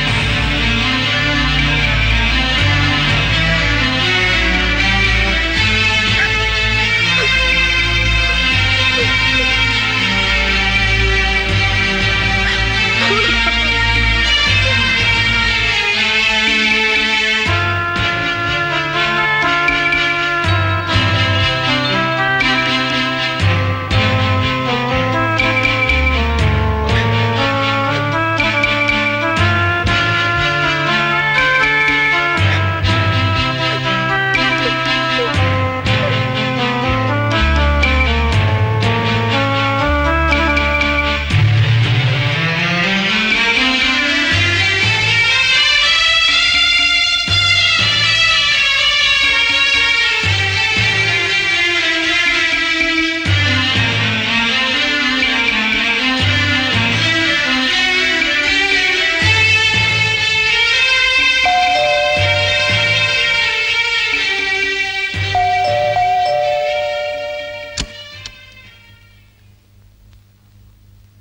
R: ಆ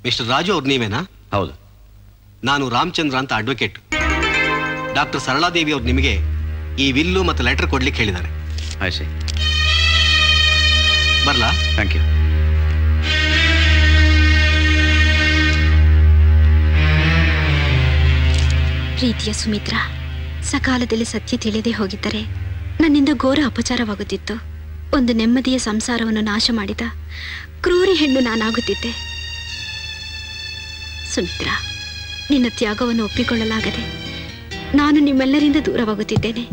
R: ಮಿಸ್ಟರ್ ರಾಜು ಅವ್ರು ನೀವೇನಾ
K: ಹೌದು
R: ನಾನು ರಾಮಚಂದ್ರ ಅಂತ ಅಡ್ವೊಕೇಟ್ ಡಾಕ್ಟರ್ ಸರಳಾದೇವಿ ಅವ್ರು ನಿಮಗೆ ಈ ವಿಲ್ಲು ಮತ್ತು ಲೆಟರ್ ಕೊಡ್ಲಿಕ್ಕೆ ಹೇಳಿದ್ದಾರೆ
K: ಆಯ್ಸಿ
R: ಬರ್ಲಾ
K: ಥ್ಯಾಂಕ್ ಯು
A: ಪ್ರೀತಿಯ ಸುಮಿತ್ರ ಸಕಾಲದಲ್ಲಿ ಸತ್ಯ ತಿಳಿದೇ ಹೋಗಿದ್ದರೆ ನನ್ನಿಂದ ಘೋರ ಅಪಚಾರವಾಗುತ್ತಿತ್ತು ಒಂದು ನೆಮ್ಮದಿಯ ಸಂಸಾರವನ್ನು ನಾಶ ಮಾಡಿದ ಕ್ರೂರಿ ಹೆಣ್ಣು ನಾನಾಗುತ್ತಿದ್ದೆ ಸುಮಿತ್ರ ನಿನ್ನ ತ್ಯಾಗವನ್ನು ಒಪ್ಪಿಕೊಳ್ಳಲಾಗದೆ ನಾನು ನಿಮ್ಮೆಲ್ಲರಿಂದ ದೂರವಾಗುತ್ತಿದ್ದೇನೆ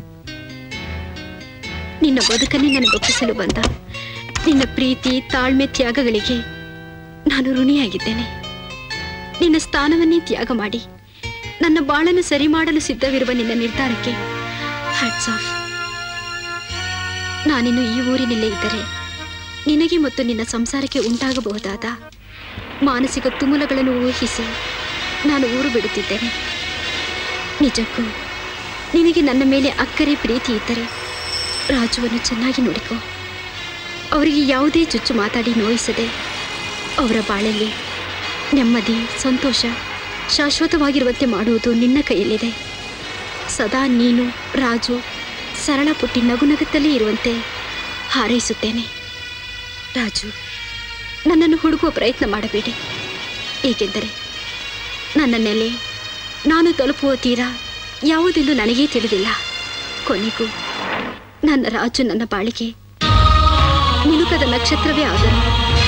A: ನಿನ್ನ ಬದುಕನ್ನೇ ನನಗೊಪ್ಪಿಸಲು ಬಂದ ನಿನ್ನ ಪ್ರೀತಿ ತಾಳ್ಮೆ ತ್ಯಾಗಗಳಿಗೆ ನಾನು ಋಣಿಯಾಗಿದ್ದೇನೆ ನಿನ್ನ ಸ್ಥಾನವನ್ನೇ ತ್ಯಾಗ ಮಾಡಿ ನನ್ನ ಬಾಳನ್ನು ಸರಿ ಮಾಡಲು ಸಿದ್ಧವಿರುವ ನಿನ್ನ ನಿರ್ಧಾರಕ್ಕೆ ಹ್ಯಾಟ್ಸ್ ಆಫ್ ನಾನಿನ್ನು ಈ ಊರಿನಲ್ಲೇ ಇದ್ದರೆ ನಿನಗೆ ಮತ್ತು ನಿನ್ನ ಸಂಸಾರಕ್ಕೆ ಉಂಟಾಗಬಹುದಾದ ಮಾನಸಿಕ ತುಮುಲಗಳನ್ನು ಊಹಿಸಿ ನಾನು ಊರು ಬಿಡುತ್ತಿದ್ದೇನೆ ನಿಜಕ್ಕೂ ನಿನಗೆ ನನ್ನ ಮೇಲೆ ಅಕ್ಕರೆ ಪ್ರೀತಿ ಇದ್ದರೆ ರಾಜುವನ್ನು ಚೆನ್ನಾಗಿ ನೋಡಿಕೋ ಅವರಿಗೆ ಯಾವುದೇ ಚುಚ್ಚು ಮಾತಾಡಿ ನೋಯಿಸದೆ ಅವರ ಬಾಳಲ್ಲಿ ನೆಮ್ಮದಿ ಸಂತೋಷ ಶಾಶ್ವತವಾಗಿರುವಂತೆ ಮಾಡುವುದು ನಿನ್ನ ಕೈಯಲ್ಲಿದೆ ಸದಾ ನೀನು ರಾಜು ಸರಳ ಪುಟ್ಟಿ ನಗುನಗುತ್ತಲೇ ಇರುವಂತೆ ಹಾರೈಸುತ್ತೇನೆ ರಾಜು ನನ್ನನ್ನು ಹುಡುಕುವ ಪ್ರಯತ್ನ ಮಾಡಬೇಡಿ ಏಕೆಂದರೆ ನನ್ನ ನೆಲೆ ನಾನು ತಲುಪುವ ತೀರ ಯಾವುದೆಂದು ನನಗೇ ತಿಳಿದಿಲ್ಲ ಕೊನೆಗೂ ನನ್ನ ರಾಜು ನನ್ನ ಬಾಳಿಗೆ ಮಿನುಕದ ನಕ್ಷತ್ರವೇ ಆದರು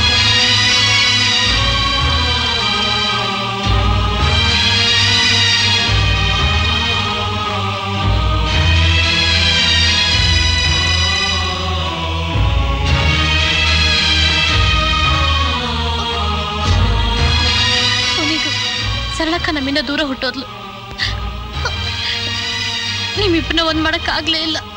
B: ಕೊನೆಗೂ ಸರಳಕ್ಕ ನಮ್ಮಿಂದ ದೂರ ಹುಟ್ಟೋದ್ಲು ನಿಮ್ಮಿಬ್ಬನ ಒಂದ್ ಮಾಡಕ್ ಆಗ್ಲೇ ಇಲ್ಲ